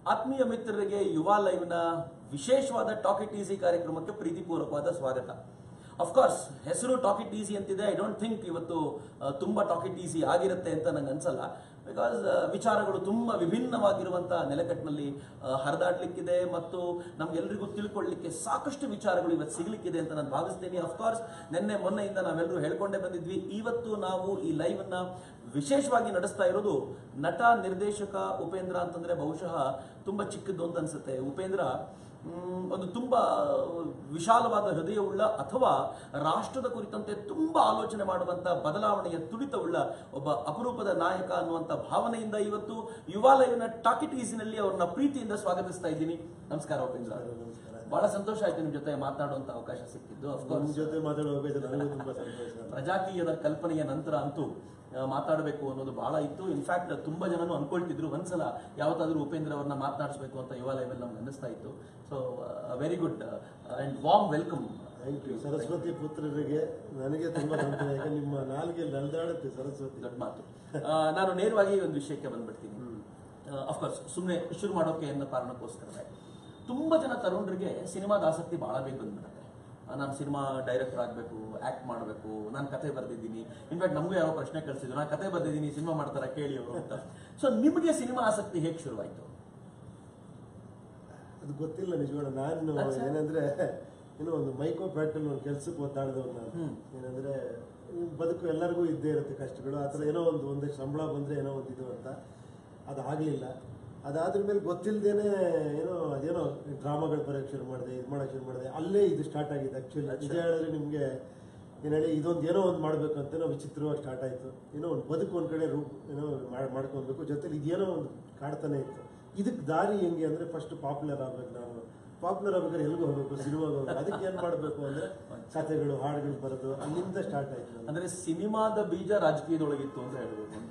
ಆತ್ಮೀಯ ಮಿತ್ರರಿಗೆ ಯುವ ಲೈವ್ನ ವಿಶೇಷವಾದ ಟಾಕ್ ಇಟ್ ಈಸಿ ಕಾರ್ಯಕ್ರಮಕ್ಕೆ ಪ್ರೀತಿಪೂರ್ವಕವಾದ ಸ್ವಾಗತ ಅಫ್ಕೋರ್ಸ್ ಹೆಸರು ಟಾಕ್ ಇಟ್ ಈಸಿ ಅಂತಿದೆ ಐ ಡೋಂಟ್ ಥಿಂಕ್ ಇವತ್ತು ಆ, ತುಂಬಾ ಟಾಕ್ ಇಟ್ ಈಸಿ ಆಗಿರುತ್ತೆ ಅಂತ ನಂಗೆ ಅನ್ಸಲ್ಲ ಬಿಕಾಸ್ ವಿಚಾರಗಳು ತುಂಬಾ ವಿಭಿನ್ನವಾಗಿರುವಂತಹ ನೆಲೆಗಟ್ಟಿನಲ್ಲಿ ಆ, ಹರಿದಾಡ್ಲಿಕ್ಕಿದೆ ಮತ್ತು ನಮ್ಗೆಲ್ರಿಗೂ ತಿಳ್ಕೊಳ್ಳಿಕ್ಕೆ ಸಾಕಷ್ಟು ವಿಚಾರಗಳು ಇವತ್ತು ಸಿಗ್ಲಿಕ್ಕಿದೆ ಅಂತ ನಾನು ಭಾವಿಸ್ತೀನಿ ಅಫ್ಕೋರ್ಸ್ ನಿನ್ನೆ ಮೊನ್ನೆಯಿಂದ ನಾವೆಲ್ಲರೂ ಹೇಳ್ಕೊಂಡೇ ಬಂದಿದ್ವಿ ಇವತ್ತು ನಾವು ಈ ಲೈವ್ ಅನ್ನ ವಿಶೇಷವಾಗಿ ನಡೆಸ್ತಾ ಇರೋದು ನಟ ನಿರ್ದೇಶಕ ಉಪೇಂದ್ರ ಅಂತಂದ್ರೆ ಬಹುಶಃ ತುಂಬಾ ಚಿಕ್ಕದ್ದು ಅಂತ ಅನ್ಸುತ್ತೆ ಉಪೇಂದ್ರ ಮ್, ಒಂದು ತುಂಬಾ ವಿಶಾಲವಾದ ಹೃದಯವುಳ್ಳ ಅಥವಾ ರಾಷ್ಟ್ರದ ಕುರಿತಂತೆ ತುಂಬಾ ಆಲೋಚನೆ ಮಾಡುವಂತ ಬದಲಾವಣೆಯ ತುಡಿತವುಳ್ಳ ಒಬ್ಬ ಅಪರೂಪದ ನಾಯಕ ಅನ್ನುವಂತ ಭಾವನೆಯಿಂದ ಇವತ್ತು ಯುವ ಲೈವ್ನ ಟಾಕಿಟ್ ಈಸಿನಲ್ಲಿ ಅವ್ರನ್ನ ಪ್ರೀತಿಯಿಂದ ಸ್ವಾಗತಿಸ್ತಾ ಇದ್ದೀನಿ ನಮಸ್ಕಾರ ಉಪೇಂದ್ರ ಬಹಳ ಸಂತೋಷ ಆಯ್ತು ನಿಮ್ ಜೊತೆ ಮಾತಾಡುವಂತ ಅವಕಾಶ ಸಿಕ್ಕಿದ್ದು ನಿಮ್ ಅಫ್ಕೋರ್ಸ್ ಜೊತೆ ಮಾತಾಡೋದು ನನಗೂ ತುಂಬಾ ಸಂತೋಷ ಪ್ರಜಾಕೀಯದ ಕಲ್ಪನೆಯ ನಂತರ ಅಂತೂ ಆ, ಮಾತಾಡಬೇಕು ಅನ್ನೋದು ಬಹಳ ಇತ್ತು ಇನ್ಫ್ಯಾಕ್ಟ್ ತುಂಬಾ ಜನನು ಅನ್ಕೊಳ್ತಿದ್ರು ಒಂದ್ಸಲ ಯಾವತ್ತಾದ್ರೂ ಉಪೇಂದ್ರ ಅವ್ರನ್ನ ಮಾತನಾಡಿಸ್ಬೇಕು ಅಂತ ಯುವ ಲೆವೆಲ್ ನಮ್ಗೆ ಅನ್ನಿಸ್ತಾ ಇತ್ತು so very good and warm welcome thank you Saraswati ಪುತ್ರರಿಗೆ ನನಗೆ ತುಂಬಾ ಸಂತೋಷ ಯಾಕೆ ನಿಮ್ಮ ನಾಲ್ಗೆ ನಲ್ದಾಡುತ್ತೆ ಸರಸ್ವತಿ ದೊಡ್ಡ ಮಾತು ಆ, ನಾನು ನೇರವಾಗಿ ಒಂದು ವಿಷಯಕ್ಕೆ ಬಂದ್ಬಿಡ್ತೀನಿ ಅಫ್ಕೋರ್ಸ್ ಸುಮ್ಮನೆ ಶುರು ಮಾಡೋಕೆ ಅನ್ನೋ ಕಾರಣಕ್ಕೋಸ್ಕರ ತುಂಬಾ ಜನ ತರುಣರಿಗೆ ಸಿನಿಮಾದ ಆಸಕ್ತಿ ಬಹಳ ಬೇಗ ಬಂದ್ಬಿಡುತ್ತೆ ಆ, ನಾನು ಸಿನಿಮಾ ಡೈರೆಕ್ಟರ್ ಆಗಬೇಕು ಆಕ್ಟ್ ಮಾಡಬೇಕು ನಾನು ಕತೆ ಬರೆದಿದ್ದೀನಿ ಇನ್ಫ್ಯಾಕ್ಟ್ ನಮಗೂ ಯಾರೋ ಪ್ರಶ್ನೆ ಕಳಿಸಿದ್ರು ನಾನು ಕತೆ ಬರೆದಿದ್ದೀನಿ ಸಿನಿಮಾ ಮಾಡ್ತಾರ ಕೇಳಿ ಅವರು ಅಂತ ಸೊ ನಿಮಗೆ ಸಿನಿಮಾ ಆಸಕ್ತಿ ಹೇಗೆ ಶುರುವಾಯಿತು ಅದು ಗೊತ್ತಿಲ್ಲ ನಿಜವಾಡ ನಾನು ಅಚ್ಚಾ. ಏನಂದ್ರೆ ಏನೋ ಒಂದು ಮೈಕೋ ಫ್ಯಾಕ್ಟ್ರಿ ಒಂದು ಕೆಲ್ಸಕ್ಕೆ ಒದ್ದಾಡಿದವ್ರು ನಾನು ಹ್ಮ್. ಏನಂದ್ರೆ ಈ ಬದುಕು ಎಲ್ಲರಿಗೂ ಇದ್ದೇ ಇರುತ್ತೆ ಕಷ್ಟಗಳು ಆ ಥರ ಏನೋ ಒಂದು ಒಂದಷ್ಟು ಸಂಬಳ ಬಂದ್ರೆ ಏನೋ ಒಂದು ಇದು ಅಂತ ಅದಾಗಲಿಲ್ಲ ಅದಾದ್ರ ಮೇಲೆ ಗೊತ್ತಿಲ್ಲದೇನೆ ಏನೋ ಅದೇನೋ ಡ್ರಾಮಾಗಳು ಬರೋಕ್ಕೆ ಶುರು ಮಾಡಿದೆ ಇದು ಮಾಡೋಕೆ ಶುರು ಮಾಡಿದೆ ಅಲ್ಲೇ ಇದು ಸ್ಟಾರ್ಟ್ ಆಗಿದೆ ಆ್ಯಕ್ಚುಲಿ ನಿಜ ಹೇಳಿದ್ರೆ ನಿಮಗೆ ಏನು ಹೇಳಿ ಇದೊಂದು ಏನೋ ಒಂದು ಮಾಡಬೇಕು ಅಂತ ಏನೋ ವಿಚಿತ್ರವಾಗಿ ಸ್ಟಾರ್ಟ್ ಆಯಿತು ಏನೋ ಒಂದು ಬದುಕು ಒಂದು ಕಡೆ ರೂ ಏನೋ ಮಾಡ್- ಮಾಡ್ಕೊಬೇಕು ಜೊತೆಲಿ ಇದೇನೋ ಒಂದು ಕಾಡ್ತಾನೆ ಇತ್ತು ಇದಕ್ಕೆ ದಾರಿ ಹೆಂಗೆ ಅಂದರೆ ಫಸ್ಟ್ ಪಾಪ್ಯುಲರ್ ಆಗ್ಬೇಕು ನಾನು ಪಾಪ್ಯುಲರ್ ಆಗ್ಬೇಕಾದ್ರೆ ಎಲ್ಲಿಗೂ ಹೋಗ್ಬೇಕು ಸಿನಿಮಾಗೆ ಹೋಗ್ಬೇಕು ಅದಕ್ಕೆ ಏನು ಮಾಡಬೇಕು ಅಂದರೆ ಕಥೆಗಳು ಹಾಡುಗಳು ಬರೋದು ಅಲ್ಲಿಂದ ಸ್ಟಾರ್ಟ್ ಆಯಿತು ಅಂದ್ರೆ ಸಿನಿಮಾದ ಬೀಜ ರಾಜಕೀಯದೊಳಗಿತ್ತು ಅಂತ ಹೇಳ್ಬೋದು ಅಂತ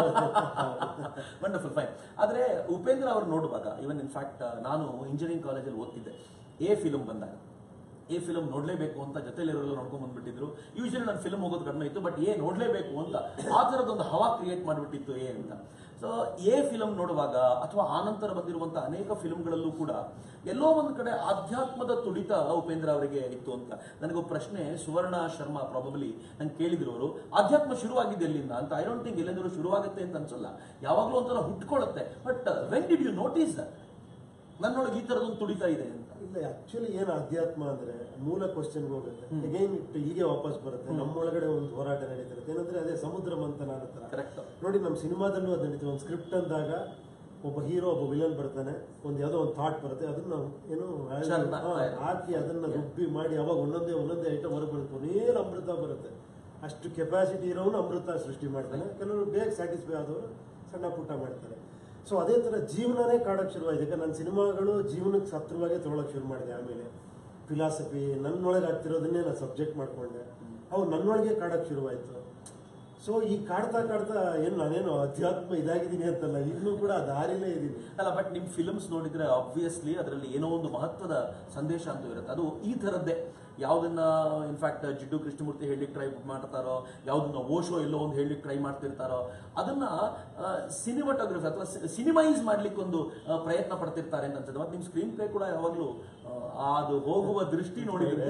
ವಂಡರ್ಫುಲ್ ಫೈನ್ ಆದ್ರೆ ಉಪೇಂದ್ರ ಅವ್ರು ನೋಡುವಾಗ ಇವನ್ ಇನ್ಫ್ಯಾಕ್ಟ್ ನಾನು ಇಂಜಿನಿಯರಿಂಗ್ ಕಾಲೇಜಲ್ಲಿ ಓದ್ತಿದ್ದೆ ಎ ಫಿಲ್ಮ್ ಬಂದಾಗ ಎ ಫಿಲ್ಮ್ ನೋಡ್ಲೇಬೇಕು ಅಂತ ಜೊತೆಲಿರೋಲ್ಲ ನೋಡ್ಕೊಂಡ್ ಬಂದ್ಬಿಟ್ಟಿದ್ರು ಯೂಶಲಿ ನಾನು ಫಿಲ್ಮ್ ಹೋಗೋದು ಕಡಿಮೆ ಇತ್ತು ಬಟ್ ಎ ನೋಡ್ಲೇಬೇಕು ಅಂತ ಆ ಥರದೊಂದು ಹವಾ ಕ್ರಿಯೇಟ್ ಮಾಡಿಬಿಟ್ಟಿತ್ತು ಎ ಅಂತ ಸೊ ಎ ಫಿಲಂ ನೋಡುವಾಗ ಅಥವಾ ಆನಂತರ ಬಂದಿರುವಂತಹ ಅನೇಕ ಫಿಲ್ಮ್ಗಳಲ್ಲೂ ಕೂಡ ಎಲ್ಲೋ ಒಂದು ಕಡೆ ಆಧ್ಯಾತ್ಮದ ತುಡಿತ ಉಪೇಂದ್ರ ಅವರಿಗೆ ಇತ್ತು ಅಂತ ನನಗೊಬ್ಬ ಪ್ರಶ್ನೆ ಸುವರ್ಣ ಶರ್ಮಾ ಪ್ರಾಬಬ್ಲಿ ನಂಗೆ ಕೇಳಿದ್ರು ಅವರು ಆಧ್ಯಾತ್ಮ ಶುರುವಾಗಿದೆ ಎಲ್ಲಿಂದ ಅಂತ ಐ ಡೋಂಟ್ ಥಿಂಕ್ ಎಲ್ಲೆಂದರೂ ಶುರುವಾಗುತ್ತೆ ಅಂತ ಅನ್ಸಲ್ಲ ಯಾವಾಗಲೂ ಒಂಥರ ಹುಟ್ಕೊಳ್ಳುತ್ತೆ but when did you notice ನನ್ನೊಳಗೆ ಈ ಥರದೊಂದು ತುಡಿತ ಇದೆ ಅಂತ ಇಲ್ಲ ಆಕ್ಚುಲಿ ಏನು ಅಧ್ಯಾತ್ಮ ಅಂದ್ರೆ ಮೂಲ ಕ್ವಶನ್ಗೆ ಹೋಗುತ್ತೆ ಅಗೈನ್ ಇಟ್ಟು ಹೀಗೆ ವಾಪಸ್ ಬರುತ್ತೆ ನಮ್ಮೊಳಗಡೆ ಒಂದು ಹೋರಾಟ ನಡೀತಿರುತ್ತೆ ಏನಂದ್ರೆ ಅದೇ ಸಮುದ್ರ ಮಂಥನ ಹತ್ರ ಕರೆಕ್ಟ್ ನೋಡಿ ನಮ್ಮ ಸಿನಿಮಾದಲ್ಲೂ ಅದು ನಡೀತದೆ ಒಂದು ಸ್ಕ್ರಿಪ್ಟ್ ಅಂದಾಗ ಒಬ್ಬ ಹೀರೋ ಒಬ್ಬ ವಿಲನ್ ಬರ್ತಾನೆ ಒಂದು ಯಾವುದೋ ಒಂದು ಥಾಟ್ ಬರುತ್ತೆ ಅದನ್ನ ಏನು ಚರ್ಮ. ಹಾ, ಹಾಕಿ ಅದನ್ನ ರುಬ್ಬಿ ಮಾಡಿ ಅವಾಗ ಒಂದೊಂದೇ ಒಂದೊಂದೇ ಐಟಮ್ ಹೊರಗೆ ಬರುತ್ತೆ ಕೊನೆಯಲ್ಲಿ ಅಮೃತ ಬರುತ್ತೆ ಅಷ್ಟು ಕೆಪಾಸಿಟಿ ಇರೋನು ಅಮೃತ ಸೃಷ್ಟಿ ಮಾಡ್ತಾನೆ ಕೆಲವರು ಬೇಗ ಸ್ಯಾಟಿಸ್ಫೈ ಆದವರು ಸಣ್ಣ ಪುಟ್ಟ ಮಾಡ್ತಾರೆ ಸೊ ಅದೇ ಥರ ಜೀವನನೇ ಕಾಡೋಕ್ಕೆ ಶುರುವಾಯಿತು ಯಾಕಂದ್ರೆ ನನ್ನ ಸಿನಿಮಾಗಳು ಜೀವನಕ್ಕೆ ಸತ್ರವಾಗೇ ತೊಗೊಳಕ್ಕೆ ಶುರು ಮಾಡಿದೆ ಆಮೇಲೆ ಫಿಲಾಸಫಿ ನನ್ನೊಳಗೆ ಆಗ್ತಿರೋದನ್ನೇ ನಾನು ಸಬ್ಜೆಕ್ಟ್ ಮಾಡ್ಕೊಂಡೆ ಅವು ನನ್ನೊಳಗೆ ಕಾಡೋಕ್ಕೆ ಶುರುವಾಯಿತು ಸೊ ಈ ಕಾಡ್ತಾ ಕಾಡ್ತಾ ಏನು ನಾನೇನು ಅಧ್ಯಾತ್ಮ ಇದಾಗಿದ್ದೀನಿ ಅಂತಲ್ಲ ಇನ್ನೂ ಕೂಡ ಆ ದಾರಿಲೇ ಇದ್ದೀನಿ ಅಲ್ಲ ಬಟ್ ನಿಮ್ ಫಿಲ್ಮ್ಸ್ ನೋಡಿದ್ರೆ ಆಬ್ವಿಯಸ್ಲಿ ಅದರಲ್ಲಿ ಏನೋ ಒಂದು ಮಹತ್ವದ ಸಂದೇಶ ಅಂತೂ ಇರುತ್ತೆ ಅದು ಈ ಥರದ್ದೇ ಯಾವ್ದನ್ನ ಇನ್ಫ್ಯಾಕ್ಟ್ ಜಿಡ್ಡು ಕೃಷ್ಣಮೂರ್ತಿ ಹೇಳಲಿಕ್ಕೆ ಟ್ರೈ ಮಾಡ್ತಾರೋ ಯಾವ್ದನ್ನ ಓಶೋ ಎಲ್ಲೋ ಒಂದು ಹೇಳಲಿಕ್ಕೆ ಟ್ರೈ ಮಾಡ್ತಿರ್ತಾರೋ ಅದನ್ನ ಸಿನಿಮಾಟೋಗ್ರಫಿ ಅಥವಾ ಸಿನಿಮೈಸ್ ಮಾಡ್ಲಿಕ್ಕೆ ಒಂದು ಆ, ಪ್ರಯತ್ನ ಪಡ್ತಿರ್ತಾರೆ ಅಂತ ಅನ್ಸುತ್ತೆ ಮತ್ತೆ ನಿಮ್ ಸ್ಕ್ರೀನ್ ಪ್ಲೇ ಕೂಡ ಯಾವಾಗಲೂ ಆ, ಅದು ಹೋಗುವ ದೃಷ್ಟಿ ನೋಡಿದ್ರೆ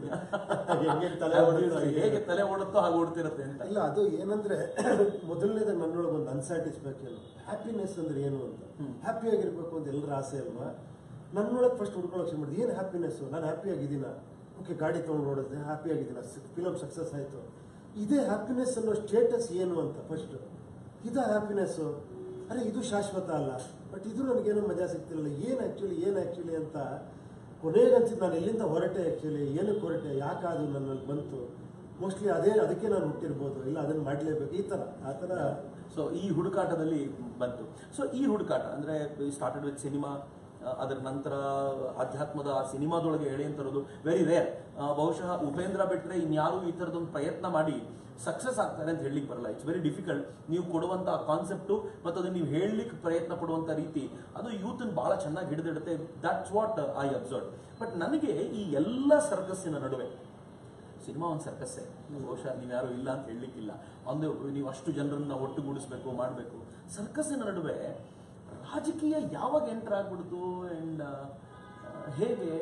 ಹೆಂಗೆ ತಲೆ ಓಡುತ್ತೋ ಹಾಗೆ. ಹೇಗೆ ತಲೆ ಓಡುತ್ತೋ ಹಾಗೆ ಓಡ್ತಿರುತ್ತೆ ಅಂತ ಇಲ್ಲ ಅದು ಏನಂದ್ರೆ ಮೊದಲನೇದ ನನ್ನೊಳಗೆ ಒಂದು ಅನ್ಸ್ಯಾಟಿಸ್ಫ್ಯಾಕ್ಷನ್ ಹ್ಯಾಪಿನೆಸ್ ಅಂದ್ರೆ ಏನು ಅಂತ ಹ್ಯಾಪಿ ಆಗಿರ್ಬೇಕು ಅಂತ ಎಲ್ಲರ ಆಸೆ ಅಲ್ವಾ ನನ್ನೊಳಗೆ ಫಸ್ಟ್ ಹುಡ್ಕೊಳಕ್ಕೆ ಶುರು ಮಾಡಿದೆ ಏನು ಹ್ಯಾಪಿನೆಸ್ ನಾನು ಹ್ಯಾಪಿ ಆಗಿದ್ದೀನ ಓಕೆ ಗಾಡಿ ತೊಗೊಂಡು ನೋಡಿದೆ ಹ್ಯಾಪಿ ಆಗಿದ್ದೀನ ಫಿಲಮ್ ಸಕ್ಸಸ್ ಆಯಿತು ಇದೇ ಹ್ಯಾಪಿನೆಸ್ ಅನ್ನೋ ಸ್ಟೇಟಸ್ ಏನು ಅಂತ ಫಸ್ಟ್ ಇದ ಹ್ಯಾಪಿನೆಸ್ಸು ಅರೆ ಇದು ಶಾಶ್ವತ ಅಲ್ಲ ಬಟ್ ಇದು ನನಗೇನು ಮಜಾ ಸಿಗ್ತಿರಲಿಲ್ಲ ಏನು ಆ್ಯಕ್ಚುಲಿ ಏನು ಆ್ಯಕ್ಚುಲಿ ಅಂತ ಕೊನೆಗನ್ಸಿದ್ದು ನಾನು ಎಲ್ಲಿಂದ ಹೊರಟೆ ಆ್ಯಕ್ಚುಲಿ ಏನಕ್ಕೆ ಹೊರಟೆ ಯಾಕೆ ಅದು ನನ್ನಲ್ಲಿ ಬಂತು ಮೋಸ್ಟ್ಲಿ ಅದೇ ಅದಕ್ಕೆ ನಾನು ಹುಟ್ಟಿರ್ಬೋದು ಇಲ್ಲ ಅದನ್ನು ಮಾಡಲೇಬೇಕು ಈ ಥರ ಆ ಥರ ಸೊ ಈ ಹುಡುಕಾಟದಲ್ಲಿ ಬಂತು ಸೊ ಈ ಹುಡುಕಾಟ ಅಂದ್ರೆ ಸ್ಟಾರ್ಟೆಡ್ ವಿತ್ ಸಿನಿಮಾ ಅದರ ನಂತರ ಅಧ್ಯಾತ್ಮದ ಆ ಸಿನಿಮಾದೊಳಗೆ ಎಳೆ ಅಂತ ಇರೋದು ವೆರಿ ರೇರ್ ಬಹುಶಃ ಉಪೇಂದ್ರ ಬಿಟ್ರೆ ಇನ್ಯಾರು ಈ ಥರದೊಂದು ಪ್ರಯತ್ನ ಮಾಡಿ ಸಕ್ಸಸ್ ಆಗ್ತಾರೆ ಅಂತ ಹೇಳಲಿಕ್ಕೆ ಬರಲ್ಲ ಇಟ್ಸ್ ವೆರಿ ಡಿಫಿಕಲ್ಟ್ ನೀವು ಕೊಡುವಂತ ಕಾನ್ಸೆಪ್ಟು ಮತ್ತು ಅದನ್ನ ನೀವು ಹೇಳಲಿಕ್ಕೆ ಪ್ರಯತ್ನ ಪಡುವಂತ ರೀತಿ ಅದು ಯೂತ್ ಬಹಳ ಚೆನ್ನಾಗಿ ಹಿಡಿದಿಡುತ್ತೆ that's what I observe but ನನಗೆ ಈ ಎಲ್ಲ ಸರ್ಕಸ್ಸಿನ ನಡುವೆ ಸಿನಿಮಾ ಒಂದು ಸರ್ಕಸ್ಸೇ ಬಹುಶಃ ನೀವ್ಯಾರು ಇಲ್ಲ ಅಂತ ಹೇಳಲಿಕ್ಕಿಲ್ಲ ಒಂದು ನೀವು ಅಷ್ಟು ಜನರನ್ನ ಒಟ್ಟುಗೂಡಿಸ್ಬೇಕು ಮಾಡಬೇಕು ಸರ್ಕಸ್ಸಿನ ನಡುವೆ ರಾಜಕೀಯ ಯಾವಾಗ ಎಂಟರ್ ಆಗ್ಬಿಡ್ತು ಅಂಡ್ ಹೇಗೆ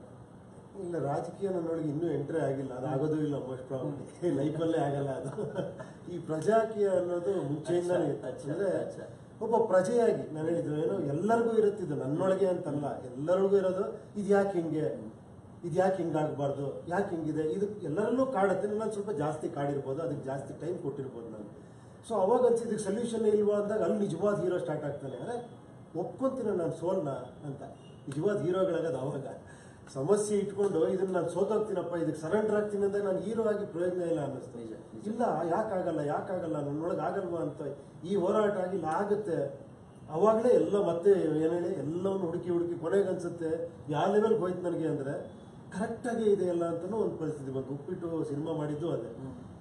ಇಲ್ಲ ರಾಜಕೀಯ ನನ್ನೊಳಗೆ ಇನ್ನೂ ಎಂಟ್ರಿ ಆಗಿಲ್ಲ ಅದು ಆಗೋದು ಇಲ್ಲ ಮೋಸ್ಟ್ ಪ್ರಾಬ್ಲಿ ಲೈಫಲ್ಲೇ ಆಗಲ್ಲ ಅದು ಈ ಪ್ರಜಾಕೀಯ ಅನ್ನೋದು ಮುಂಚೆಯಿಂದಾನೇ ಇತ್ತು. ಅಚ್ಚ, ಅಂದ್ರೆ ಅಚ್ಚ. ಒಬ್ಬ ಪ್ರಜೆಯಾಗಿ ನಾನು ಹೇಳಿದ್ದು ಏನೋ ಎಲ್ಲರಿಗೂ ಇರುತ್ತಿದ್ದು ನನ್ನೊಳಗೆ ಅಂತಲ್ಲ ಎಲ್ಲರಿಗೂ ಇರೋದು ಇದು ಯಾಕೆ ಹಿಂಗೆ ಇದು ಯಾಕೆ ಹಿಂಗಾಗಬಾರ್ದು ಯಾಕೆ ಹಿಂಗಿದೆ ಇದು ಎಲ್ಲರಲ್ಲೂ ಕಾಡುತ್ತೆ ನಾನು ಸ್ವಲ್ಪ ಜಾಸ್ತಿ ಕಾಡಿರ್ಬೋದು ಅದಕ್ಕೆ ಜಾಸ್ತಿ ಟೈಮ್ ಕೊಟ್ಟಿರ್ಬೋದು ನಾನು ಸೊ ಅವಾಗ ಅನ್ಸಿ ಇದಕ್ಕೆ ಸೊಲ್ಯೂಷನ್ ಇಲ್ವಾ ಅಂದಾಗ ಅಲ್ಲಿ ನಿಜವಾದ ಹೀರೋ ಸ್ಟಾರ್ಟ್ ಆಗ್ತಾನೆ ಅರೆ ಒಪ್ಕೊಂತೀನಿ ನಾನು ಸೋಲ್ನ ಅಂತ ನಿಜವಾದ ಹೀರೋಗಳಾಗದು ಅವಾಗ ಸಮಸ್ಯೆ ಇಟ್ಕೊಂಡು ಇದನ್ನ ನಾನು ಸೋತೋಗ್ತೀನಪ್ಪ ಇದಕ್ಕೆ ಸರೆಂಡರ್ ಆಗ್ತೀನಿ ಅಂದ್ರೆ ನಾನು ಹೀರೋ ಆಗಿ ಪ್ರಯೋಜನ ಇಲ್ಲ ಅನ್ನಿಸ್ತು ನಿಜ, ನಿಜ. ಇಲ್ಲ ಯಾಕಾಗಲ್ಲ ಯಾಕಾಗಲ್ಲ ನನ್ನೊಳಗೆ ಆಗಲ್ವಾ ಅಂತ ಈ ಹೋರಾಟ ಆಗಿಲ್ಲ ಆಗುತ್ತೆ ಅವಾಗಲೇ ಎಲ್ಲ ಮತ್ತೆ ಏನ್ ಹೇಳಿ ಎಲ್ಲವನ್ನು ಹುಡುಕಿ ಹುಡುಕಿ ಕೊನೆಗೆ ಅನ್ಸುತ್ತೆ ಯಾವ ಲೆವೆಲ್ಗೆ ಹೋಯ್ತು ನನಗೆ ಅಂದ್ರೆ ಕರೆಕ್ಟಾಗಿ ಇದೆ ಎಲ್ಲ ಅಂತಲೂ ಒಂದು ಪರಿಸ್ಥಿತಿ ಬಂತು ಉಪ್ಪಿಟ್ಟು ಸಿನಿಮಾ ಮಾಡಿದ್ದು ಅದೇ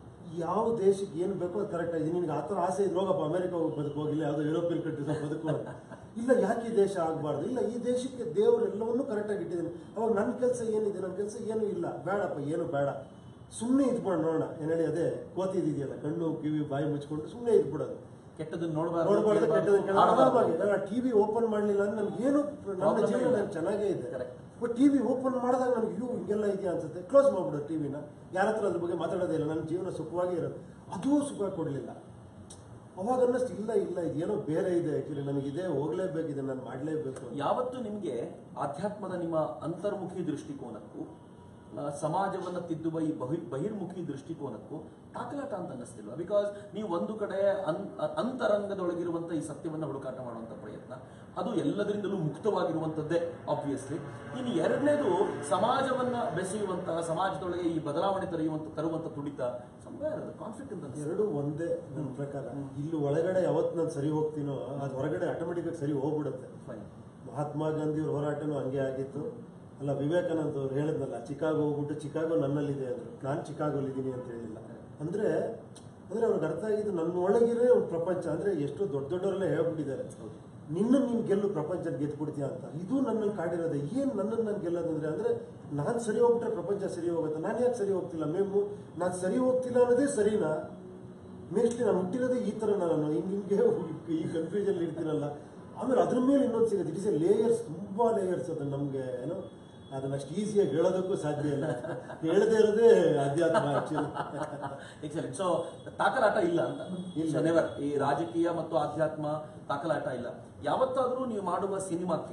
ಯಾವ ದೇಶಕ್ಕೆ ಏನು ಬೇಕೋ ಅದು ಕರೆಕ್ಟ್ ಆಗಿದೆ ನಿನ್ಗೆ ಆ ಥರ ಆಸೆ ಇದ್ರೆ ಹೋಗಪ್ಪ ಅಮೆರಿಕ ಹೋಗಿ ಬದುಕು ಹೋಗಿಲ್ಲ ಯಾವುದೋ ಯುರೋಪಿಯನ್ ಕಂಟ್ರೀಸ್ ಬದುಕು ಅಂತ. ಇಲ್ಲ ಯಾಕೆ ಈ ದೇಶ ಆಗಬಾರ್ದು ಇಲ್ಲ ಈ ದೇಶಕ್ಕೆ ದೇವರು ಎಲ್ಲವನ್ನೂ ಕರೆಕ್ಟಾಗಿ ಇಟ್ಟಿದ್ದೀನಿ ಅವಾಗ ನನ್ನ ಕೆಲಸ ಏನಿದೆ ನನ್ನ ಕೆಲಸ ಏನೂ ಇಲ್ಲ ಬೇಡಪ್ಪ ಏನು ಬೇಡ ಸುಮ್ಮನೆ ಇದ್ಬಿಡೋಣ ನೋಡೋಣ ಏನ್ ಹೇಳಿ ಅದೇ ಕೋತಿದೆಯಲ್ಲ ಕಣ್ಣು ಕಿವಿ ಬಾಯಿ ಮುಚ್ಕೊಂಡು ಸುಮ್ಮನೆ ಇದ್ಬಿಡೋದು ಕೆಟ್ಟದನ್ನ ನೋಡಬಾರ್ದು ನೋಡ್ಬಾರ್ದು ಕೆಟ್ಟದನ್ನ ಆಡಬಾರ್ದು. ಕೇಳಬಾರ್ದು ಟಿವಿ ಓಪನ್ ಮಾಡಲಿಲ್ಲ ಅಂದ್ರೆ ನನ್ಗೆ ಏನು ನನ್ನ Problem ಜೀವನ ಇಲ್ಲ. ನನ್ಗೆ ಚೆನ್ನಾಗೇ ಇದೆ Correct. ಬಟ್ ಟಿವಿ ಓಪನ್ ಮಾಡಿದಾಗ ನನಗೆ ಇವು ಹಿಂಗೆಲ್ಲ ಇದೆಯಾ ಅನ್ಸುತ್ತೆ ಕ್ಲೋಸ್ ಮಾಡ್ಬಿಡೋದು ಟಿವಿನ ಯಾರ ಹತ್ರ ಅದ್ರ ಬಗ್ಗೆ ಮಾತಾಡೋದೇ ಇಲ್ಲ ನನ್ನ ಜೀವನ ಸುಖವಾಗಿ ಇರೋದು ಅದೂ ಸುಖ ಕೊಡಲಿಲ್ಲ ಅವಾಗ ಅನ್ನಿಸ್ತು ಇಲ್ಲ ಇಲ್ಲ ಇದೇನೋ ಬೇರೆ ಇದೆ ಆಕ್ಚುಲಿ ನನಗಿದೆ ಹೋಗ್ಲೇಬೇಕಿದೆ ನಾನು ಮಾಡಲೇಬೇಕು ಯಾವತ್ತು ನಿಮಗೆ ಆಧ್ಯಾತ್ಮದ ನಿಮ್ಮ ಅಂತರ್ಮುಖಿ ದೃಷ್ಟಿಕೋನಕ್ಕೂ ಆ, ಸಮಾಜವನ್ನ ತಿದ್ದುವ ಈ ಬಹಿ ಬಹಿರ್ಮುಖಿ ದೃಷ್ಟಿಕೋನಕ್ಕೂ ತಾಕಲಾಟ ಅಂತ ಅನ್ನಿಸ್ತಿಲ್ವಾ ಬಿಕಾಸ್ ನೀವು ಒಂದು ಕಡೆ ಅನ್ ಅಂತರಂಗದೊಳಗಿರುವಂತ ಈ ಸತ್ಯವನ್ನ ಹುಡುಕಾಟ ಮಾಡುವಂತ ಪ್ರಯತ್ನ ಅದು ಎಲ್ಲದರಿಂದಲೂ ಮುಕ್ತವಾಗಿರುವಂತದ್ದೇ ಆಬ್ವಿಯಸ್ಲಿ ಇನ್ನು ಎರಡನೇದು ಸಮಾಜವನ್ನ ಬೆಸೆಯುವಂತಹ ಸಮಾಜದೊಳಗೆ ಈ ಬದಲಾವಣೆ ತರೆಯುವಂತ ತರುವಂತ ತುಡಿತ ಕಾನ್ಫ್ಲಿಕ್ಟ್ ಅಂತ ಅನ್ಸುತ್ತೆ. ಎರಡು ಒಂದೇ ನನ್ನ ಪ್ರಕಾರ ಇಲ್ಲಿ ಒಳಗಡೆ ಯಾವತ್ತು ನಾನು ಸರಿ ಹೋಗ್ತೀನೋ ಅದು ಹೊರಗಡೆ ಆಟೋಮೆಟಿಕ್ ಆಗಿ ಸರಿ ಹೋಗ್ಬಿಡುತ್ತೆ Fine. ಮಹಾತ್ಮ ಗಾಂಧಿ ಅವ್ರ ಹೋರಾಟನೂ ಹಂಗೆ ಆಗಿತ್ತು ಅಲ್ಲ ವಿವೇಕಾನಂದ ಅವ್ರು ಹೇಳಿದ್ನಲ್ಲ ಚಿಕಾಗೋ ಹೋಗ್ಬಿಟ್ಟು ಚಿಕಾಗೋ ನನ್ನಲ್ಲಿದೆ ಅಂದ್ರು ನಾನು ಚಿಕಾಗೋಲಿದ್ದೀನಿ ಅಂತ ಹೇಳಿಲ್ಲ ಅಂದ್ರೆ ಅಂದ್ರೆ ಅವ್ರಿಗೆ ಅರ್ಥ ಆಗಿದ್ದು ನನ್ನ ಒಳಗಿರೋ ಒಂದು ಪ್ರಪಂಚ ಅಂದ್ರೆ ಎಷ್ಟು ದೊಡ್ಡ ದೊಡ್ಡವರೆಲ್ಲ ಹೇಳ್ಬಿಟ್ಟಿದ್ದಾರೆ ನಿನ್ನ ನೀನು ಗೆಲ್ಲು ಪ್ರಪಂಚ ಗೆದ್ಬಿಡ್ತೀಯ ಅಂತ ಇದು ನನ್ನಲ್ಲಿ ಕಾಡಿರೋದೆ ಏನ್ ನನ್ನನ್ನು ನಾನು ಗೆಲ್ಲೋದಂದ್ರೆ ಅಂದ್ರೆ ನಾನು ಸರಿ ಹೋಗ್ಬಿಟ್ರೆ ಪ್ರಪಂಚ ಸರಿ ಹೋಗುತ್ತೆ ನಾನು ಯಾಕೆ ಸರಿ ಹೋಗ್ತಿಲ್ಲ ಮೇಮು ನಾನು ಸರಿ ಹೋಗ್ತಿಲ್ಲ ಅನ್ನೋದೇ ಸರಿನಾ ಮೇಸ್ಟ್ಲಿ ನಾನು ಹುಟ್ಟಿರೋದೇ ಈ ಥರ ನಾನು ಹಿಂಗೆ ಹಿಂಗೆ ಈ ಕನ್ಫ್ಯೂಷನ್ ಇರ್ತೀನಲ್ಲ ಆಮೇಲೆ ಅದ್ರ ಮೇಲೆ ಇನ್ನೊಂದು ಸಿಗುತ್ತೆ ಇಟ್ ಇಸ್ ಎ ಲೇಯರ್ಸ್ ತುಂಬಾ ಲೇಯರ್ಸ್ ಅದು ನಮಗೆ ಏನೋ ಅದನ್ನ ಅಷ್ಟು ಈಸಿಯಾಗಿ ಹೇಳೋದಕ್ಕೂ ಸಾಧ್ಯ ಇಲ್ಲ ಹೇಳದೇ ಇರೋದೇ ಅಧ್ಯಾತ್ಮ ಆಕ್ಚುಲಿ ಎಕ್ಸಲೆಂಟ್ ಸೊ ತಾಕಲಾಟ ಇಲ್ಲ ಅಂತ ಇಲ್ಲ. So never. ಈ ರಾಜಕೀಯ ಮತ್ತು ಆಧ್ಯಾತ್ಮ ತಾಕಲಾಟ ಇಲ್ಲ ಯಾವತ್ತಾದ್ರೂ ನೀವು ಮಾಡುವ ಸಿನಿಮಾಕ್ಕೆ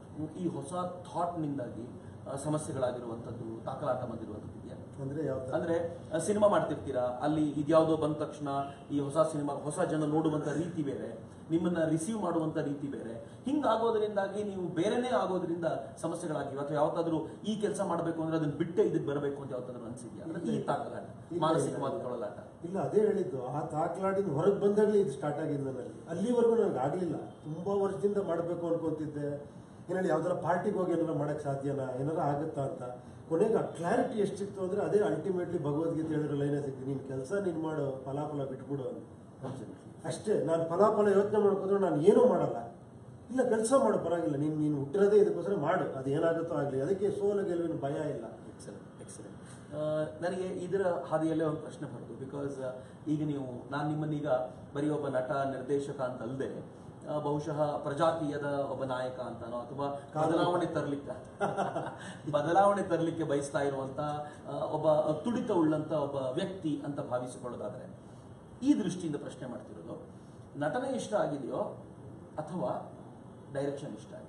ಈ ಹೊಸ ಥಾಟ್ ನಿಂದಾಗಿ ಆ, ಸಮಸ್ಯೆಗಳಾಗಿರುವಂತದ್ದು ತಾಕಲಾಟ ಬಂದಿರುವಂತದ್ದು ಇದೆಯಾ ಅಂದ್ರೆ ಯಾವ ಥರ? ಅಂದ್ರೆ ಸಿನಿಮಾ ಮಾಡ್ತಿರ್ತೀರಾ ಅಲ್ಲಿ ಇದ್ಯಾವುದೋ ಬಂದ ತಕ್ಷಣ ಈ ಹೊಸ ಸಿನಿಮಾ ಹೊಸ ಜನ ನೋಡುವಂತ ರೀತಿ ಬೇರೆ ನಿಮ್ಮನ್ನ ರಿಸೀವ್ ಮಾಡುವಂತ ರೀತಿ ಬೇರೆ ಹಿಂಗಾಗೋದ್ರಿಂದಾಗಿ ನೀವು ಬೇರೆನೇ ಆಗೋದ್ರಿಂದ ಸಮಸ್ಯೆಗಳಾಗಿವೆ ಅಥವಾ ಯಾವತ್ತಾದ್ರೂ ಈ ಕೆಲಸ ಮಾಡಬೇಕು ಅಂದ್ರೆ ಅದನ್ನ ಬಿಟ್ಟೆ ಇದಕ್ಕೆ ಬರಬೇಕು ಅಂತ ಯಾವತ್ತಾದ್ರೂ ಅನ್ಸಿದ್ಯಾ ಅಂದ್ರೆ ಈ ತಾಕಲಾಟ ಇಲ್ಲ, ಮಾನಸಿಕವಾದ ಇಲ್ಲ. ತೊಳಲಾಟ ಇಲ್ಲ ಅದೇ ಹೇಳಿದ್ದು ಆ ತಾಕ್ಲಾಡಿನ ಹೊರಗೆ ಬಂದಾಗಲೇ ಇದು ಸ್ಟಾರ್ಟ್ ಆಗಿದ್ದು ನನಗೆ ಅಲ್ಲಿವರೆಗೂ ನನಗೆ ಆಗಲಿಲ್ಲ ತುಂಬಾ ವರ್ಷದಿಂದ ಮಾಡಬೇಕು ಅನ್ಕೊಂತಿದ್ದೆ ಏನೇಳಿ ಯಾವ್ದಾರ ಪಾರ್ಟಿಗೆ ಹೋಗಿ ಏನಾರ ಮಾಡಕ್ ಸಾಧ್ಯನಾ ಏನಾರ ಆಗುತ್ತಾ ಅಂತ ಕೊನೆಗೆ ಆ ಕ್ಲಾರಿಟಿ ಎಷ್ಟು ಸಿಕ್ತು ಅಂದ್ರೆ ಅದೇ ಅಲ್ಟಿಮೇಟ್ಲಿ ಭಗವದ್ಗೀತೆ ಹೇಳಿರೋ ಲೈನೇ ಸಿಕ್ತು ನೀನ್ ಕೆಲಸ ನೀನ್ ಮಾಡು ಫಲಾಫಲ ಬಿಟ್ಬಿಡು ಅಂತ ಅಷ್ಟೇ ನಾನು ಫಲಾಫಲ ಯೋಚನೆ ಮಾಡ್ಕೊಂಡ್ರೆ ನಾನು ಏನೂ ಮಾಡಲ್ಲ ಇಲ್ಲ ಕೆಲಸ ಮಾಡು ಪರವಾಗಿಲ್ಲ ನೀನು ನೀನು ಹುಟ್ಟಿರೋದೇ ಇದಕ್ಕೋಸ್ಕರ ಮಾಡು ಅದು ಏನಾಗುತ್ತೋ ಆಗಲಿ ಅದಕ್ಕೆ ಸೋಲು ಗೆಲುವಿನ ಭಯ ಇಲ್ಲ ಎಕ್ಸಲೆಂಟ್ ಎಕ್ಸಲೆಂಟ್ ನನಗೆ ಇದರ ಹಾದಿಯಲ್ಲೇ ಒಂದು ಪ್ರಶ್ನೆ ಬರೋದು ಬಿಕಾಸ್ ಈಗ ನೀವು ನಾನು ನಿಮ್ಮನ್ನೀಗ ಬರೀ ಒಬ್ಬ ನಟ ನಿರ್ದೇಶಕ ಅಂತ ಅಲ್ಲದೆ ಬಹುಶಃ ಪ್ರಜಾಕೀಯದ ಒಬ್ಬ ನಾಯಕ ಅಂತಾನೋ ಅಥವಾ ಬದಲಾವಣೆ ತರಲಿಕ್ಕೆ ಬದಲಾವಣೆ ತರಲಿಕ್ಕೆ ಬಯಸ್ತಾ ಇರುವಂತ ಆ, ಒಬ್ಬ ತುಡಿತ ಉಳ್ಳಂತ ಒಬ್ಬ ವ್ಯಕ್ತಿ ಅಂತ ಭಾವಿಸಿಕೊಳ್ಳೋದಾದ್ರೆ ಈ ದೃಷ್ಟಿಯಿಂದ ಪ್ರಶ್ನೆ ಮಾಡ್ತಿರೋದು ನಟನೆ ಇಷ್ಟ ಆಗಿದೆಯೋ ಅಥವಾ ಡೈರೆಕ್ಷನ್ ಇಷ್ಟ ಆಗಿದೆ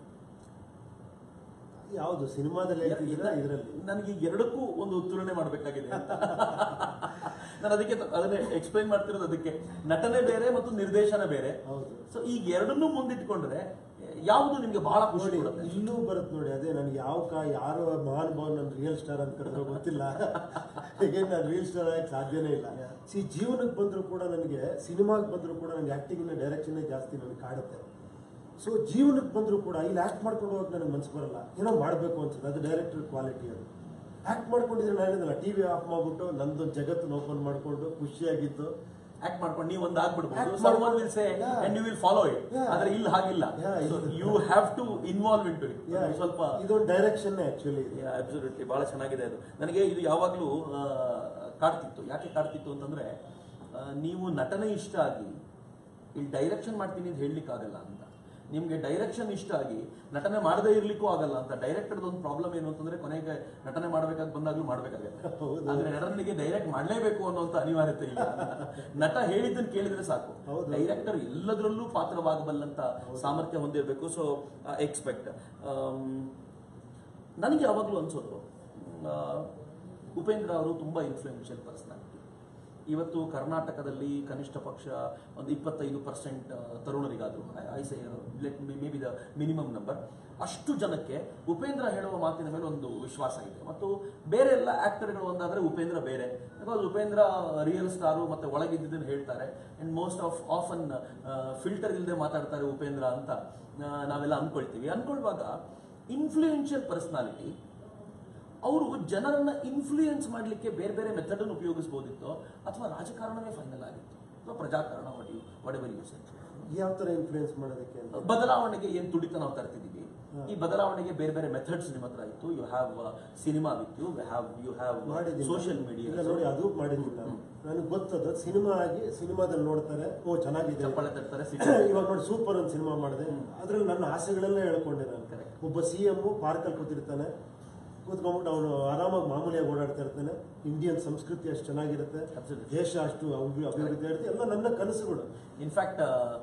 ಯಾವುದು ಸಿನಿಮಾದಲ್ಲಿ ಹೇಳ್ತಿದ್ದೀರಾ ಇದರಲ್ಲಿ ನನಗೆ ಎರಡಕ್ಕೂ ಒಂದು ತುಲನೆ ಮಾಡಬೇಕಾಗಿದೆ ನಾನು ಅದಕ್ಕೆ ತ- ಅದನ್ನೇ ಎಕ್ಸ್ಪ್ಲೈನ್ ಮಾಡ್ತಿರೋದು ಅದಕ್ಕೆ ನಟನೆ ಬೇರೆ ಮತ್ತು ನಿರ್ದೇಶನ ಬೇರೆ ಹೌದು ಸೊ ಈಗ ಎರಡನ್ನೂ ಮುಂದಿಟ್ಕೊಂಡ್ರೆ ಯಾವುದು ನಿಮ್ಗೆ ಬಹಳ ಖುಷಿ ನೋಡಿ ಕೊಡುತ್ತೆ ಇಲ್ಲೂ ಬರುತ್ತೆ ನೋಡಿ ಅದೇ ನನಗೆ ಯಾವ ಕಾ ಯಾರು ಮಹಾನ್ ಭಾವ್ ನನ್ನ ರಿಯಲ್ ಸ್ಟಾರ್ ಅಂತ ಕರೆದ್ರೆ ಗೊತ್ತಿಲ್ಲ ಹೇಗೆ ನಾನು ರಿಯಲ್ ಸ್ಟಾರ್ ಆಗಕ್ಕೆ ಸಾಧ್ಯನೇ ಇಲ್ಲ ಸಿ ಜೀವನಕ್ಕೆ ಬಂದರೂ ಕೂಡ ನನಗೆ ಸಿನಿಮಾಗೆ ಬಂದರೂ ಕೂಡ ನನಗೆ ಆ್ಯಕ್ಟಿಂಗಿನ ಡೈರೆಕ್ಷನ್ನೇ ಜಾಸ್ತಿ ನನಗೆ ಕಾಡುತ್ತೆ ಸೊ ಜೀವನಕ್ಕೆ ಬಂದರೂ ಕೂಡ ಇಲ್ಲಿ ಆ್ಯಕ್ಟ್ ಮಾಡ್ಕೊಂಡು ಹೋಗಕ್ಕೆ ನನಗೆ ಮನ್ಸು ಬರಲ್ಲ ಏನೋ ಮಾಡಬೇಕು ಅನ್ಸುತ್ತೆ ಅದು ಡೈರೆಕ್ಟರ್ ಕ್ವಾಲಿಟಿ ಅದು ಆ್ಯಕ್ಟ್ ಮಾಡ್ಕೊಂಡಿದ್ರೆ ನಾನು ಹೇಳಿದ್ನಲ್ಲ ಟಿ ವಿ ಆಫ್ ಮಾಡ್ಬಿಟ್ಟು ನಂದು ಜಗತ್ತನ್ನ ಓಪನ್ ಮಾಡಿಕೊಂಡು ಖುಷಿಯಾಗಿದ್ದು ಆಕ್ಟ್ ಮಾಡ್ಕೊಂಡು ನೀವು ಒಂದು ಆಗ್ಬಿಡ್ಬೋದು Act ಸಮ್ ಮಾಡ್ಕೊಂಡು- will say Yeah. And you will follow it Yeah. ಆದ್ರೆ ಇಲ್ಲಿ ಹಾಗಿಲ್ಲ Yeah, ಇದು- you have to involve into Yeah, it ಸ್ವಲ್ಪ ಇದೊಂದು ಡೈರೆಕ್ಷನ್ನೇ ಆ್ಯಕ್ಚುಲಿ ಅಬ್ಸಲ್ಯೂಟ್ಲಿ ಬಹಳ ಚೆನ್ನಾಗಿದೆ ಅದು ನನಗೆ ಇದು ಯಾವಾಗಲೂ ಕಾಡ್ತಿತ್ತು ಯಾಕೆ ಕಾಡ್ತಿತ್ತು ಅಂತಂದ್ರೆ ಆ, ನೀವು ನಟನೆ ಇಷ್ಟ ಆಗಿ ಇಲ್ಲಿ ಡೈರೆಕ್ಷನ್ ಮಾಡ್ತೀನಿ ಅಂತ ಹೇಳಲಿಕ್ಕಾಗಲ್ಲ ಅಂತ ನಿಮ್ಗೆ ಡೈರೆಕ್ಷನ್ ಇಷ್ಟ ಆಗಿ ನಟನೆ ಮಾಡದೇ ಇರ್ಲಿಕ್ಕೂ ಆಗಲ್ಲ ಅಂತ ಡೈರೆಕ್ಟರ್ ಒಂದು ಪ್ರಾಬ್ಲಮ್ ಏನು ಅಂತಂದ್ರೆ ಕೊನೆಗೆ ನಟನೆ ಮಾಡ್ಬೇಕಾಗಿ ಬಂದಾಗ್ಲೂ ಮಾಡ್ಬೇಕಾಗುತ್ತೆ ಹೌದು. ಆದ್ರೆ ನಟನಿಗೆ ಡೈರೆಕ್ಟ್ ಮಾಡ್ಲೇಬೇಕು ಅನ್ನೋಂತ ಅನಿವಾರ್ಯತೆ ಇಲ್ಲ ನಟ ಹೇಳಿದ್ದನ್ನು ಕೇಳಿದ್ರೆ ಸಾಕು ಹೌದು. ಡೈರೆಕ್ಟರ್ ಎಲ್ಲದರಲ್ಲೂ ಪಾತ್ರವಾಗಬಲ್ಲಂತ ಸಾಮರ್ಥ್ಯ ಹೊಂದಿರಬೇಕು ಸೊ ಎಕ್ಸ್ಪೆಕ್ಟ್ ನನಗೆ ಯಾವಾಗಲೂ ಅನ್ಸೋದು ಆ, ಉಪೇಂದ್ರ ಅವರು ತುಂಬಾ ಇನ್ಫ್ಲೂಯೆನ್ಷಿಯಲ್ ಪರ್ಸನಾಲಿಟಿ ಇವತ್ತು ಕರ್ನಾಟಕದಲ್ಲಿ ಕನಿಷ್ಠ ಪಕ್ಷ ಒಂದು ಇಪ್ಪತ್ತೈದು ಪರ್ಸೆಂಟ್ ತರುಣರಿಗಾದ್ರು I say let me be the minimum number ಅಷ್ಟು ಜನಕ್ಕೆ ಉಪೇಂದ್ರ ಹೇಳುವ ಮಾತಿನ ಮೇಲೆ ಒಂದು ವಿಶ್ವಾಸ ಇದೆ ಮತ್ತು ಬೇರೆ ಎಲ್ಲ ಆಕ್ಟರ್ಗಳು ಒಂದಾದ್ರೆ ಉಪೇಂದ್ರ ಬೇರೆ ಬಿಕಾಸ್ ಉಪೇಂದ್ರ ರಿಯಲ್ ಸ್ಟಾರು ಮತ್ತೆ ಒಳಗಿದ್ದದನ್ನು ಹೇಳ್ತಾರೆ and most of often filter ಇಲ್ಲದೆ ಮಾತಾಡ್ತಾರೆ ಉಪೇಂದ್ರ ಅಂತ ಆ, ನಾವೆಲ್ಲ ಅನ್ಕೊಳ್ತೀವಿ ಅನ್ಕೊಳ್ಳುವಾಗ ಇನ್ಫ್ಲೂಯೆನ್ಷಿಯಲ್ ಪರ್ಸನಾಲಿಟಿ ಅವರು ಜನರನ್ನ ಇನ್ಫ್ಲೂಯೆನ್ಸ್ ಮಾಡಲಿಕ್ಕೆ ಬೇರೆ ಬೇರೆ ಮೆಥಡ್ ಅನ್ನು ಉಪಯೋಗಿಸಬಹುದಿತ್ತು ಅಥವಾ ರಾಜಕಾರಣವೇ ಫೈನಲ್ ಆಗಿತ್ತು ಅಥವಾ ಪ್ರಜಾಕಾರಣ what you whatever use ಯಾವ ತರ ಇನ್ಫ್ಲೂಯೆನ್ಸ್ ಮಾಡೋದಕ್ಕೆ ಅಂತ ಬದಲಾವಣೆಗೆ ಏನ್ ತುಡಿತ ನಾವು ತರ್ತಿದೀವಿ ಈ ಬದಲಾವಣೆಗೆ ಬೇರೆ ಬೇರೆ ಮೆಥಡ್ಸ್ ನಿಮ್ಮ ಹತ್ರ ಇತ್ತು you have cinema with you have you have ಮಾಡಿದ್ದೀನಿ ಸೋಷಿಯಲ್ ಇಲ್ಲ ಮೀಡಿಯಾ ನೋಡಿ ಅದು ಮಾಡಿದ್ದೀನಿ ನಾನು ನನಗೆ ಗೊತ್ತದ ಸಿನಿಮಾ ಆಗಿ ಸಿನಿಮಾದಲ್ಲಿ ನೋಡ್ತಾರೆ ಓ ಚೆನ್ನಾಗಿದೆ ಚಪ್ಪಾಳೆ ತರ್ತಾರೆ ಇವಾಗ ನೋಡಿ ಸೂಪರ್ ಒಂದು ಸಿನಿಮಾ ಮಾಡಿದೆ ಅದ್ರಲ್ಲಿ ನನ್ನ ಆಸೆಗಳೆಲ್ಲ ಹೇಳ್ಕೊಂಡೆ ನಾನು Correct. ಒಬ್ಬ ಸಿ ಎಂ ಪಾರ್ಕಲ್ಲಿ ಕೂತಿರ್ತಾನೆ ಕೂತ್ಕೊಂಡ್ಬಿಟ್ಟು ಅವನು ಆರಾಮಾಗಿ ಮಾಮೂಲಿಯಾಗಿ ಓಡಾಡ್ತಾ ಇರ್ತಾನೆ ಇಂಡಿಯನ್ ಸಂಸ್ಕೃತಿ ಅಷ್ಟು ಚೆನ್ನಾಗಿರುತ್ತೆ Absolutely. ದೇಶ ಅಷ್ಟು ಅಭಿ- ಅಭಿವೃದ್ಧಿ ಆಗುತ್ತೆ ಎಲ್ಲ ನನ್ನ ಕನಸುಗಳು ಇನ್ಫ್ಯಾಕ್ಟ್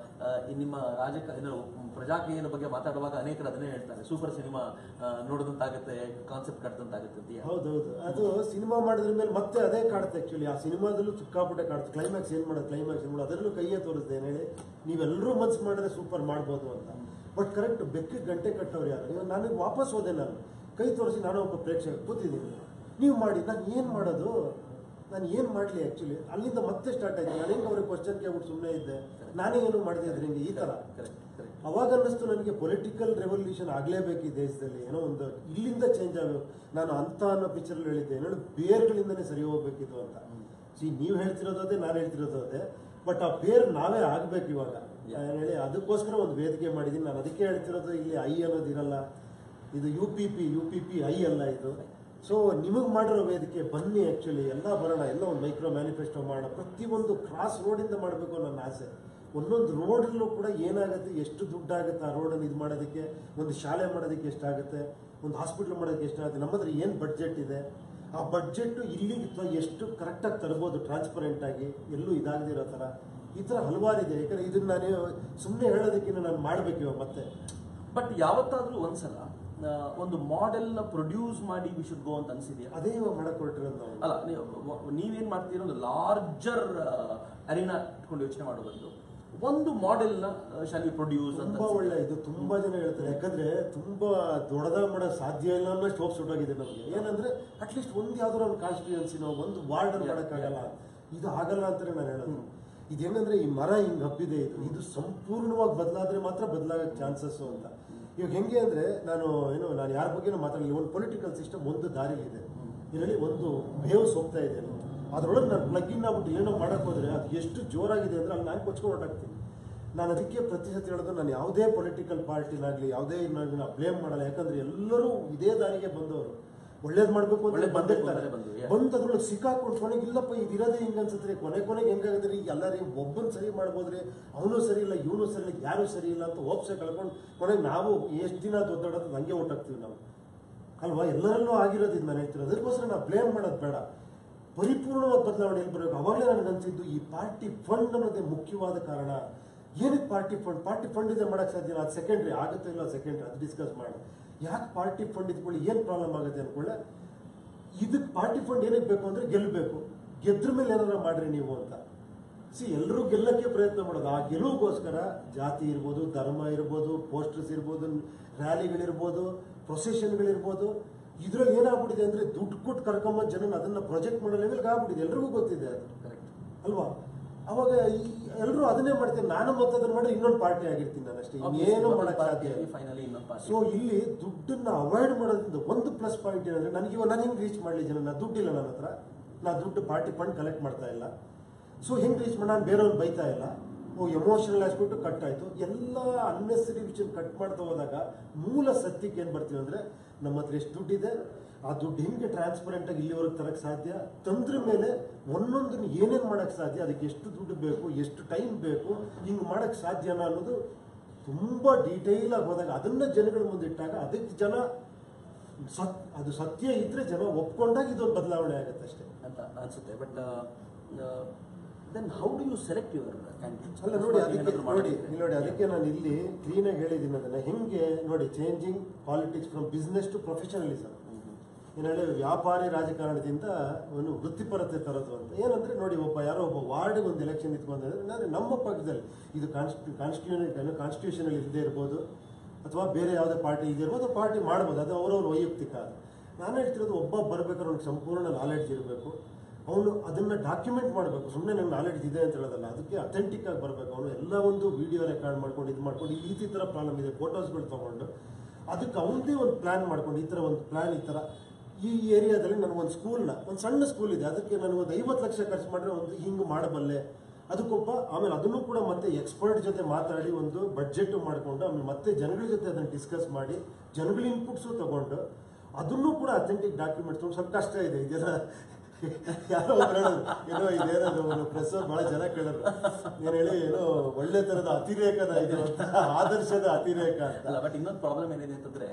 ನಿಮ್ಮ ರಾಜಕ ಏನು ಪ್ರಜಾಕೀಯದ ಬಗ್ಗೆ ಮಾತಾಡುವಾಗ ಅನೇಕರು ಅದನ್ನೇ ಹೇಳ್ತಾರೆ ಸೂಪರ್ ಸಿನಿಮಾ ನೋಡಿದಂತಾಗುತ್ತೆ ಕಾನ್ಸೆಪ್ಟ್ ಕಟ್ಟದಂತಾಗುತ್ತೆ ಅಂತ ಹೌದೌದು ಅದು ಸಿನಿಮಾ ಮಾಡಿದ್ರ ಮೇಲೆ ಮತ್ತೆ ಅದೇ ಕಾಡುತ್ತೆ ಆಕ್ಚುಲಿ ಆ ಸಿನಿಮಾದಲ್ಲೂ ಸಿಕ್ಕಾಪಟ್ಟೆ ಕಾಡುತ್ತೆ ಕ್ಲೈಮ್ಯಾಕ್ಸ್ ಏನ್ ಮಾಡೋದು ಕ್ಲೈಮ್ಯಾಕ್ಸ್ ಏನ್ ಮಾಡೋದು ಅದರಲ್ಲೂ ಕೈಯೇ ತೋರಿಸ್ದೆ ಏನ್ ಹೇಳಿ ನೀವೆಲ್ಲರೂ ಮನ್ಸು ಮಾಡಿದ್ರೆ ಸೂಪರ್ ಮಾಡ್ಬೋದು ಅಂತ ಬಟ್ ಕರೆಕ್ಟ್ ಬೆಕ್ಕಿಗೆ ಗಂಟೆ ಕಟ್ಟವ್ರು ಯಾರು ಇವಾಗ ನನಗೆ ವಾಪಸ್ ಹೋದೆ ನಾನು ಕೈ ತೋರಿಸಿ ನಾನು ಒಬ್ಬ ಪ್ರೇಕ್ಷಕ ಕೂತಿದ್ದೀನಿ ನೀವು ಮಾಡಿ ನಾನು ಏನು ಮಾಡೋದು ನಾನು ಏನು ಮಾಡಲಿ ಆ್ಯಕ್ಚುಲಿ ಅಲ್ಲಿಂದ ಮತ್ತೆ ಸ್ಟಾರ್ಟ್ ಆಯ್ತು ನಾನು ಹೆಂಗೆ ಅವ್ರಿಗೆ ಕ್ವಶನ್ ಕೇಳ್ಬಿಟ್ಟು ಸುಮ್ಮನೆ ಇದ್ದೆ ನಾನೇ ಏನು ಮಾಡಿದೆ ಅದರಿಂದ ಈ ಥರ ಕರೆಕ್ಟ್ ಕರೆಕ್ಟ್ ಅವಾಗ ಅನ್ನಿಸ್ತು ನನಗೆ ಪೊಲಿಟಿಕಲ್ ರೆವಲ್ಯೂಷನ್ ಆಗಲೇಬೇಕು ಈ ದೇಶದಲ್ಲಿ ಏನೋ ಒಂದು ಇಲ್ಲಿಂದ ಚೇಂಜ್ ಆಗಬೇಕು ನಾನು ಅಂತ ಅನ್ನೋ ಪಿಕ್ಚರ್ ಹೇಳಿದ್ದೆ ಏನೋ ಬೇರ್ಗಳಿಂದನೇ ಸರಿ ಹೋಗ್ಬೇಕಿತ್ತು ಅಂತ ಸಿ ನೀವು ಹೇಳ್ತಿರೋದು ಅದೇ ನಾನು ಹೇಳ್ತಿರೋದು ಅದೇ ಬಟ್ ಆ ಬೇರ್ ನಾವೇ ಆಗ್ಬೇಕು ಇವಾಗ ನಾನು ಹೇಳಿ ಅದಕ್ಕೋಸ್ಕರ ಒಂದು ವೇದಿಕೆ ಮಾಡಿದ್ದೀನಿ ನಾನು ಅದಕ್ಕೆ ಹೇಳ್ತಿರೋದು ಇಲ್ಲಿ ಐ ಅನ್ನೋದು ಇರಲ್ಲ ಇದು U P P U P P I ಅಲ್ಲ ಇದು ಸೊ ನಿಮಗೆ ಮಾಡಿರೋ ವೇದಿಕೆ ಬನ್ನಿ ಆ್ಯಕ್ಚುಲಿ ಎಲ್ಲ ಬರೋಣ ಎಲ್ಲ ಒಂದು ಮೈಕ್ರೋ ಮ್ಯಾನಿಫೆಸ್ಟೋ ಮಾಡೋಣ ಪ್ರತಿಯೊಂದು ಕ್ರಾಸ್ ರೋಡಿಂದ ಮಾಡಬೇಕು ನನ್ನ ಆಸೆ ಒಂದೊಂದು ರೋಡಲ್ಲೂ ಕೂಡ ಏನಾಗುತ್ತೆ ಎಷ್ಟು ದುಡ್ಡಾಗುತ್ತೆ ಆ ರೋಡನ್ನು ಇದು ಮಾಡೋದಕ್ಕೆ ಒಂದು ಶಾಲೆ ಮಾಡೋದಕ್ಕೆ ಎಷ್ಟಾಗುತ್ತೆ ಒಂದು ಹಾಸ್ಪಿಟ್ಲ್ ಮಾಡೋದಕ್ಕೆ ಎಷ್ಟಾಗುತ್ತೆ ನಮ್ಮ ಹತ್ರ ಏನು ಬಡ್ಜೆಟ್ ಇದೆ ಆ ಬಡ್ಜೆಟ್ ಇಲ್ಲಿಗೆ ತ- ಎಷ್ಟು ಕರೆಕ್ಟಾಗಿ ತರ್ಬೋದು ಟ್ರಾನ್ಸ್ಪರೆಂಟ್ ಆಗಿ ಎಲ್ಲೂ ಇದಾಗದಿರೋ ಥರ ಈ ಥರ ಹಲವಾರು ಇದೆ ಯಾಕಂದ್ರೆ ಇದನ್ನ ನಾನು ಸುಮ್ಮನೆ ಹೇಳೋದಕ್ಕಿಂತ ನಾನು ಮಾಡಬೇಕು ಇವಾಗ ಮತ್ತೆ ಬಟ್ ಯಾವತ್ತಾದ್ರೂ ಒಂದ್ಸಲ ಆ, ಒಂದು ಮಾಡೆಲ್ ನ ಪ್ರೊಡ್ಯೂಸ್ ಮಾಡಿ ವಿ ಶುಡ್ ಗೋ ಅಂತ ಅನ್ಸಿದ್ಯಾ ಅದೇ ಇವಾಗ ಮಾಡಕ್ ಹೊರಟಿರೋದು ನಾವು ಅಲ್ಲ ನೀವು ನೀವೇನ್ ಮಾಡ್ತೀರೋ ಒಂದು ಲಾರ್ಜರ್ ಅರಿನಾ ಇಟ್ಕೊಂಡು ಯೋಚನೆ ಮಾಡೋ ಬದಲು ಒಂದು ಮಾಡೆಲ್ ನ ಶಾಲಿ ಪ್ರೊಡ್ಯೂಸ್ ಅಂತ ತುಂಬಾ ಒಳ್ಳೆ ಇದು ತುಂಬಾ ಜನ ಹೇಳ್ತಾರೆ ಯಾಕಂದ್ರೆ ತುಂಬಾ ದೊಡ್ಡದಾಗಿ ಮಾಡೋಕ್ ಸಾಧ್ಯ ಇಲ್ಲ ಅನ್ನೋ ಹೋಪ್ ಸುಟ್ಟೋಗಿದೆ ನಮಗೆ ಏನಂದ್ರೆ ಅಟ್ಲೀಸ್ಟ್ ಒಂದು ಯಾವ್ದಾರ ಒಂದು ಕಾನ್ಸ್ಟಿಟ್ಯೂನ್ಸಿ ನಾವು ಒಂದು ವಾರ್ಡ್ ಮಾಡೋಕ್ಕಾಗಲ್ಲ ಇದು ಆಗಲ್ಲ ಅಂತಾನೆ ನಾನು ಹೇಳೋದು ಇದೇನಂದ್ರೆ ಈ ಮರ ಹಿಂಗ್ ಹಬ್ಬಿದೆ ಇದು ಇದು ಸಂಪೂರ್ಣವಾಗಿ ಬದಲಾದ್ರೆ ಮಾತ್ರ ಬದಲಾಗಕ್ಕೆ ಚಾನ್ಸಸ್ ಅಂತ ಇವಾಗ ಹೆಂಗೆ ಅಂದ್ರೆ ನಾನು ಏನು ನಾನು ಯಾರ ಬಗ್ಗೆನೂ ಮಾತಾಡಲಿಲ್ಲ ಒಂದು ಪೊಲಿಟಿಕಲ್ ಸಿಸ್ಟಮ್ ಒಂದು ದಾರಿಲಿದೆ ಇದರಲ್ಲಿ ಒಂದು ವೇವ್ಸ್ ಹೋಗ್ತಾ ಇದೆ ಅದ್ರೊಳಗೆ ನಾನು ಪ್ಲಗ್ ಇನ್ ಆಗ್ಬಿಟ್ಟು ಏನೋ ಮಾಡಕ್ ಹೋದ್ರೆ ಅದು ಎಷ್ಟು ಜೋರಾಗಿದೆ ಅಂದ್ರೆ ಅಲ್ಲಿ ನಾನು ಕೊಚ್ಕೊಂಡು ಹೊರಟಾಗ್ತೀನಿ ನಾನು ಅದಕ್ಕೆ ಪ್ರತಿ ಸತಿ ಹೇಳೋದು ನಾನು ಯಾವುದೇ ಪೊಲಿಟಿಕಲ್ ಪಾರ್ಟಿನಾಗ್ಲಿ ಯಾವುದೇ ಇನ್ನಾಗ್ಲಿ ನಾವು ಬ್ಲೇಮ್ ಮಾಡಲ್ಲ ಯಾಕಂದ್ರೆ ಎಲ್ಲರೂ ಇದೇ ದಾರಿಗೆ ಬಂದವರು ಒಳ್ಳೇದ್ ಮಾಡ್ಬೇಕು ಅಂತ ಒಳ್ಳೇದ್ ಬಂದಿರ್ತಾರೆ ಮಾಡ್ಬೇಕು ಅಂತಾನೆ ಬಂದು, yeah. ಬಂದು ಅದ್ರೊಳಗೆ ಸಿಕ್ಕಾಕೊಂಡು ಕೊನೆಗೆ ಇಲ್ಲಪ್ಪ ಇದಿರೋದೇ ಹಿಂಗ ಅನ್ಸುತ್ತೆ ಕೊನೆ ಕೊನೆಗೆ ಹೆಂಗಾಗದ್ರಿ ಎಲ್ಲರೂ ಒಬ್ಬನ್ ಸರಿ ಮಾಡ್ಬೋದ್ರಿ ಅವನು ಸರಿ ಇಲ್ಲ ಇವನು ಸರಿ ಇಲ್ಲ ಯಾರು ಸರಿ ಇಲ್ಲ ಅಂತ ಹೋಪ್ಸೆ ಕಳ್ಕೊಂಡು ಕೊನೆಗೆ ನಾವು ಎಷ್ಟು ದಿನ ದೊಡ್ಡಾಡೋದು ಹಂಗೆ ಹೊಟ್ಟಾಗ್ತೀವಿ ನಾವು ಅಲ್ವಾ ಎಲ್ಲರಲ್ಲೂ ಆಗಿರೋದು ಇದು ನಾನು ಹೇಳ್ತಿರೋದು ಅದಕ್ಕೋಸ್ಕರ ನಾವು ಬ್ಲೇಮ್ ಮಾಡೋದು ಬೇಡ ಪರಿಪೂರ್ಣವಾದ ಬದಲಾವಣೆ ಎಲ್ಲಿ ಬರಬೇಕು ಅವಾಗಲೇ ನನಗೆ ಅನ್ಸಿದ್ದು ಈ ಪಾರ್ಟಿ ಫಂಡ್ ಅನ್ನೋದೇ ಮುಖ್ಯವಾದ ಕಾರಣ ಏನಕ್ಕೆ ಪಾರ್ಟಿ ಫಂಡ್ ಪಾರ್ಟಿ ಫಂಡ್ ಇದೆ ಮಾಡಕ್ ಸಾಧ್ಯ ಅದು ಸೆಕೆಂಡ್ರಿ ಆಗುತ್ತೆ ಇಲ್ಲ ಸೆಕೆಂಡ್ರಿ ಅದು ಡಿಸ್ಕಸ್ ಮಾಡಿ ಯಾಕೆ ಪಾರ್ಟಿ ಫಂಡ್ ಇದ್ಕೊಳ್ಳಿ ಏನು ಪ್ರಾಬ್ಲಮ್ ಆಗುತ್ತೆ ಅನ್ಕೊಳ್ಳೆ ಇದಕ್ಕೆ ಪಾರ್ಟಿ ಫಂಡ್ ಏನಕ್ಕೆ ಬೇಕು ಅಂದ್ರೆ ಗೆಲ್ಲಬೇಕು ಗೆದ್ರ ಮೇಲೆ ಏನಾರ ಮಾಡ್ರಿ ನೀವು ಅಂತ ಸಿ ಎಲ್ಲರೂ ಗೆಲ್ಲಕ್ಕೆ ಪ್ರಯತ್ನ ಮಾಡೋದು ಆ ಗೆಲುವಿಗೋಸ್ಕರ ಜಾತಿ ಇರ್ಬೋದು ಧರ್ಮ ಇರ್ಬೋದು ಪೋಸ್ಟರ್ಸ್ ಇರ್ಬೋದು ರ್ಯಾಲಿಗಳಿರ್ಬೋದು ಪ್ರೊಸೆಷನ್ಗಳಿರ್ಬೋದು ಇದ್ರಲ್ಲಿ ಏನಾಗ್ಬಿಟ್ಟಿದೆ ಅಂದ್ರೆ ದುಡ್ಡು ಕೊಟ್ಟು ಕರ್ಕೊಂಬಂದ್ ಜನ ಅದನ್ನ ಪ್ರೊಜೆಕ್ಟ್ ಮಾಡೋ ಲೆವೆಲ್ಗೆ ಆಗ್ಬಿಟ್ಟಿದೆ ಎಲ್ರಿಗೂ ಗೊತ್ತಿದೆ ಅದು ಕರೆಕ್ಟ್ ಅಲ್ವಾ ಅವಾಗ ಎಲ್ಲರೂ ಅದನ್ನೇ ಮಾಡ್ತೀನಿ ನಾನು ಮತ್ತೆ ಅದನ್ನ ಮಾಡಿ ಇನ್ನೊಂದು ಪಾರ್ಟಿ ಆಗಿರ್ತೀನಿ ನಾನು ಅಷ್ಟೇ ಇನ್ನೇನು ಮಾಡಕ್ ಸಾಧ್ಯ ಇಲ್ಲ ಫೈನಲಿ ಇನ್ನೊಂದು ಪಾರ್ಟಿ ಸೊ ಇಲ್ಲಿ ದುಡ್ಡನ್ನ ಅವಾಯ್ಡ್ ಮಾಡೋದ್ರಿಂದ ಒಂದು ಪ್ಲಸ್ ಪಾಯಿಂಟ್ ಏನಂದ್ರೆ ನನಗೆ ಇವಾಗ ನಾನು ಹೆಂಗ್ ರೀಚ್ ಮಾಡಲಿ ಜನ ನಾ ದುಡ್ಡಿಲ್ಲ ನನ್ನ ಹತ್ರ ನಾ ದುಡ್ಡು ಪಾರ್ಟಿ ಫಂಡ್ ಕಲೆಕ್ಟ್ ಮಾಡ್ತಾ ಇಲ್ಲ ಸೊ ಹೆಂಗ್ ರೀಚ್ ಮಾಡಿ ನಾನು ಬೇರೆಯವ್ರು ಬೈತಾ ಇಲ್ಲ ಓ ಎಮೋಷನಲ್ ಆಸ್ಬಿಟ್ಟು ಕಟ್ ಆಯ್ತು ಎಲ್ಲ ಅನ್ನೆಸರಿ ವಿಷಯ ಕಟ್ ಮಾಡ್ತಾ ಹೋದಾಗ ಮೂಲ ಸತ್ಯಕ್ಕೆ ಏನ್ ಬರ್ತೀವಿ ಅಂದ್ರೆ ನಮ್ಮ ಹತ್ರ ಎಷ್ಟು ದುಡ್ಡಿದೆ ಆ ದುಡ್ಡು ಹೆಂಗೆ ಟ್ರಾನ್ಸ್ಪರೆಂಟ್ ಆಗಿ ಇಲ್ಲಿವರೆಗೆ ತರಕ್ ಸಾಧ್ಯ ತಂದ್ರ ಮೇಲೆ ಒಂದೊಂದನ್ನ ಏನೇನ್ ಮಾಡಕ್ ಸಾಧ್ಯ ಅದಕ್ಕೆ ಎಷ್ಟು ದುಡ್ಡು ಬೇಕು ಎಷ್ಟು ಟೈಮ್ ಬೇಕು ಹಿಂಗ್ ಮಾಡಕ್ ಸಾಧ್ಯನಾ ಅನ್ನೋದು ತುಂಬಾ ಡೀಟೇಲ್ ಆಗಿ ಹೋದಾಗ ಅದನ್ನ ಜನಗಳ ಮುಂದೆ ಇಟ್ಟಾಗ ಅದಕ್ಕೆ ಜನ ಸತ್ ಅದು ಸತ್ಯ ಇದ್ರೆ ಜನ ಒಪ್ಕೊಂಡಾಗ ಇದೊಂದು ಬದಲಾವಣೆ ಆಗುತ್ತೆ ಅಷ್ಟೇ ಅಂತ ಅನ್ಸುತ್ತೆ but then how do you select your candidates ಅಲ್ಲ ನೋಡಿ ಅದಕ್ಕೆ ನೋಡಿ ಇಲ್ಲಿ ನೋಡಿ ಅದಕ್ಕೆ ನಾನು ಇಲ್ಲಿ ಕ್ಲೀನ್ ಆಗಿ ಹೇಳಿದ್ದೀನಿ ಅದನ್ನ ಹೆಂಗೆ ನೋಡಿ changing politics from business to professionalism ಏನು ಹೇಳಿ ವ್ಯಾಪಾರಿ ರಾಜಕಾರಣದಿಂದ ಒಂದು ವೃತ್ತಿಪರತೆ ತರೋದು ಅಂತ ಏನಂದ್ರೆ ನೋಡಿ ಒಬ್ಬ ಯಾರೋ ಒಬ್ಬ ವಾರ್ಡ್ಗೆ ಒಂದು ಎಲೆಕ್ಷನ್ ನಿಂತ್ಕೊಂಡ್ರೆ ಅಂದ್ರೆ ನಮ್ಮ ಪಕ್ಷದಲ್ಲಿ ಇದು ಕಾನ್ಸ್ಟಿಟ್ಯೂಷನ್ ಕಾನ್ಸ್ಟಿಟ್ಯೂಷನ್ ಇಲ್ಲದೆ ಇರ್ಬೋದು ಅಥವಾ ಬೇರೆ ಯಾವುದೇ ಪಾರ್ಟಿ ಇದಿರ್ಬೋದು ಪಾರ್ಟಿ ಮಾಡ್ಬೋದು ಅದು ಅವರವ್ರ ವೈಯಕ್ತಿಕ ಅದು ನಾನು ಹೇಳ್ತಿರೋದು ಒಬ್ಬ ಬರ್ಬೇಕಾದ್ರೆ ಅವ್ನಿಗೆ ಸಂಪೂರ್ಣ ನಾಲೆಡ್ಜ್ ಇರಬೇಕು ಅವನು ಅದನ್ನ ಡಾಕ್ಯುಮೆಂಟ್ ಮಾಡಬೇಕು ಸುಮ್ಮನೆ ನಂಗೆ ನಾಲೆಡ್ಜ್ ಇದೆ ಅಂತ ಹೇಳೋದಲ್ಲ ಅದಕ್ಕೆ ಅಥೆಂಟಿಕ್ ಆಗಿ ಬರಬೇಕು ಅವನು ಎಲ್ಲ ಒಂದು ವಿಡಿಯೋ ರೆಕಾರ್ಡ್ ಮಾಡ್ಕೊಂಡು ಇದು ಮಾಡ್ಕೊಂಡು ಈ ಈ ಥರ ಪ್ರಾಬ್ಲಮ್ ಇದೆ ಫೋಟೋಸ್ಗಳು ತಗೊಂಡು ಅದಕ್ಕೆ ಅವನದೇ ಒಂದು ಪ್ಲಾನ್ ಮಾಡ್ಕೊಂಡು ಈ ಥರ ಒಂದು ಪ್ಲಾನ್ ಈ ಥರ ಈ ಏರಿಯಾದಲ್ಲಿ ನನಗೊಂದು ಸ್ಕೂಲ್ನ ಒಂದು ಸಣ್ಣ ಸ್ಕೂಲ್ ಇದೆ ಅದಕ್ಕೆ ನನಗೊಂದು ಐವತ್ತು ಲಕ್ಷ ಖರ್ಚು ಮಾಡಿದ್ರೆ ಒಂದು ಹಿಂಗೆ ಮಾಡಬಲ್ಲೆ ಅದಕ್ಕೊಬ್ಬ ಆಮೇಲೆ ಅದನ್ನು ಕೂಡ ಮತ್ತೆ ಎಕ್ಸ್ಪರ್ಟ್ ಜೊತೆ ಮಾತಾಡಿ ಒಂದು ಬಡ್ಜೆಟ್ ಮಾಡಿಕೊಂಡು ಆಮೇಲೆ ಮತ್ತೆ ಜನಗಳ ಜೊತೆ ಅದನ್ನು ಡಿಸ್ಕಸ್ ಮಾಡಿ ಜನಗಳ ಇನ್ಪುಟ್ಸು ತಗೊಂಡು ಅದನ್ನು ಕೂಡ ಅಥೆಂಟಿಕ್ ಡಾಕ್ಯುಮೆಂಟ್ ತಗೊಂಡು ಸ್ವಲ್ಪ ಕಷ್ಟ ಇದೆ ಇದೆಲ್ಲ ಯಾರೋ ಒಬ್ರು ಹೇಳೋದು ಏನೋ ಇದೇನದು ಪ್ರೆಸ್ ಬಹಳ ಜನ ಕೇಳೋರು ಏನು ಹೇಳಿ ಏನೋ ಒಳ್ಳೆ ತರದ ಅತಿರೇಕದ ಇದು ಅಂತ ಆದರ್ಶದ ಅತಿರೇಕ ಅಂತ ಅಲ್ಲ ಬಟ್ ಇನ್ನೊಂದು ಪ್ರಾಬ್ಲಮ್ ಏನಿದೆ ಅಂತಂದ್ರೆ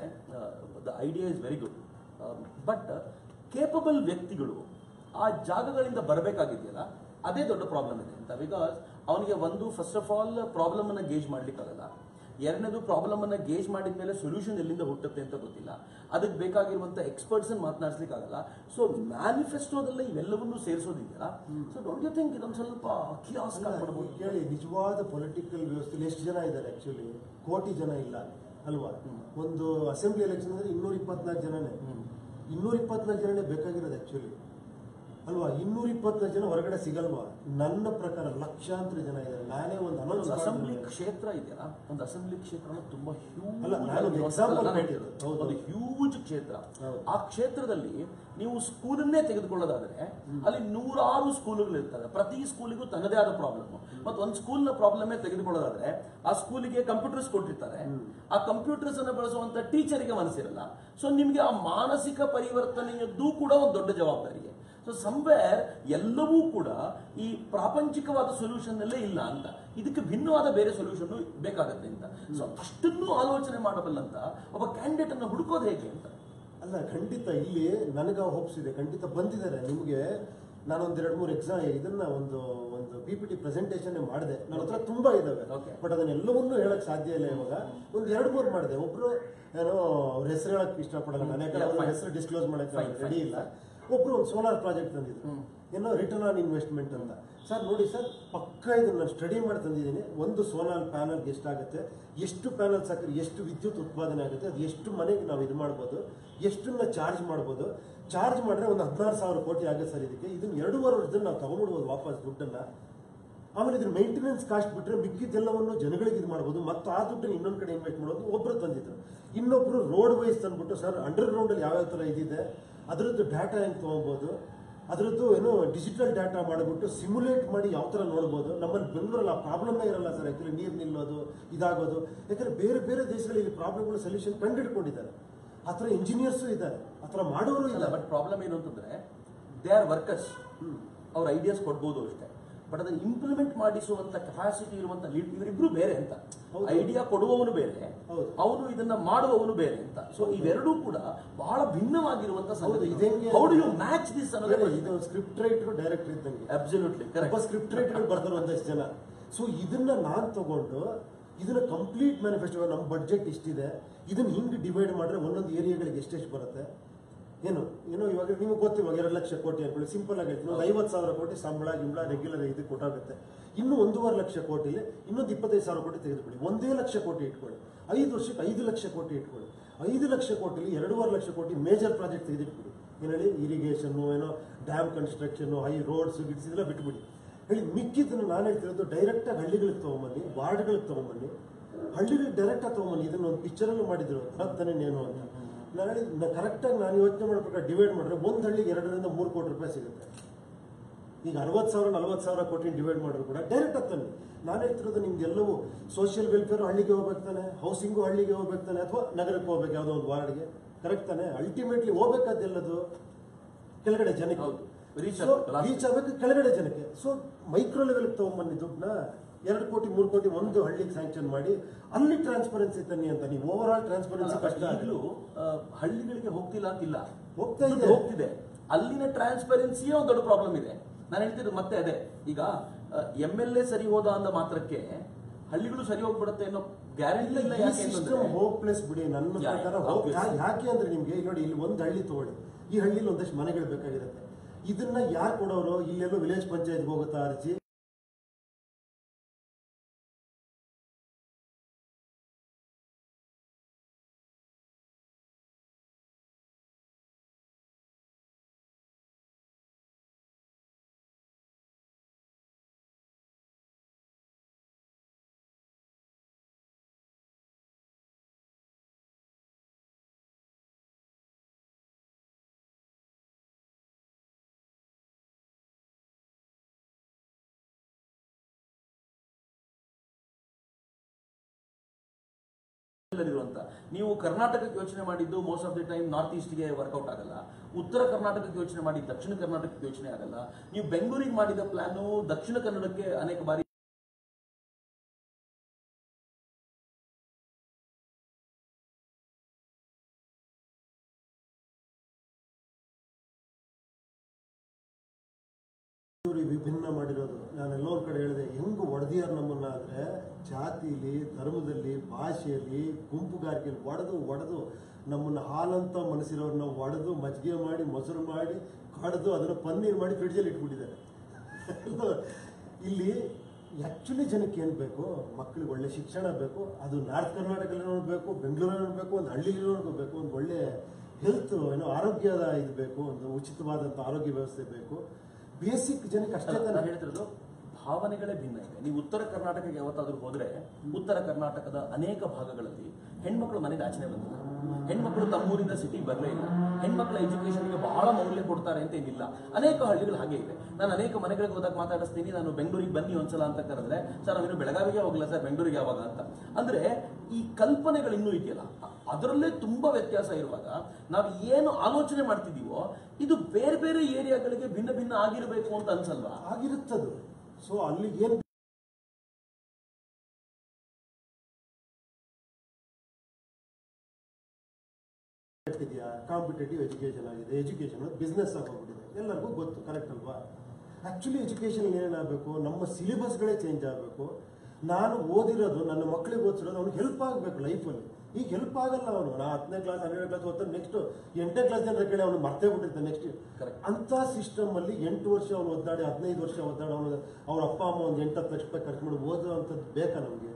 the idea is very good but capable ವ್ಯಕ್ತಿಗಳು ಆ ಜಾಗಗಳಿಂದ ಬರಬೇಕಾಗಿದೆಯಲ್ಲ ಅದೇ ದೊಡ್ಡ ಪ್ರಾಬ್ಲಮ್ ಇದೆ ಅಂತ ಬಿಕಾಸ್ ಅವನಿಗೆ ಒಂದು ಫಸ್ಟ್ ಆಫ್ ಆಲ್ ಪ್ರಾಬ್ಲಮ್ ಅನ್ನ ಗೇಜ್ ಮಾಡ್ಲಿಕ್ಕಾಗಲ್ಲ ಎರಡನೇದು ಪ್ರಾಬ್ಲಮ್ ಅನ್ನ ಗೇಜ್ ಮಾಡಿದ ಮೇಲೆ ಸೊಲ್ಯೂಷನ್ ಎಲ್ಲಿಂದ ಹುಟ್ಟುತ್ತೆ ಅಂತ ಗೊತ್ತಿಲ್ಲ ಅದಕ್ಕೆ ಬೇಕಾಗಿರುವಂತ ಎಕ್ಸ್ಪರ್ಟ್ಸ್ ಮಾತನಾಡಿಸ್ಲಿಕ್ಕಾಗಲ್ಲ ಸೊ ಮ್ಯಾನಿಫೆಸ್ಟೋದಲ್ಲಿ ಇವೆಲ್ಲವನ್ನೂ ಸೇರಿಸೋದಿದೆಯಲ್ಲ ಸೊ ಡೋಂಟ್ ಯು ಥಿಂಕ್ ಇದೊಂದು ಸ್ವಲ್ಪ ಕಿಯಾಸ್ ಅಲ್ಲ, ಮಾಡ್ಬೋದು ಈಗ ಕೇಳಿ ನಿಜವಾದ ಪೊಲಿಟಿಕಲ್ ವ್ಯವಸ್ಥೆಯಲ್ಲಿ ಎಷ್ಟು ಜನ ಇದ್ದಾರೆ ಆಕ್ಚುಲಿ ಕೋಟಿ ಜನ ಇಲ್ಲ ಅಲ್ವಾ ಒಂದು ಅಸೆಂಬ್ಲಿ ಎಲೆಕ್ಷನ್ ಅಂದ್ರೆ ಇನ್ನೂರ ಇಪ್ಪತ್ನಾಲ್ಕು ಜನನೇ ಇನ್ನೂರ ಇಪ್ಪತ್ನಾಲ್ಕು ಜನನೇ ಬೇಕಾಗಿರೋದು ಆಕ್ಚುಲಿ ಅಲ್ವಾ ಇನ್ನೂರ ಇಪ್ಪತ್ನಾಲ್ಕು ಜನ ಹೊರಗಡೆ ಸಿಗಲ್ವಾ ನನ್ನ ಪ್ರಕಾರ ಲಕ್ಷಾಂತರ ಜನ ಇದ್ದಾರೆ ನಾನೇ ಒಂದು ಒಂದು ಅನೌನ್ಸ್ ಅಸೆಂಬ್ಲಿ ಕ್ಷೇತ್ರ ಇದೆಯಲ್ಲ ಒಂದು ಅಸೆಂಬ್ಲಿ ಕ್ಷೇತ್ರ ಅನ್ನೋದು ತುಂಬಾ huge ಅಲ್ಲ, ನಾನು ಒಂದು ಆಗಿರೋ example ಅಲ್ಲ, ನಾನು ಕೊಟ್ಟಿದ್ದು. ಹೇಳ್ತಿರೋದು. ಹೌದು. ಒಂದು ಹ್ಯೂಜ್ ಕ್ಷೇತ್ರ ಹೌದು. ಆ ಕ್ಷೇತ್ರದಲ್ಲಿ ನೀವು ಸ್ಕೂಲನ್ನೇ ತೆಗೆದುಕೊಳ್ಳೋದಾದ್ರೆ ಅಲ್ಲಿ ನೂರಾರು ಸ್ಕೂಲುಗಳು ಇರ್ತವೆ ಪ್ರತಿ ಸ್ಕೂಲಿಗೂ ತನ್ನದೇ ಆದ ಪ್ರಾಬ್ಲಮ್ ಮತ್ತು ಒಂದು ಸ್ಕೂಲ್ನ ಪ್ರಾಬ್ಲಮ್ ತೆಗೆದುಕೊಳ್ಳೋದಾದ್ರೆ ಆ ಸ್ಕೂಲಿಗೆ ಕಂಪ್ಯೂಟರ್ಸ್ ಕೊಟ್ಟಿರ್ತಾರೆ ಆ ಕಂಪ್ಯೂಟರ್ಸ್ ಅನ್ನು ಬಳಸುವಂತ ಟೀಚರಿಗೆ ಮನಸ್ಸಿರಲ್ಲ ಸೊ ನಿಮ್ಗೆ ಆ ಮಾನಸಿಕ ಪರಿವರ್ತನೆಯದ್ದು ಕೂಡ ಒಂದು ದೊಡ್ಡ ಜವಾಬ್ದಾರಿ ಸೊ ಸಂವೇರ್ ಎಲ್ಲವೂ ಕೂಡ ಈ ಪ್ರಾಪಂಚಿಕವಾದ ಸೊಲ್ಯೂಷನ್ ಅಲ್ಲೇ ಇಲ್ಲ ಅಂತ ಇದಕ್ಕೆ ಭಿನ್ನವಾದ ಬೇರೆ ಸೊಲ್ಯೂಷನ್ ಬೇಕಾಗತ್ತೆ ಅಂತ ಸೊ ಅಷ್ಟನ್ನು ಆಲೋಚನೆ ಮಾಡಬಲ್ಲಂತ ಒಬ್ಬ ಕ್ಯಾಂಡಿಡೇಟ್ ಅನ್ನು ಹುಡುಕೋದು ಹೇಗೆ ಅಂತ ಅಲ್ಲ ಖಂಡಿತ ಇಲ್ಲಿ ನನಗೆ ಹೋಪ್ಸ್ ಇದೆ ಖಂಡಿತ ಬಂದಿದ್ದಾರೆ ನಿಮಗೆ ನಾನೊಂದ್ ಎರಡು ಮೂರು ಎಕ್ಸಾಮ್ ಇದನ್ನ ಒಂದು ಒಂದು ಪಿ ಪಿ ಟಿ ಪ್ರೆಸೆಂಟೇಷನ್ ಮಾಡಿದೆ ನನ್ನ ಹತ್ರ ತುಂಬಾ ಇದಾವೆ Okay. ಬಟ್ ಅದನ್ನೆಲ್ಲವನ್ನೂ ಹೇಳಕ್ ಸಾಧ್ಯ ಇಲ್ಲ ಇವಾಗ ಒಂದ್ ಎರಡು ಮೂರು ಮಾಡಿದೆ ಒಬ್ರು ಏನೋ ಅವ್ರ ಹೆಸರು ಹೇಳಕ್ ಇಷ್ಟಪಡಲ್ಲ ನಾನು ಯಾಕಂದ್ರೆ Yeah, ಅವ್ರ fine. ಹೆಸರು ಡಿಸ್ಕ್ಲೋಸ್ ಮಾಡಕ್ಕೆ Fine, ರೆಡಿ fine, ಇಲ್ಲ ಒಬ್ರು ಒಂದು ಸೋಲಾರ್ ಪ್ರಾಜೆಕ್ಟ್ ತಂದಿದ್ರು ಏನೋ ರಿಟರ್ನ್ ಆನ್ ಇನ್ವೆಸ್ಟ್ಮೆಂಟ್ ಅಂತ ಸರ್ ನೋಡಿ ಸರ್ ಪಕ್ಕ ಇದನ್ನ ನಾನು ಸ್ಟಡಿ ಮಾಡಿ ತಂದಿದ್ದೀನಿ ಒಂದು ಸೋಲಾರ್ ಪ್ಯಾನಲ್ಗೆ ಎಷ್ಟಾಗುತ್ತೆ ಎಷ್ಟು ಪ್ಯಾನಲ್ಸ್ ಹಾಕಿದ್ರೆ ಎಷ್ಟು ವಿದ್ಯುತ್ ಉತ್ಪಾದನೆ ಆಗುತ್ತೆ ಅದು ಎಷ್ಟು ಮನೆಗೆ ನಾವು ಇದು ಮಾಡ್ಬೋದು ಎಷ್ಟನ್ನ ಚಾರ್ಜ್ ಮಾಡ್ಬೋದು ಚಾರ್ಜ್ ಮಾಡಿದ್ರೆ ಒಂದು ಹದಿನಾರು ಸಾವಿರ ಕೋಟಿ ಆಗುತ್ತೆ ಸರ್ ಇದಕ್ಕೆ ಇದನ್ನ ಎರಡೂವರೆ ವರ್ಷದಲ್ಲಿ ನಾವು ತಗೊಂಡ್ಬಿಡ್ಬೋದು ವಾಪಸ್ ದುಡ್ಡನ್ನ ಆಮೇಲೆ ಇದ್ರ ಮೇಂಟೆನೆನ್ಸ್ ಕಾಸ್ಟ್ ಬಿಟ್ರೆ ಮಿಕ್ಕಿದ್ದೆಲ್ಲವನ್ನು ಜನಗಳಿಗೆ ಇದು ಮಾಡ್ಬೋದು ಮತ್ತು ಆ ದುಡ್ಡನ್ನ ಇನ್ನೊಂದು ಕಡೆ ಇನ್ವೆಸ್ಟ್ ಮಾಡೋದು ಒಬ್ರು ತಂದಿದ್ರು ಇನ್ನೊಬ್ರು ರೋಡ್ ವೈಸ್ ತಂದ್ಬಿಟ್ಟು ಸರ್ ಅಂಡರ್ ಗ್ರೌಂಡ್ ಅಲ್ಲಿ ಯಾವ್ಯಾವ ಥರ ಇದಿದೆ ಅದರದ್ದು ಡಾಟಾ ಹೆಂಗೆ ತೊಗೊಬೋದು ಅದರದ್ದು ಏನೋ ಡಿಜಿಟಲ್ ಡಾಟಾ ಮಾಡಿಬಿಟ್ಟು ಸಿಮ್ಯುಲೇಟ್ ಮಾಡಿ ಯಾವ ಥರ ನೋಡ್ಬೋದು ನಮ್ಮಲ್ಲಿ ಬೆಂಗಳೂರಲ್ಲಿ ಆ ಪ್ರಾಬ್ಲಮೇ ಇರಲ್ಲ ಸರ್ ಆ್ಯಕ್ಚುಲಿ ನೀರು ನಿಲ್ಲೋದು ಇದಾಗೋದು ಯಾಕಂದ್ರೆ ಬೇರೆ ಬೇರೆ ದೇಶಗಳಲ್ಲಿ ಪ್ರಾಬ್ಲಮ್ಗಳ ಸೊಲ್ಯೂಷನ್ ಕಂಡುಹಿಡ್ಕೊಂಡಿದ್ದಾರೆ ಆ ಥರ ಇಂಜಿನಿಯರ್ಸು ಇದ್ದಾರೆ ಆ ಥರ ಮಾಡೋರು ಅಲ್ಲ ಇದ್ದಾರೆ ಬಟ್ ಪ್ರಾಬ್ಲಮ್ ಏನು ಅಂತಂದ್ರೆ ದೇ ಆರ್ ವರ್ಕರ್ಸ್ ಅವ್ರ ಐಡಿಯಾಸ್ ಕೊಡ್ಬೋದು ಅಷ್ಟೇ ಬಟ್ ಅದನ್ನ ಇಂಪ್ಲಿಮೆಂಟ್ ಮಾಡಿಸುವಂತ ಕೆಪಾಸಿಟಿ ಇರುವಂತ ಲೀಡ್ ಇವರಿಬ್ರು ಬೇರೆ ಅಂತ ಹೌದು. ಐಡಿಯಾ ಕೊಡುವವನು ಬೇರೆ ಹೌದು. ಅವನು ಇದನ್ನ ಮಾಡುವವನು ಬೇರೆ ಅಂತ ಸೊ ಇವೆರಡೂ ಕೂಡ ಬಹಳ ಭಿನ್ನವಾಗಿರುವಂತ ಹೌದು, ಇದೇಂಗೆ- how do you match this ಅನ್ನೋದೇ ಇದು ಸ್ಕ್ರಿಪ್ಟ್ ರೈಟರ್ ಡೈರೆಕ್ಟರ್ ಇದ್ದಂಗೆ ಅಬ್ಸಲ್ಯೂಟ್ಲಿ ಒಬ್ಬ ಕರೆಕ್ಟ್ ಸ್ಕ್ರಿಪ್ಟ್ ರೈಟರ್ ಬರ್ತಾರೆ ಒಂದಷ್ಟು ಜನ ಸೊ ಇದನ್ನ ನಾನ್ ತಗೊಂಡು ಇದನ್ನ ಕಂಪ್ಲೀಟ್ ಮ್ಯಾನಿಫೆಸ್ಟೋ ನಮ್ಮ ಬಡ್ಜೆಟ್ ಇಷ್ಟಿದೆ ಇದನ್ನ ಹಿಂಗೆ ಡಿವೈಡ್ ಮಾಡಿದ್ರೆ ಒಂದೊಂದು ಏರಿಯಾಗಳಿಗೆ ಎಷ್ಟೆಷ್ಟು ಬರುತ್ತೆ ಏನು ಏನು ಇವಾಗ ನಿಮಗೆ ಗೊತ್ತು ಇವಾಗ ಎರಡು ಲಕ್ಷ ಕೋಟಿ ಅನ್ಕೊಳ್ಳಿ ಸಿಂಪಲ್ ಆಗಿ ಹೇಳ್ತೀನಿ ಒಂದು ಐವತ್ತು ಸಾವಿರ ಕೋಟಿ ಸಂಬಳ ಗಿಂಬಳ ರೆಗ್ಯುಲರ್ ಇದು ಕೊಟ್ಟಾಗುತ್ತೆ ಇನ್ನು ಒಂದೂವರೆ ಲಕ್ಷ ಕೋಟಿಲಿ ಇನ್ನೊಂದು ಇಪ್ಪತ್ತೈದು ಸಾವಿರ ಕೋಟಿ ತೆಗೆದುಕೊಳ್ಳಿ ಒಂದೇ ಲಕ್ಷ ಕೋಟಿ ಇಟ್ಕೊಳ್ಳಿ ಐದು ವರ್ಷಕ್ಕೆ ಐದು ಲಕ್ಷ ಕೋಟಿ ಇಟ್ಕೊಳ್ಳಿ ಐದು ಲಕ್ಷ ಕೋಟಿಲಿ ಎರಡೂವರೆ ಲಕ್ಷ ಕೋಟಿ ಮೇಜರ್ ಪ್ರಾಜೆಕ್ಟ್ ತೆಗೆದಿಟ್ಬಿಡಿ ಏನು ಹೇಳಿ ಇರಿಗೇಷನ್ನು ಏನೋ ಡ್ಯಾಮ್ ಕನ್ಸ್ಟ್ರಕ್ಷನ್ ಹೈ ರೋಡ್ಸ್ ಗಿಡ್ಸ್ ಇದೆಲ್ಲ ಬಿಟ್ಬಿಡಿ ಹೇಳಿ ಮಿಕ್ಕಿದ್ದನ್ನು ನಾನು ಹೇಳ್ತಿರೋದು ಡೈರೆಕ್ಟಾಗಿ ಹಳ್ಳಿಗಳಿಗೆ ತೊಗೊಂಬನ್ನಿ ವಾರ್ಡ್ಗಳಿಗೆ ತೊಗೊಂಬನ್ನಿ ಹಳ್ಳಿಗಳಿಗೆ ಡೈರೆಕ್ಟಾಗಿ ತೊಗೊಂಬನ್ನಿ ಇದನ್ನ ಒಂದು ಪಿಕ್ಚರಲ್ಲೂ ಮಾಡಿದ್ರು ತಾನೇ ನೇನು ಅಂತ ನಾನು ಹೇಳಿ ಕರೆಕ್ಟಾಗಿ ನಾನು ಯೋಚನೆ ಮಾಡೋ ಪ್ರಕಾರ ಡಿವೈಡ್ ಮಾಡಿದ್ರೆ ಒಂದು ಹಳ್ಳಿಗೆ ಎರಡರಿಂದ ಮೂರು ಕೋಟಿ ರೂಪಾಯಿ ಸಿಗುತ್ತೆ ಈಗ ಅರವತ್ತು ಸಾವಿರ ನಲವತ್ತು ಸಾವಿರ ಕೋಟಿ ಡಿವೈಡ್ ಮಾಡಿದ್ರು ಕೂಡ ಡೈರೆಕ್ಟ್ ಆಗ್ತಾನೆ ನಾನು ಹೇಳ್ತಿರೋದು ನಿಮ್ಗೆ ಎಲ್ಲವೂ ಸೋಷಿಯಲ್ ವೆಲ್ಫೇರ್ ಹಳ್ಳಿಗೆ ಹೋಗ್ಬೇಕು ತಾನೆ ಹೌಸಿಂಗು ಹಳ್ಳಿಗೆ ಹೋಗ್ಬೇಕು ತಾನೆ ಅಥವಾ ನಗರಕ್ಕೆ ಹೋಗ್ಬೇಕು ಯಾವುದೋ ಒಂದು ವಾರ್ಡ್ಗೆ ಕರೆಕ್ಟ್ ತಾನೆ ಅಲ್ಟಿಮೇಟ್ಲಿ ಹೋಗ್ಬೇಕಾದ್ದೆಲ್ಲದು ಕೆಳಗಡೆ ಜನಕ್ಕೆ ಹೌದು. Reach So, ಆಗ್ಬೇಕು, last reach ಆಗ್ಬೇಕು ಕೆಳಗಡೆ ಜನಕ್ಕೆ ಸೊ ಮೈಕ್ರೋ ಲೆವೆಲ್ ತಗೊಂಬನ್ನಿ ದುಡ್ಡನ್ನ ಎರಡು ಕೋಟಿ ಮೂರು ಕೋಟಿ ಒಂದು ಹಳ್ಳಿಗೆ ಸ್ಯಾಂಕ್ಷನ್ ಮಾಡಿ ಅಲ್ಲಿ ಟ್ರಾನ್ಸ್ಪರೆನ್ಸಿ ತನ್ನಿ ಅಂತ ನೀವು ಓವರ್ ಆಲ್ ಟ್ರಾನ್ಸ್ಪರೆನ್ಸಿ ಕಷ್ಟ ಈಗಲೂ ಹಳ್ಳಿಗಳಿಗೆ ಹೋಗ್ತಿಲ್ಲ ಅಂತಿಲ್ಲ ಹೋಗ್ತಾ ಇದೆ. ದುಡ್ಡು ಹೋಗ್ತಿದೆ ಅಲ್ಲಿನ ಟ್ರಾನ್ಸ್ಪರೆನ್ಸಿಯೇ ಒಂದು ದೊಡ್ಡ ಪ್ರಾಬ್ಲಮ್ ಇದೆ ನಾನು ಹೇಳ್ತಿದ್ದು ಮತ್ತೆ ಅದೇ ಈಗ ಎಂ ಎಲ್ ಎ ಸರಿ ಹೋದ ಅಂದ ಮಾತ್ರಕ್ಕೆ ಹಳ್ಳಿಗಳು ಸರಿ ಹೋಗ್ಬಿಡುತ್ತೆ ಅನ್ನೋ ಗ್ಯಾರಂಟಿ ಇಲ್ಲ ಯಾಕೆ ಸಿಸ್ಟಮ್ ಅಂತಂದ್ರೆ ಹೋಪ್ಲೆಸ್ ಬಿಡಿ ನನ್ನ ಯಾ, ಪ್ರಕಾರ ಯಾ, hope- obviously. ಯಾ- ಯಾಕೆ ಅಂದ್ರೆ ನಿಮ್ಗೆ ಇಲ್ಲಿ ನೋಡಿ ಇಲ್ಲಿ ಒಂದು ಹಳ್ಳಿ ತಗೊಳ್ಳಿ ಈ ಹಳ್ಳಿಲಿ ಒಂದಷ್ಟು ಮನೆಗಳು ಬೇಕಾಗಿರುತ್ತೆ ಇದನ್ನ ಯಾರು ಕೊಡೋರು ಇಲ್ಲೆಲ್ಲೋ ವಿಲೇಜ್ ಪಂಚಾಯತ್ಗೆ ಹೋಗುತ್ತಾ ಅರ್ಜಿ ಇರುವಂತ ನೀವು ಕರ್ನಾಟಕಕ್ಕೆ ಯೋಚನೆ ಮಾಡಿದ್ದು most of the time north ಈಸ್ಟ್ಗೆ ವರ್ಕೌಟ್ ಆಗಲ್ಲ ಉತ್ತರ ಕರ್ನಾಟಕಕ್ಕೆ ಯೋಚನೆ ಮಾಡಿ ದಕ್ಷಿಣ ಕರ್ನಾಟಕಕ್ಕೆ ಯೋಚನೆ ಆಗಲ್ಲ ನೀವು ಬೆಂಗಳೂರಿಗೆ ಮಾಡಿದ ಪ್ಲಾನು ದಕ್ಷಿಣ ಕನ್ನಡಕ್ಕೆ ಅನೇಕ ಬಾರಿ ಇವ್ರು ವಿಭಿನ್ನ ಮಾಡಿರೋದು ನಾನು ಎಲ್ಲೋ ಒಂದ್ ಕಡೆ ಹೇಳಿದೆ ಹೆಂಗ್ ಒಡೆದಿಯಾರ ನಮ್ಮನ್ನ ಅಂದ್ರೆ ಜಾತಿಲಿ ಧರ್ಮದಲ್ಲಿ ಭಾಷೆಯಲ್ಲಿ ಗುಂಪುಗಾರಿಕೆಯಲ್ಲಿ ಒಡೆದು ಒಡೆದು ನಮ್ಮನ್ನ ಹಾಲಂತ ಮನಸ್ಸಿರೋರ್ನ ಒಡೆದು ಮಜ್ಜಿಗೆ ಮಾಡಿ ಮೊಸರು ಮಾಡಿ ಕಡ್ದು ಅದನ್ನ ಪನ್ನೀರ್ ಮಾಡಿ ಫ್ರಿಡ್ಜಲ್ಲಿ ಇಟ್ಬಿಟ್ಟಿದ್ದಾರೆ ಇಲ್ಲಿ ಆಕ್ಚುಲಿ ಜನಕ್ಕೆ ಏನು ಬೇಕು ಮಕ್ಕಳಿಗೆ ಒಳ್ಳೆ ಶಿಕ್ಷಣ ಬೇಕು ಅದು ನಾರ್ತ್ ಕರ್ನಾಟಕದಲ್ಲಿ ನೋಡಬೇಕು ಬೆಂಗಳೂರಲ್ಲಿ ನೋಡಬೇಕು ಒಂದು ಹಳ್ಳಿಲಿ ನೋಡ್ಕೋಬೇಕು ಒಂದು ಒಳ್ಳೆ ಹೆಲ್ತ್ ಏನೋ ಆರೋಗ್ಯದ ಇದು ಬೇಕು ಒಂದು ಉಚಿತವಾದಂಥ ಆರೋಗ್ಯ ವ್ಯವಸ್ಥೆ ಬೇಕು ಬೇಸಿಕ್ ಜನಕ್ಕೆ ಅಷ್ಟೇ ನಾನು ತಾನೇ ಹೇಳ್ತಿರೋದು ಭಾವನೆಗಳೇ ಭಿನ್ನ ಇದೆ ನೀವು ಉತ್ತರ ಕರ್ನಾಟಕಕ್ಕೆ ಯಾವತ್ತಾದ್ರೂ ಹೋದ್ರೆ ಉತ್ತರ ಕರ್ನಾಟಕದ ಅನೇಕ ಭಾಗಗಳಲ್ಲಿ ಹೆಣ್ಮಕ್ಳು ಮನೆಗೆ ಆಚರಣೆ ಬಂದಿಲ್ಲ ಹೆಣ್ಮಕ್ಳು ತಮ್ಮೂರಿಂದ ಸಿಟಿಗೆ ಬರಲೇ ಇಲ್ಲ ಹೆಣ್ಮಕ್ಳ ಎಜುಕೇಶನ್ಗೆ ಬಹಳ ಮೌಲ್ಯ ಕೊಡ್ತಾರೆ ಅಂತ ಏನಿಲ್ಲ ಅನೇಕ ಹಳ್ಳಿಗಳು ಹಾಗೆ ಇವೆ ನಾನು ಅನೇಕ ಮನೆಗಳಿಗೆ ಹೋದಾಗ ಮಾತಾಡಿಸ್ತೀನಿ ನಾನು ಬೆಂಗಳೂರಿಗೆ ಬನ್ನಿ ಒಂದ್ಸಲ ಅಂತ ಕರೆದ್ರೆ ಸರ್ ನಾವಿನ್ನು ಬೆಳಗಾವಿಗೆ ಹೋಗಲ್ಲ ಸರ್ ಬೆಂಗಳೂರಿಗೆ ಯಾವಾಗ ಅಂತ ಅಂದ್ರೆ ಈ ಕಲ್ಪನೆಗಳು ಇನ್ನೂ ಇದೆಯಲ್ಲ ಅದರಲ್ಲೇ ತುಂಬಾ ವ್ಯತ್ಯಾಸ ಇರುವಾಗ ನಾವು ಏನು ಆಲೋಚನೆ ಮಾಡ್ತಿದೀವೋ ಇದು ಬೇರೆ ಬೇರೆ ಏರಿಯಾಗಳಿಗೆ ಭಿನ್ನ ಭಿನ್ನ ಆಗಿರಬೇಕು ಅಂತ ಅನ್ಸಲ್ವಾ ಆಗಿರುತ್ತದು ಸೊ ಅಲ್ಲಿ ಏನು ಇದೆಯಾ ಕಾಂಪಿಟೇಟಿವ್ ಎಜುಕೇಶನ್ ಆಗಿದೆ ಎಜುಕೇಶನ್ ಬಿಸ್ನೆಸ್ ಆಗೋಗ್ಬಿಟ್ಟಿದೆ ಎಲ್ಲರಿಗೂ ಗೊತ್ತು ಕರೆಕ್ಟ್ ಅಲ್ವಾ ಆಕ್ಚುಲಿ ಎಜುಕೇಶನ್ ಏನಾಗಬೇಕು ನಮ್ಮ ಸಿಲೆಬಸ್ಗಳೇ ಚೇಂಜ್ ಆಗಬೇಕು ನಾನು ಓದಿರೋದು ನನ್ನ ಮಕ್ಕಳಿಗೆ ಓದಿಸಿರೋದು ಅವ್ನಿಗೆ ಹೆಲ್ಪ್ ಆಗಬೇಕು ಲೈಫಲ್ಲಿ ಈಗ ಹೆಲ್ಪ್ ಆಗಲ್ಲ ಅವನು ನಾ ಹತ್ತನೇ ಕ್ಲಾಸ್ ಹನ್ನೆರಡನೇ ಕ್ಲಾಸ್ ಓದ್ತಾನೆ ನೆಕ್ಸ್ಟ್ ಎಂಟನೇ ಕ್ಲಾಸ್ ಜನರ ಕೇಳಿ ಅವನು ಮರ್ತೇ ಬಿಟ್ಟಿರ್ತಾನೆ ನೆಕ್ಸ್ಟ್ Correct. ಅಂತ ಸಿಸ್ಟಮ್ ಅಲ್ಲಿ ಎಂಟು ವರ್ಷ ಅವನು ಒದ್ದಾಡಿ ಹದಿನೈದು ವರ್ಷ ಒದ್ದಾಡಿ ಅವನು ಅವ್ರ ಅಪ್ಪ ಅಮ್ಮ ಒಂದು ಎಂಟು ಹತ್ತು ಲಕ್ಷ ರೂಪಾಯಿ ಖರ್ಚು ಮಾಡಿ ಓದೋ ಅಂಥದ್ದು ಬೇಕಾ ನಮಗೆ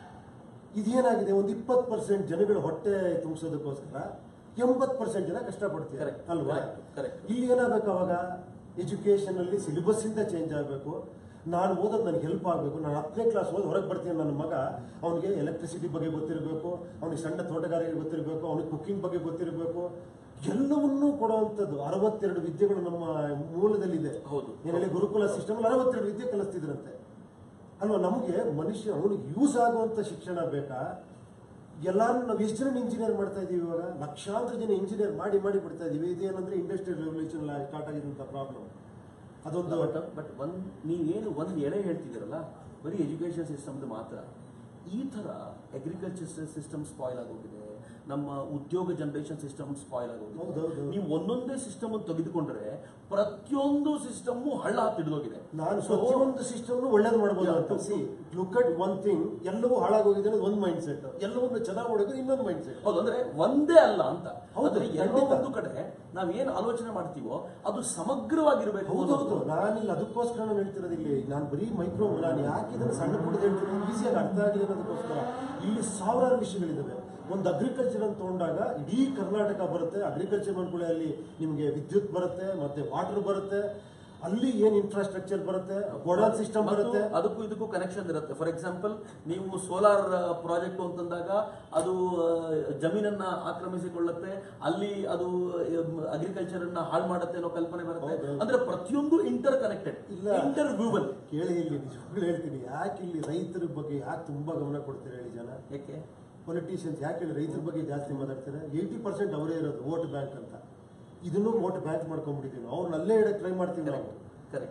ಇದೇನಾಗಿದೆ ಒಂದು ಇಪ್ಪತ್ತು ಪರ್ಸೆಂಟ್ ಜನಗಳ ಹೊಟ್ಟೆ ತುಂಬಿಸೋದಕ್ಕೋಸ್ಕರ ಎಂಬತ್ತು ಪರ್ಸೆಂಟ್ ಜನ ಕಷ್ಟಪಡ್ತಾರೆ Correct. ಅಲ್ವಾ Correct. Correct. ಇಲ್ಲಿ ಏನಾಗಬೇಕು ಅವಾಗ ಎಜುಕೇಶನ್ ಅಲ್ಲಿ ಸಿಲೆಬಸ್ ಇಂದ ಚೇಂಜ್ ಆಗಬೇಕು ನಾನು ಓದೋದು ನನಗೆ ಹೆಲ್ಪ್ ಆಗಬೇಕು ನಾನು ಹತ್ತನೇ ಕ್ಲಾಸ್ ಓದಿ ಹೊರಗೆ ಬರ್ತೀನಿ ನನ್ನ ಮಗ ಅವನಿಗೆ ಎಲೆಕ್ಟ್ರಿಸಿಟಿ ಬಗ್ಗೆ ಗೊತ್ತಿರಬೇಕು ಅವನಿಗೆ ಸಣ್ಣ ತೋಟಗಾರಿಕೆ ಗೊತ್ತಿರಬೇಕು ಅವನಿಗೆ ಕುಕ್ಕಿಂಗ್ ಬಗ್ಗೆ ಗೊತ್ತಿರಬೇಕು ಎಲ್ಲವನ್ನೂ ಕೊಡುವಂಥದ್ದು ಅರವತ್ತೆರಡು ವಿದ್ಯೆಗಳು ನಮ್ಮ ಮೂಲದಲ್ಲಿದೆ ಹೌದು. ಏನ್ ಹೇಳಿ ಗುರುಕುಲ ಸಿಸ್ಟಮ್ ಅಲ್ಲಿ ಅರವತ್ತೆರಡು ವಿದ್ಯೆ ಕಲಿಸ್ತಿದ್ರಂತೆ ಅಲ್ವಾ ನಮಗೆ ಮನುಷ್ಯ ಅವನಿಗೆ ಯೂಸ್ ಆಗುವಂತ ಶಿಕ್ಷಣ ಬೇಕಾ ಎಲ್ಲಾರು ನಾವು ಎಷ್ಟು ಜನ ಇಂಜಿನಿಯರ್ ಮಾಡ್ತಾ ಇದೀವಿ ಇವಾಗ ಲಕ್ಷಾಂತರ ಜನ ಇಂಜಿನಿಯರ್ ಮಾಡಿ ಮಾಡಿ ಬಿಡ್ತಾ ಇದೀವಿ ಇದೇನಂದ್ರೆ ಇಂಡಸ್ಟ್ರಿಯಲ್ ರೆವಲ್ಯೂಷನ್ ಸ್ಟಾರ್ಟ್ ಆಗಿದಂತ ಪ್ರಾಬ್ಲಮ್ ಅದೊಂದು ಬಟ್ ಬಟ್ ಒಂದ್ ನೀವೇನು ಒಂದ್ ಎಳೆ ಹೇಳ್ತಿದ್ದೀರಲ್ಲ ಬರೀ ಎಜುಕೇಶನ್ ಸಿಸ್ಟಮ್ದು ಮಾತ್ರ ಈ ತರ ಅಗ್ರಿಕಲ್ಚರ್ ಸಿಸ್ಟಮ್ ಸ್ಪಾಯ್ಲ್ ಆಗೋಗಿದೆ ನಮ್ಮ ಉದ್ಯೋಗ ಜನರೇಷನ್ ಸಿಸ್ಟಮ್ ಸ್ಪಾಯ್ಲ್ ಆಗೋಗಿದೆ ಹೌದೌದು. ನೀವು ಒಂದೊಂದೇ ಸಿಸ್ಟಮ್ ತೆಗೆದುಕೊಂಡ್ರೆ ಪ್ರತಿಯೊಂದು ಸಿಸ್ಟಮ್ ಹಳ್ಳ ಹಿಡಿದೋಗಿದೆ ನಾನು ಪ್ರತಿಯೊಂದು ಸಿಸ್ಟಮ್ ಒಳ್ಳೇದು ಮಾಡ್ಬೋದು ಅಂತ see look at one thing ಎಲ್ಲವೂ ಹಾಳಾಗೋಗಿದೆ ಅನ್ನೋದು ಒಂದು ಮೈಂಡ್ ಸೆಟ್ ಎಲ್ಲವನ್ನು ಚೆನ್ನಾಗಿ ಮಾಡೋದು ಇನ್ನೊಂದು ಮೈಂಡ್ ಸೆಟ್ ಹೌದು ಅಂದ್ರೆ ಒಂದೇ ಅಲ್ಲ ಅಂತ ಹೌದು, ಅಂದ್ರೆ ಎಲ್ಲೋ ಖಂಡಿತ. ಒಂದು ಕಡೆ ನಾವ್ ಏನ್ ಆಲೋಚನೆ ಮಾಡ್ತೀವೋ ಅದು ಸಮಗ್ರವಾಗಿರ್ಬೇಕು ಹೌದೌದು ಅನ್ನೋದು. ನಾನಿಲ್ಲ ಅದಕ್ಕೋಸ್ಕರ ನಾನು ಹೇಳ್ತಿರೋದು ಇಲ್ಲಿ ನಾನು ಬರೀ ಮೈಕ್ರೋ ನಾನು ಯಾಕೆ ಇದನ್ನು ಸಣ್ಣ ಪುಟ್ಟದ ಹೇಳ್ತೀನಿ ಈಸಿಯಾಗಿ ಅರ್ಥ ಆಗಲಿ ಅನ್ನೋದಕ್ಕೋಸ್ಕರ ಇಲ್ಲಿ ಸಾವಿರಾರು ವಿಷಯಗಳಿದ್ದಾವೆ ಒಂದು ಅಗ್ರಿಕಲ್ಚರ್ ಅಂತ ತಗೊಂಡಾಗ ಇಡೀ ಕರ್ನಾಟಕ ಬರುತ್ತೆ ಅಗ್ರಿಕಲ್ಚರ್ ಬಂದ್ಕೂಳೆ ಅಲ್ಲಿ ನಿಮಗೆ ವಿದ್ಯುತ್ ಬರುತ್ತೆ ಮತ್ತೆ ವಾಟರ್ ಬರುತ್ತೆ ಅಲ್ಲಿ ಏನ್ ಇನ್ಫ್ರಾಸ್ಟ್ರಕ್ಚರ್ ಬರುತ್ತೆ ಗೋಡಾನ್ ಸಿಸ್ಟಮ್ ಮತ್ತು ಬರುತ್ತೆ ಅದಕ್ಕೂ ಇದಕ್ಕೂ ಕನೆಕ್ಷನ್ ಇರುತ್ತೆ ಫಾರ್ ಎಕ್ಸಾಂಪಲ್ ನೀವು ಸೋಲಾರ್ ಪ್ರಾಜೆಕ್ಟ್ ಅಂತಂದಾಗ ಅದು ಆ, ಜಮೀನನ್ನ ಆಕ್ರಮಿಸಿಕೊಳ್ಳುತ್ತೆ ಅಲ್ಲಿ ಅದು ಅಗ್ರಿಕಲ್ಚರ್ ಅನ್ನ ಹಾಳು ಮಾಡುತ್ತೆ ಅನ್ನೋ ಕಲ್ಪನೆ ಬರುತ್ತೆ ಹೌದು. ಅಂದ್ರೆ ಪ್ರತಿಯೊಂದು ಇಂಟರ್ ಕನೆಕ್ಟೆಡ್ ಇಲ್ಲ. ಇಂಟರ್ ವ್ಯೂವಲ್ ಕೇಳಿ ಇಲ್ಲಿ ನಿಜವಾಗ್ಲೂ ಹೇಳ್ತೀನಿ ಯಾಕೆ ಇಲ್ಲಿ ರೈತರ ಬಗ್ಗೆ ಯಾಕೆ ತುಂಬಾ ಗಮನ ಕೊಡ್ತಾರೆ ಹೇಳಿ ಜನ ಯಾಕೆ ಪೊಲಿಟಿಷಿಯನ್ಸ್ ಯಾಕೆ ಹೇಳಿ ರೈತರ ಬಗ್ಗೆ ಜಾಸ್ತಿ ಮಾತಾಡ್ತಾರೆ ಏಯ್ಟಿ ಪರ್ಸೆಂಟ್ ಅವರೇ ಇರೋದು ವೋಟ್ ಬ್ಯಾಂಕ್ ಅಂತ ಇದನ್ನು ವೋಟ್ ಬ್ಯಾಂಕ್ ಮಾಡ್ಕೊಂಡ್ಬಿಟ್ಟಿದ್ದೀವಿ ಅವ್ರನ್ನ ಅಲ್ಲೇ ಇಡಕ್ಕೆ ಟ್ರೈ ಮಾಡ್ತೀವಿ ನಾವು correct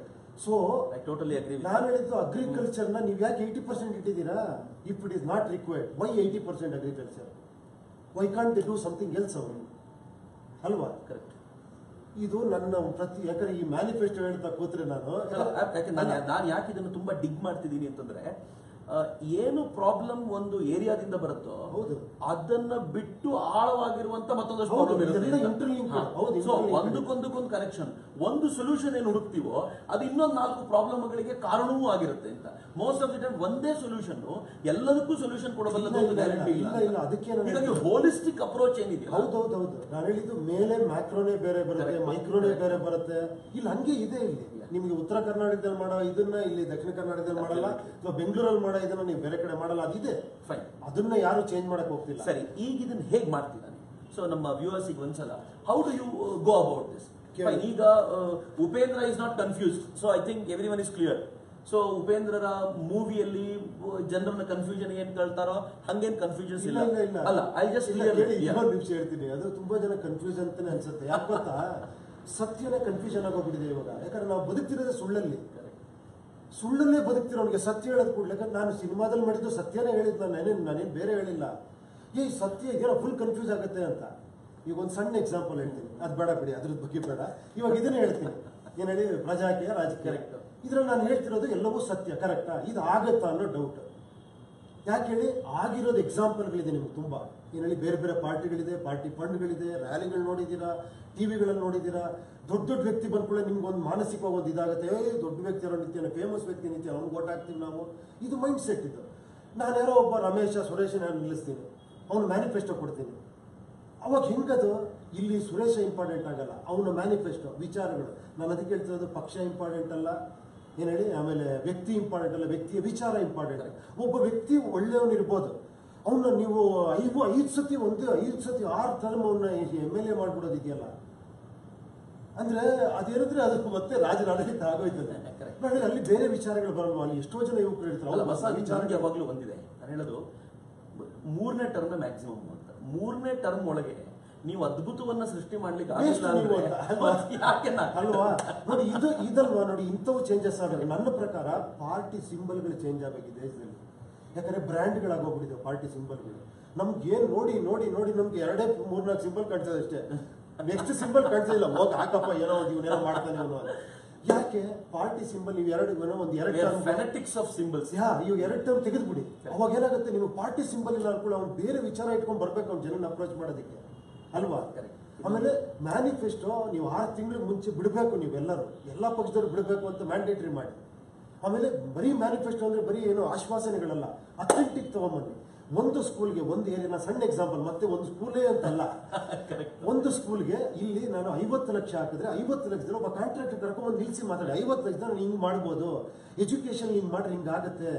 so I totally agree ನಾನು ಹೇಳಿದ್ದು ಅಗ್ರಿಕಲ್ಚರ್ ನ ನೀವು ಯಾಕೆ ಏಯ್ಟಿ ಪರ್ಸೆಂಟ್ ಇಟ್ಟಿದ್ದೀರಾ if it is not required why eighty percent agriculture why can't they do something else ಅವರು ಅಲ್ವಾ ಕರೆಕ್ಟ್ ಇದು ನನ್ನ ಪ್ರತಿ ಯಾಕಂದ್ರೆ ಈ ಮ್ಯಾನಿಫೆಸ್ಟೋ ಹೇಳ್ತಾ ಕೂತ್ರೆ ನಾನು ಯಾಕೆ ನಾನು ನಾನು ಯಾಕೆ ಇದನ್ನು ತುಂಬಾ ಡಿಗ್ ಮಾಡ್ತಿದ್ದೀನಿ ಅಂತಂದ್ರೆ ಆ, ಏನು ಪ್ರಾಬ್ಲಮ್ ಒಂದು ಏರಿಯಾದಿಂದ ಬರುತ್ತೋ ಹೌದು. ಅದನ್ನ ಬಿಟ್ಟು ಆಳವಾಗಿರುವಂತ ಮತ್ತೊಂದಷ್ಟು ಹೌದು, ಪ್ರಾಬ್ಲಮ್ ಇದೆಲ್ಲ interlinked. ಹೌದು, ಸೊ interlinked. ಒಂದಕ್ಕೊಂದಕ್ಕೊಂದು ಕನೆಕ್ಷನ್ ಒಂದು ಸೊಲ್ಯೂಷನ್ ಏನು ಹುಡುಕ್ತಿವೋ ಅದು ಇನ್ನೊಂದು ನಾಲ್ಕು ಪ್ರಾಬ್ಲಮ್ಗಳಿಗೆ ಕಾರಣವೂ ಆಗಿರುತ್ತೆ ಅಂತ ಮೋಸ್ಟ್ ಆಫ್ ದಿ ಟೈಮ್ ಒಂದೇ ಸೊಲ್ಯೂಷನ್ ಎಲ್ಲದಕ್ಕೂ ಸೊಲ್ಯೂಷನ್ ಕೊಡಬಲ್ಲದು ಇಲ್ಲ, ಒಂದು ಇಲ್ಲ, ಗ್ಯಾರಂಟಿ ಇಲ್ಲ, ಇಲ್ಲ, ಅದಕ್ಕೆ ನಾನು ಹೀಗಾಗಿ ಹೋಲಿಸ್ಟಿಕ್ ಅಪ್ರೋಚ್ ಏನಿದೆ ಹೌದೌದೌದು ನಾನು ಹೇಳಿದ್ದು ಮೇಲೆ ಮ್ಯಾಕ್ರೋನೇ ಬೇರೆ ಬರುತ್ತೆ Correct. ಮೈಕ್ರೋನೇ ಬೇರೆ ಬರುತ್ತೆ ಇಲ್ಲಿ ಹಂಗೆ ಇದೆ ಇಲ್ಲಿ ನಿಮಗೆ ಉತ್ತರ ಕರ್ನಾಟಕದಲ್ಲಿ ಮಾಡೋ ಇದನ್ನ ಇಲ್ಲಿ ದಕ್ಷಿಣ ಕರ್ನಾಟಕದಲ್ಲಿ ಮಾಡಲ್ಲ ಅಥವಾ ಬೆಂಗಳೂರಲ್ಲಿ ಮಾಡೋ ಇದನ್ನ ನೀವು ಬೇರೆ ಕಡೆ ಮಾಡಲ್ಲ ಅದಿದೆ ಫೈನ್ ಅದನ್ನ ಯಾರು ಚೇಂಜ್ ಮಾಡಕ್ ಹೋಗ್ತಿಲ್ಲ ಸರಿ ಈಗ ಇದನ್ನ ಹೇಗೆ ಮಾಡ್ತೀರಾ ಸೊ ನಮ್ಮ ವ್ಯೂವರ್ಸಿಗೆ ಒಂದ್ಸಲ how do you go about this ಕೇಳಿ. ಈಗ uh, Upendra is not confused so I think every one is clear so ಉಪೇಂದ್ರರ ಮೂವಿಯಲ್ಲಿ ಜನರನ್ನ ಕನ್ಫ್ಯೂಷನ್ ಏನ್ ಕೇಳ್ತಾರೋ ಹಂಗೇನ್ ಕನ್ಫ್ಯೂಷನ್ಸ್ ಇಲ್ಲ ಇಲ್ಲ ಇಲ್ಲ ಇಲ್ಲ ಅಲ್ಲ ಐ ಜಸ್ಟ್ ಇಲ್ಲ, ಹೇಳಿ, ಇನ್ನೊಂದು ನಿಮಿಷ ಹೇಳ್ತೀನಿ ಅದು ತುಂಬಾ ಜನ ಕನ್ಫ್ಯೂಸ್ ಅಂತಾನೆ ಅನ್ಸುತ್ತೆ ಯಾಕೆ ಗೊತ್ತಾ ಸತ್ಯನೇ ಕನ್ಫ್ಯೂಷನ್ ಆಗೋಗ್ಬಿಟ್ಟಿದೆ ಇವಾಗ ಯಾಕಂದ್ರೆ ನಾವು ಬದುಕ್ತಿರೋದೇ ಸುಳ್ಳಲ್ಲಿ ಸುಳ್ಳಲ್ಲೇ ಬದುಕ್ತಿರೋನಿಗೆ ಸತ್ಯ ಹೇಳೋದ್ ಕೂಡಲೇ ಯಾಕಂದ್ರೆ ನಾನು ಸಿನಿಮಾದಲ್ಲಿ ಮಾಡಿದ್ದು ಸತ್ಯನೇ ಹೇಳಿದ್ ನಾನು ನಾನೇನು ನಾನೇನು ಬೇರೆ ಹೇಳಿಲ್ಲ ಏ ಸತ್ಯ ಏನೋ ಫುಲ್ ಕನ್ಫ್ಯೂಸ್ ಆಗುತ್ತೆ ಅಂತ ಈಗ ಒಂದು ಸಣ್ಣ ಎಕ್ಸಾಂಪಲ್ ಹೇಳ್ತೀನಿ ಅದು ಬೇಡ ಬಿಡಿ ಅದ್ರ ಬಗ್ಗೆ ಬೇಡ ಇವಾಗ ಇದನ್ನೇ ಹೇಳ್ತೀನಿ ಏನ್ ಹೇಳಿ ಪ್ರಜಾಕೀಯ ರಾಜಕೀಯ Correct. ಇದ್ರಲ್ಲಿ ನಾನು ಹೇಳ್ತಿರೋದು ಎಲ್ಲವೂ ಸತ್ಯ ಕರೆಕ್ಟಾ ಇದು ಆಗತ್ತಾ ಅನ್ನೋ ಡೌಟ್ ಯಾಕೆ ಹೇಳಿ ಆಗಿರೋದು ಎಕ್ಸಾಂಪಲ್ಗಳಿದೆ ನಿಮ್ಗೆ ತುಂಬಾ ಏನ್ ಹೇಳಿ ಬೇರೆ ಬೇರೆ ಪಾರ್ಟಿಗಳಿದೆ ಪಾರ್ಟಿ ಫಂಡ್ಗಳಿದೆ ರ್ಯಾಲಿಗಳು ನೋಡಿದ್ದೀರಾ ಟಿವಿಗಳಲ್ಲಿ ನೋಡಿದ್ದೀರಾ ದೊಡ್ಡ ದೊಡ್ಡ ವ್ಯಕ್ತಿ ಬಂದ್ಕೊಳ್ಳೆ ನಿಮ್ಗೆ ಒಂದು ಮಾನಸಿಕವಾಗಿ ಒಂದು ಇದಾಗುತ್ತೆ ಏ ದೊಡ್ಡ ವ್ಯಕ್ತಿ ಅವರ ನಿತ್ಯ ಫೇಮಸ್ ವ್ಯಕ್ತಿ ನಿತ್ಯ ಅವ್ನಿಗೆ ಓಟ್ ಹಾಕ್ತೀವಿ ನಾವು ಇದು ಮೈಂಡ್ ಸೆಟ್ ಇದು ನಾನು ಯಾರೋ ಒಬ್ಬ ರಮೇಶ ಸುರೇಶ ನಾನು ನಿಲ್ಲಿಸ್ತೀನಿ ಅವ್ನು ಮ್ಯಾನಿಫೆಸ್ಟೋ ಕೊಡ್ತೀನಿ ಅವಾಗ ಹೆಂಗದು ಇಲ್ಲಿ ಸುರೇಶ ಇಂಪಾರ್ಟೆಂಟ್ ಆಗಲ್ಲ ಅವನ ಮ್ಯಾನಿಫೆಸ್ಟೋ ವಿಚಾರಗಳು ನಾನು ಅದಕ್ಕೆ ಹೇಳ್ತಿರೋದು ಪಕ್ಷ ಇಂಪಾರ್ಟೆಂಟ್ ಅಲ್ಲ ಏನ್ ಹೇಳಿ ಆಮೇಲೆ ವ್ಯಕ್ತಿ ಇಂಪಾರ್ಟೆಂಟ್ ಅಲ್ಲ ವ್ಯಕ್ತಿಯ ವಿಚಾರ ಇಂಪಾರ್ಟೆಂಟ್ ಒಬ್ಬ ವ್ಯಕ್ತಿ ಒಳ್ಳೆಯವನು ಇರ್ಬೋದು ಅವನ್ನ ನೀವು ಐದು ಐದು ಸತಿ ಒಂದು ಐದು ಸತಿ ಆರು ಟರ್ಮ್ ಅವನ್ನ ಎಮ್ ಎಲ್ ಎ ಮಾಡ್ಬಿಡೋದಿದೆಯಲ್ಲ ಅಂದ್ರೆ ಅದೇನಿದ್ರೆ ಅದು ಮತ್ತೆ ರಾಜರ ಆಡಳಿತ ಆಗೋಯ್ತದೆ Correct. ನೋಡಿ ಅಲ್ಲಿ ಬೇರೆ ವಿಚಾರಗಳು ಬರಲ್ವ ಅಲ್ಲಿ ಎಷ್ಟೋ ಜನ ಯುವಕರು ಅಲ್ಲ ಇರ್ತಾರೆ ಹೊಸ ವಿಚಾರ ಯಾವಾಗಲೂ ಬಂದಿದೆ ನಾನು ಹೇಳೋದು ಮೂರನೇ ಟರ್ಮ್ ಮ್ಯಾಕ್ಸಿಮಮ್ ಅಂತ ಮೂರನೇ ಟರ್ಮ್ ಒಳಗೆ ನೀವು ಅದ್ಭುತವನ್ನ ಸೃಷ್ಟಿ ಮಾಡ್ಲಿಕ್ಕೆ Waste ಆಗಿಲ್ಲ ನೀವು ಅಂದ್ರೆ ಅಂತ, ಅಲ್ವಾ? ಮತ್ತೆ ಯಾಕೆ ನಾ- ಅಲ್ವಾ ನೋಡಿ ಇದು ಇದಲ್ವಾ ನೋಡಿ ಇಂಥವು ಚೇಂಜಸ್ ಆಗಬೇಕು ನನ್ನ ಪ್ರಕಾರ ಪಾರ್ಟಿ ಸಿಂಬಲ್ಗಳು ಚೇಂಜ್ ಆಗಬೇಕು ಈ ದೇಶದಲ್ಲಿ ಯಾಕಂದ್ರೆ ಬ್ರ್ಯಾಂಡ್ಗಳಾಗೋಗ್ಬಿಟ್ಟಿದೆ ಪಾರ್ಟಿ ಸಿಂಬಲ್ಗಳು ನಮ್ಗೆ ಏನ್ ನೋಡಿ ನೋಡಿ ನೋಡಿ ನಮ್ಗೆ ಎರಡೇ ಮೂರ್ನಾಲ್ಕು ಸಿಂಬಲ್ ಕಾಣ್ತದೆ ಅಷ್ಟೇ ನೆಕ್ಸ್ಟ್ ಸಿಂಬಲ್ ಕಾಣ್ತಿಲ್ಲ ಹೋಗಿ ಹಾಕಪ್ಪ ಏನೋ ಒಂದು ಇವನೇನೋ ಮಾಡ್ತಾನೆ ಇವನು ಅಂತ. ಯಾಕೆ ಪಾರ್ಟಿ ಸಿಂಬಲ್ ನೀವು ಎರಡು ಏನೋ ಒಂದು ಎರಡು term- ಫೆನೆಟಿಕ್ಸ್ ಆಫ್ ಸಿಂಬಲ್ಸ್ ಯಾ ಇವಾಗ ಎರಡು ಟರ್ಮ್ ತೆಗೆದ್ಬಿಡಿ ಅವಾಗ ಏನಾಗುತ್ತೆ ನೀವು ಪಾರ್ಟಿ ಸಿಂಬಲ್ ಇಲ್ಲ ಅನ್ಕೊಳ್ಳಿ ಅವ್ನು ಬೇರೆ ವಿಚಾರ ಇಟ್ಕೊಂಡು ಬರ್ಬೇಕು ಅವ್ನು ಜನನ ಅಪ್ರೋಚ್ ಮಾಡೋದಕ್ಕೆ ಅಲ್ವಾ Correct. ಆಮೇಲೆ ಮ್ಯಾನಿಫೆಸ್ಟೋ ನೀವು ಆರು ತಿಂಗಳ ಮುಂಚೆ ಬಿಡಬೇಕು ನೀವೆಲ್ಲರೂ ಎಲ್ಲ ಪಕ್ಷದವ್ರು ಬಿಡಬೇಕು ಅಂತ ಮ್ಯಾಂಡೇಟರಿ ಮಾಡಿ ಆಮೇಲೆ ಬರೀ ಮ್ಯಾನಿಫೆಸ್ಟೋ ಅಂದ್ರೆ ಬರೀ ಏನು ಆಶ್ವಾಸನೆಗಳಲ್ಲ ಅಥೆಂಟಿಕ್ ತಗೊಂಬನ್ನಿ ಒಂದು ಸ್ಕೂಲ್ಗೆ ಒಂದು ಏರಿಯಾ ಸಣ್ಣ ಎಕ್ಸಾಂಪಲ್ ಮತ್ತೆ ಒಂದು ಸ್ಕೂಲೇ ಅಂತಲ್ಲ ಒಂದು ಸ್ಕೂಲ್ಗೆ ಇಲ್ಲಿ ನಾನು ಐವತ್ತು ಲಕ್ಷ ಹಾಕಿದ್ರೆ ಐವತ್ತು ಲಕ್ಷದಲ್ಲಿ ಒಬ್ಬ ಕಾಂಟ್ರಾಕ್ಟರ್ ಕರ್ಕೊಂಡ್ಬಂದು ನಿಲ್ಸಿ ಮಾತಾಡಿ ಐವತ್ತು ಲಕ್ಷ ನಾನು ಹಿಂಗ್ ಮಾಡ್ಬೋದು ಎಜುಕೇಶನ್ ಹಿಂಗ್ ಮಾಡ್ರೆ ಹಿಂಗಾಗತ್ತೆ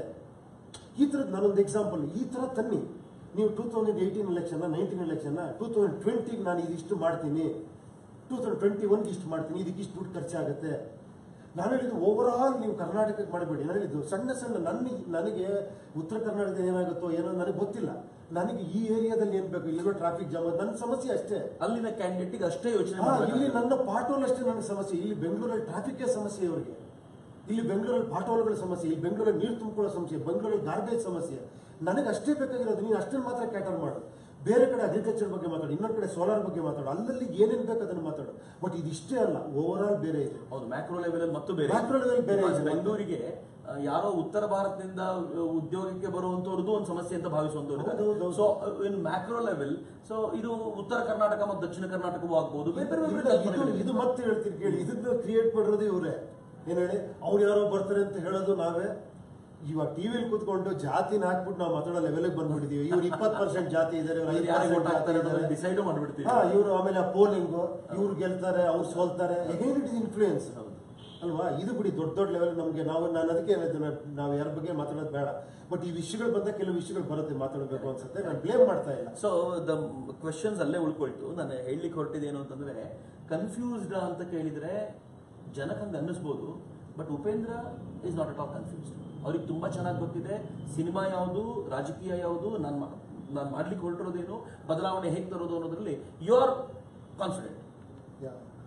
ಈ ಥರದ್ದು ನಾನೊಂದು ಎಕ್ಸಾಂಪಲ್ ಈ ಥರ ತನ್ನಿ ನೀವು two thousand eighteen election nineteen election two thousand ಟ್ವೆಂಟಿಗೆ ನಾನು ಇದಿಷ್ಟು ಮಾಡ್ತೀನಿ ಟೂ ತೌಸಂಡ್ ಟ್ವೆಂಟಿ ಒನ್ಗೆ ಇಷ್ಟು ಮಾಡ್ತೀನಿ ಇದಕ್ಕೆ ಇಷ್ಟು ದುಡ್ಡು ಖರ್ಚಾಗುತ್ತೆ ನಾನು ಹೇಳಿದ್ದು ಓವರ್ ಆಲ್ ನೀವು ಕರ್ನಾಟಕಕ್ಕೆ ಮಾಡಬೇಡಿ ನಾನು ಹೇಳಿದ್ದು ಸಣ್ಣ ಸಣ್ಣ ನನಗೆ ನನಗೆ ಉತ್ತರ ಕರ್ನಾಟಕದ ಏನಾಗುತ್ತೋ ಏನೋ ನನಗೆ ಗೊತ್ತಿಲ್ಲ ನನಗೆ ಈ ಏರಿಯಾದಲ್ಲಿ ಏನ್ ಬೇಕು ಇಲ್ಲಿರೋ ಟ್ರಾಫಿಕ್ ಜಾಮ್ ನನ್ನ ಸಮಸ್ಯೆ ಅಷ್ಟೇ ಅಲ್ಲಿನ ಕ್ಯಾಂಡಿಡೇಟ್ ಅಷ್ಟೇ ಯೋಚನೆ ಹಾ, ಇಲ್ಲಿ ಮಾಡ್ಬೇಕಾಗುತ್ತೆ. ನನ್ನ ಪಾಟೋಲ್ ಅಷ್ಟೇ ನನ್ನ ಸಮಸ್ಯೆ ಇಲ್ಲಿ ಬೆಂಗಳೂರಲ್ಲಿ ಟ್ರಾಫಿಕ್ ಸಮಸ್ಯೆ ಇವರಿಗೆ ಇಲ್ಲಿ ಬೆಂಗಳೂರಲ್ಲಿ ಪಾಟೋಲ್ಗಳ ಸಮಸ್ಯೆ ಇಲ್ಲಿ ಬೆಂಗಳೂರಲ್ಲಿ ನೀರು ತುಂಬಿಕೊಳ್ಳೋ ಸಮಸ್ಯೆ ಬೆಂಗಳೂರಲ್ಲಿ ಗಾರ್ಬೇಜ್ ಸಮಸ್ಯೆ ನನಗೆ ಅಷ್ಟೇ ಬೇಕಾಗಿರೋದು ನೀನು ಅಷ್ಟನ್ನು ಮಾತ್ರ ಕ್ಯಾಟರ್ ಮಾಡು ಬೇರೆ ಕಡೆ ಅಗ್ರಿಕಲ್ಚರ್ ಬಗ್ಗೆ ಮಾತಾಡು ಇನ್ನೊಂದು ಕಡೆ ಸೋಲಾರ್ ಬಗ್ಗೆ ಮಾತಾಡು ಅಲ್ಲಲ್ಲಿ ಏನೇನು ಬೇಕು ಅದನ್ನು ಮಾತಾಡು ಬಟ್ ಇದಿಷ್ಟೇ ಅಲ್ಲ ಓವರ್ ಆಲ್ ಬೇರೆ ಇದೆ ಹೌದು ಮ್ಯಾಕ್ರೋ ಲೆವೆಲ್ ಮತ್ತು ಬೇರೆ Macro level ಬೇರೆ Because ಇದೆ. ಬೆಂಗಳೂರಿಗೆ ಆ, ಯಾರೋ ಉತ್ತರ ಭಾರತದಿಂದ ಆ, ಉದ್ಯೋಗಕ್ಕೆ ಬರುವಂತವ್ರದ್ದು ಒಂದು ಸಮಸ್ಯೆ ಅಂತ ಭಾವಿಸುವಂತವ್ರು ಹೌದು, ಹೌದು, ಹೌದು. So in macro level so ಇದು ಉತ್ತರ ಕರ್ನಾಟಕ ಮತ್ತು ದಕ್ಷಿಣ ಕರ್ನಾಟಕವೂ ಆಗ್ಬಹುದು ಬೇರೆ ಬೇರೆ ಬೇರೆ ಇಲ್ಲ, ಇದು ಕಲ್ಪನೆಗಳಿವೆ. ಇದು ಮತ್ತೆ ಹೇಳ್ತೀನಿ ಕೇಳಿ ಇದನ್ನ ಕ್ರಿಯೇಟ್ ಮಾಡಿರೋದು ಇವರೇ ಏನ್ ಹೇಳಿ ಅವ್ರು ಯಾರೋ ಬರ್ತಾರೆ ಅಂತ ಹೇಳೋದು ನಾವೇ ಇವಾಗ ಟಿವಿಲಿ ಕೂತ್ಕೊಂಡು ಜಾತಿನ ಹಾಕ್ಬಿಟ್ಟು ನಾವು ಮಾತಾಡೋ ಲೆವೆಲ್ಗೆ ಬಂದ್ಬಿಟ್ಟಿದೀವಿ ಇವ್ರು ಇಪ್ಪತ್ತು ಪರ್ಸೆಂಟ್ ಜಾತಿ ಇದಾರೆ ಇವ್ರು ಇವ್ರು ಐದು ಯಾರಿಗೆ percent vote ಹಾಕ್ತಾರೆ ಜಾತಿ ಅನ್ನೋದನ್ನ ಇದಾರೆ. ಡಿಸೈಡ್ ಮಾಡ್ಬಿಡ್ತೀವಿ ಹಾ ಇವರು ಆಮೇಲೆ ಪೋಲಿಂಗ್ ಇವ್ರು ಗೆಲ್ತಾರೆ ಅವ್ರು ಸೋಲ್ತಾರೆ ಅಗೇನ್ ಇಟ್ ಇಸ್ ಇನ್ಫ್ಲೂಯೆನ್ಸ್ ಹೌದು. ಅಲ್ವಾ ಇದು ಬಿಡಿ ದೊಡ್ಡ ದೊಡ್ಡ ಲೆವೆಲ್ ನಮಗೆ ನಾವು ನಾನು ಅದಕ್ಕೆ ಹೇಳಿದ್ದು ನಾವ್- ನಾವು ಯಾರ ಬಗ್ಗೆ ಮಾತಾಡೋದು ಬೇಡ ಬಟ್ ಈ ವಿಷಯಗಳು ಬಂದಾಗ ಕೆಲವು ವಿಷಯಗಳು ಬರುತ್ತೆ ಮಾತಾಡಬೇಕು ಅನ್ಸುತ್ತೆ ನಾನು ಬ್ಲೇಮ್ ಮಾಡ್ತಾ ಇಲ್ಲ ಸೊ ದ ಕ್ವೆಶನ್ಸ್ ಅಲ್ಲೇ ಉಳ್ಕೊಳ್ತು ನಾನು ಹೇಳಲಿಕ್ಕೆ ಹೊರಟಿದ್ದೇನು ಅಂತಂದ್ರೆ ಕನ್ಫ್ಯೂಸ್ಡ್ ಅಂತ ಕೇಳಿದ್ರೆ ಜನಕ್ಕೆ ಹಂಗೆ ಅನ್ನಿಸ್ಬೋದು but Upendra is not at all confused ಅವ್ರಿಗೆ ತುಂಬಾ ಚೆನ್ನಾಗಿ ಗೊತ್ತಿದೆ ಸಿನಿಮಾ ಯಾವುದು ರಾಜಕೀಯ ಯಾವುದು ನಾನು ನಾನು ಮಾಡ್ಲಿಕ್ಕೆ ಹೊರಟಿರೋದೇನು ಬದಲಾವಣೆ ಹೇಗೆ ತರೋದು ಅನ್ನೋದ್ರಲ್ಲಿ ಯು ಆರ್ ಕಾನ್ಫಿಡೆಂಟ್ Yeah.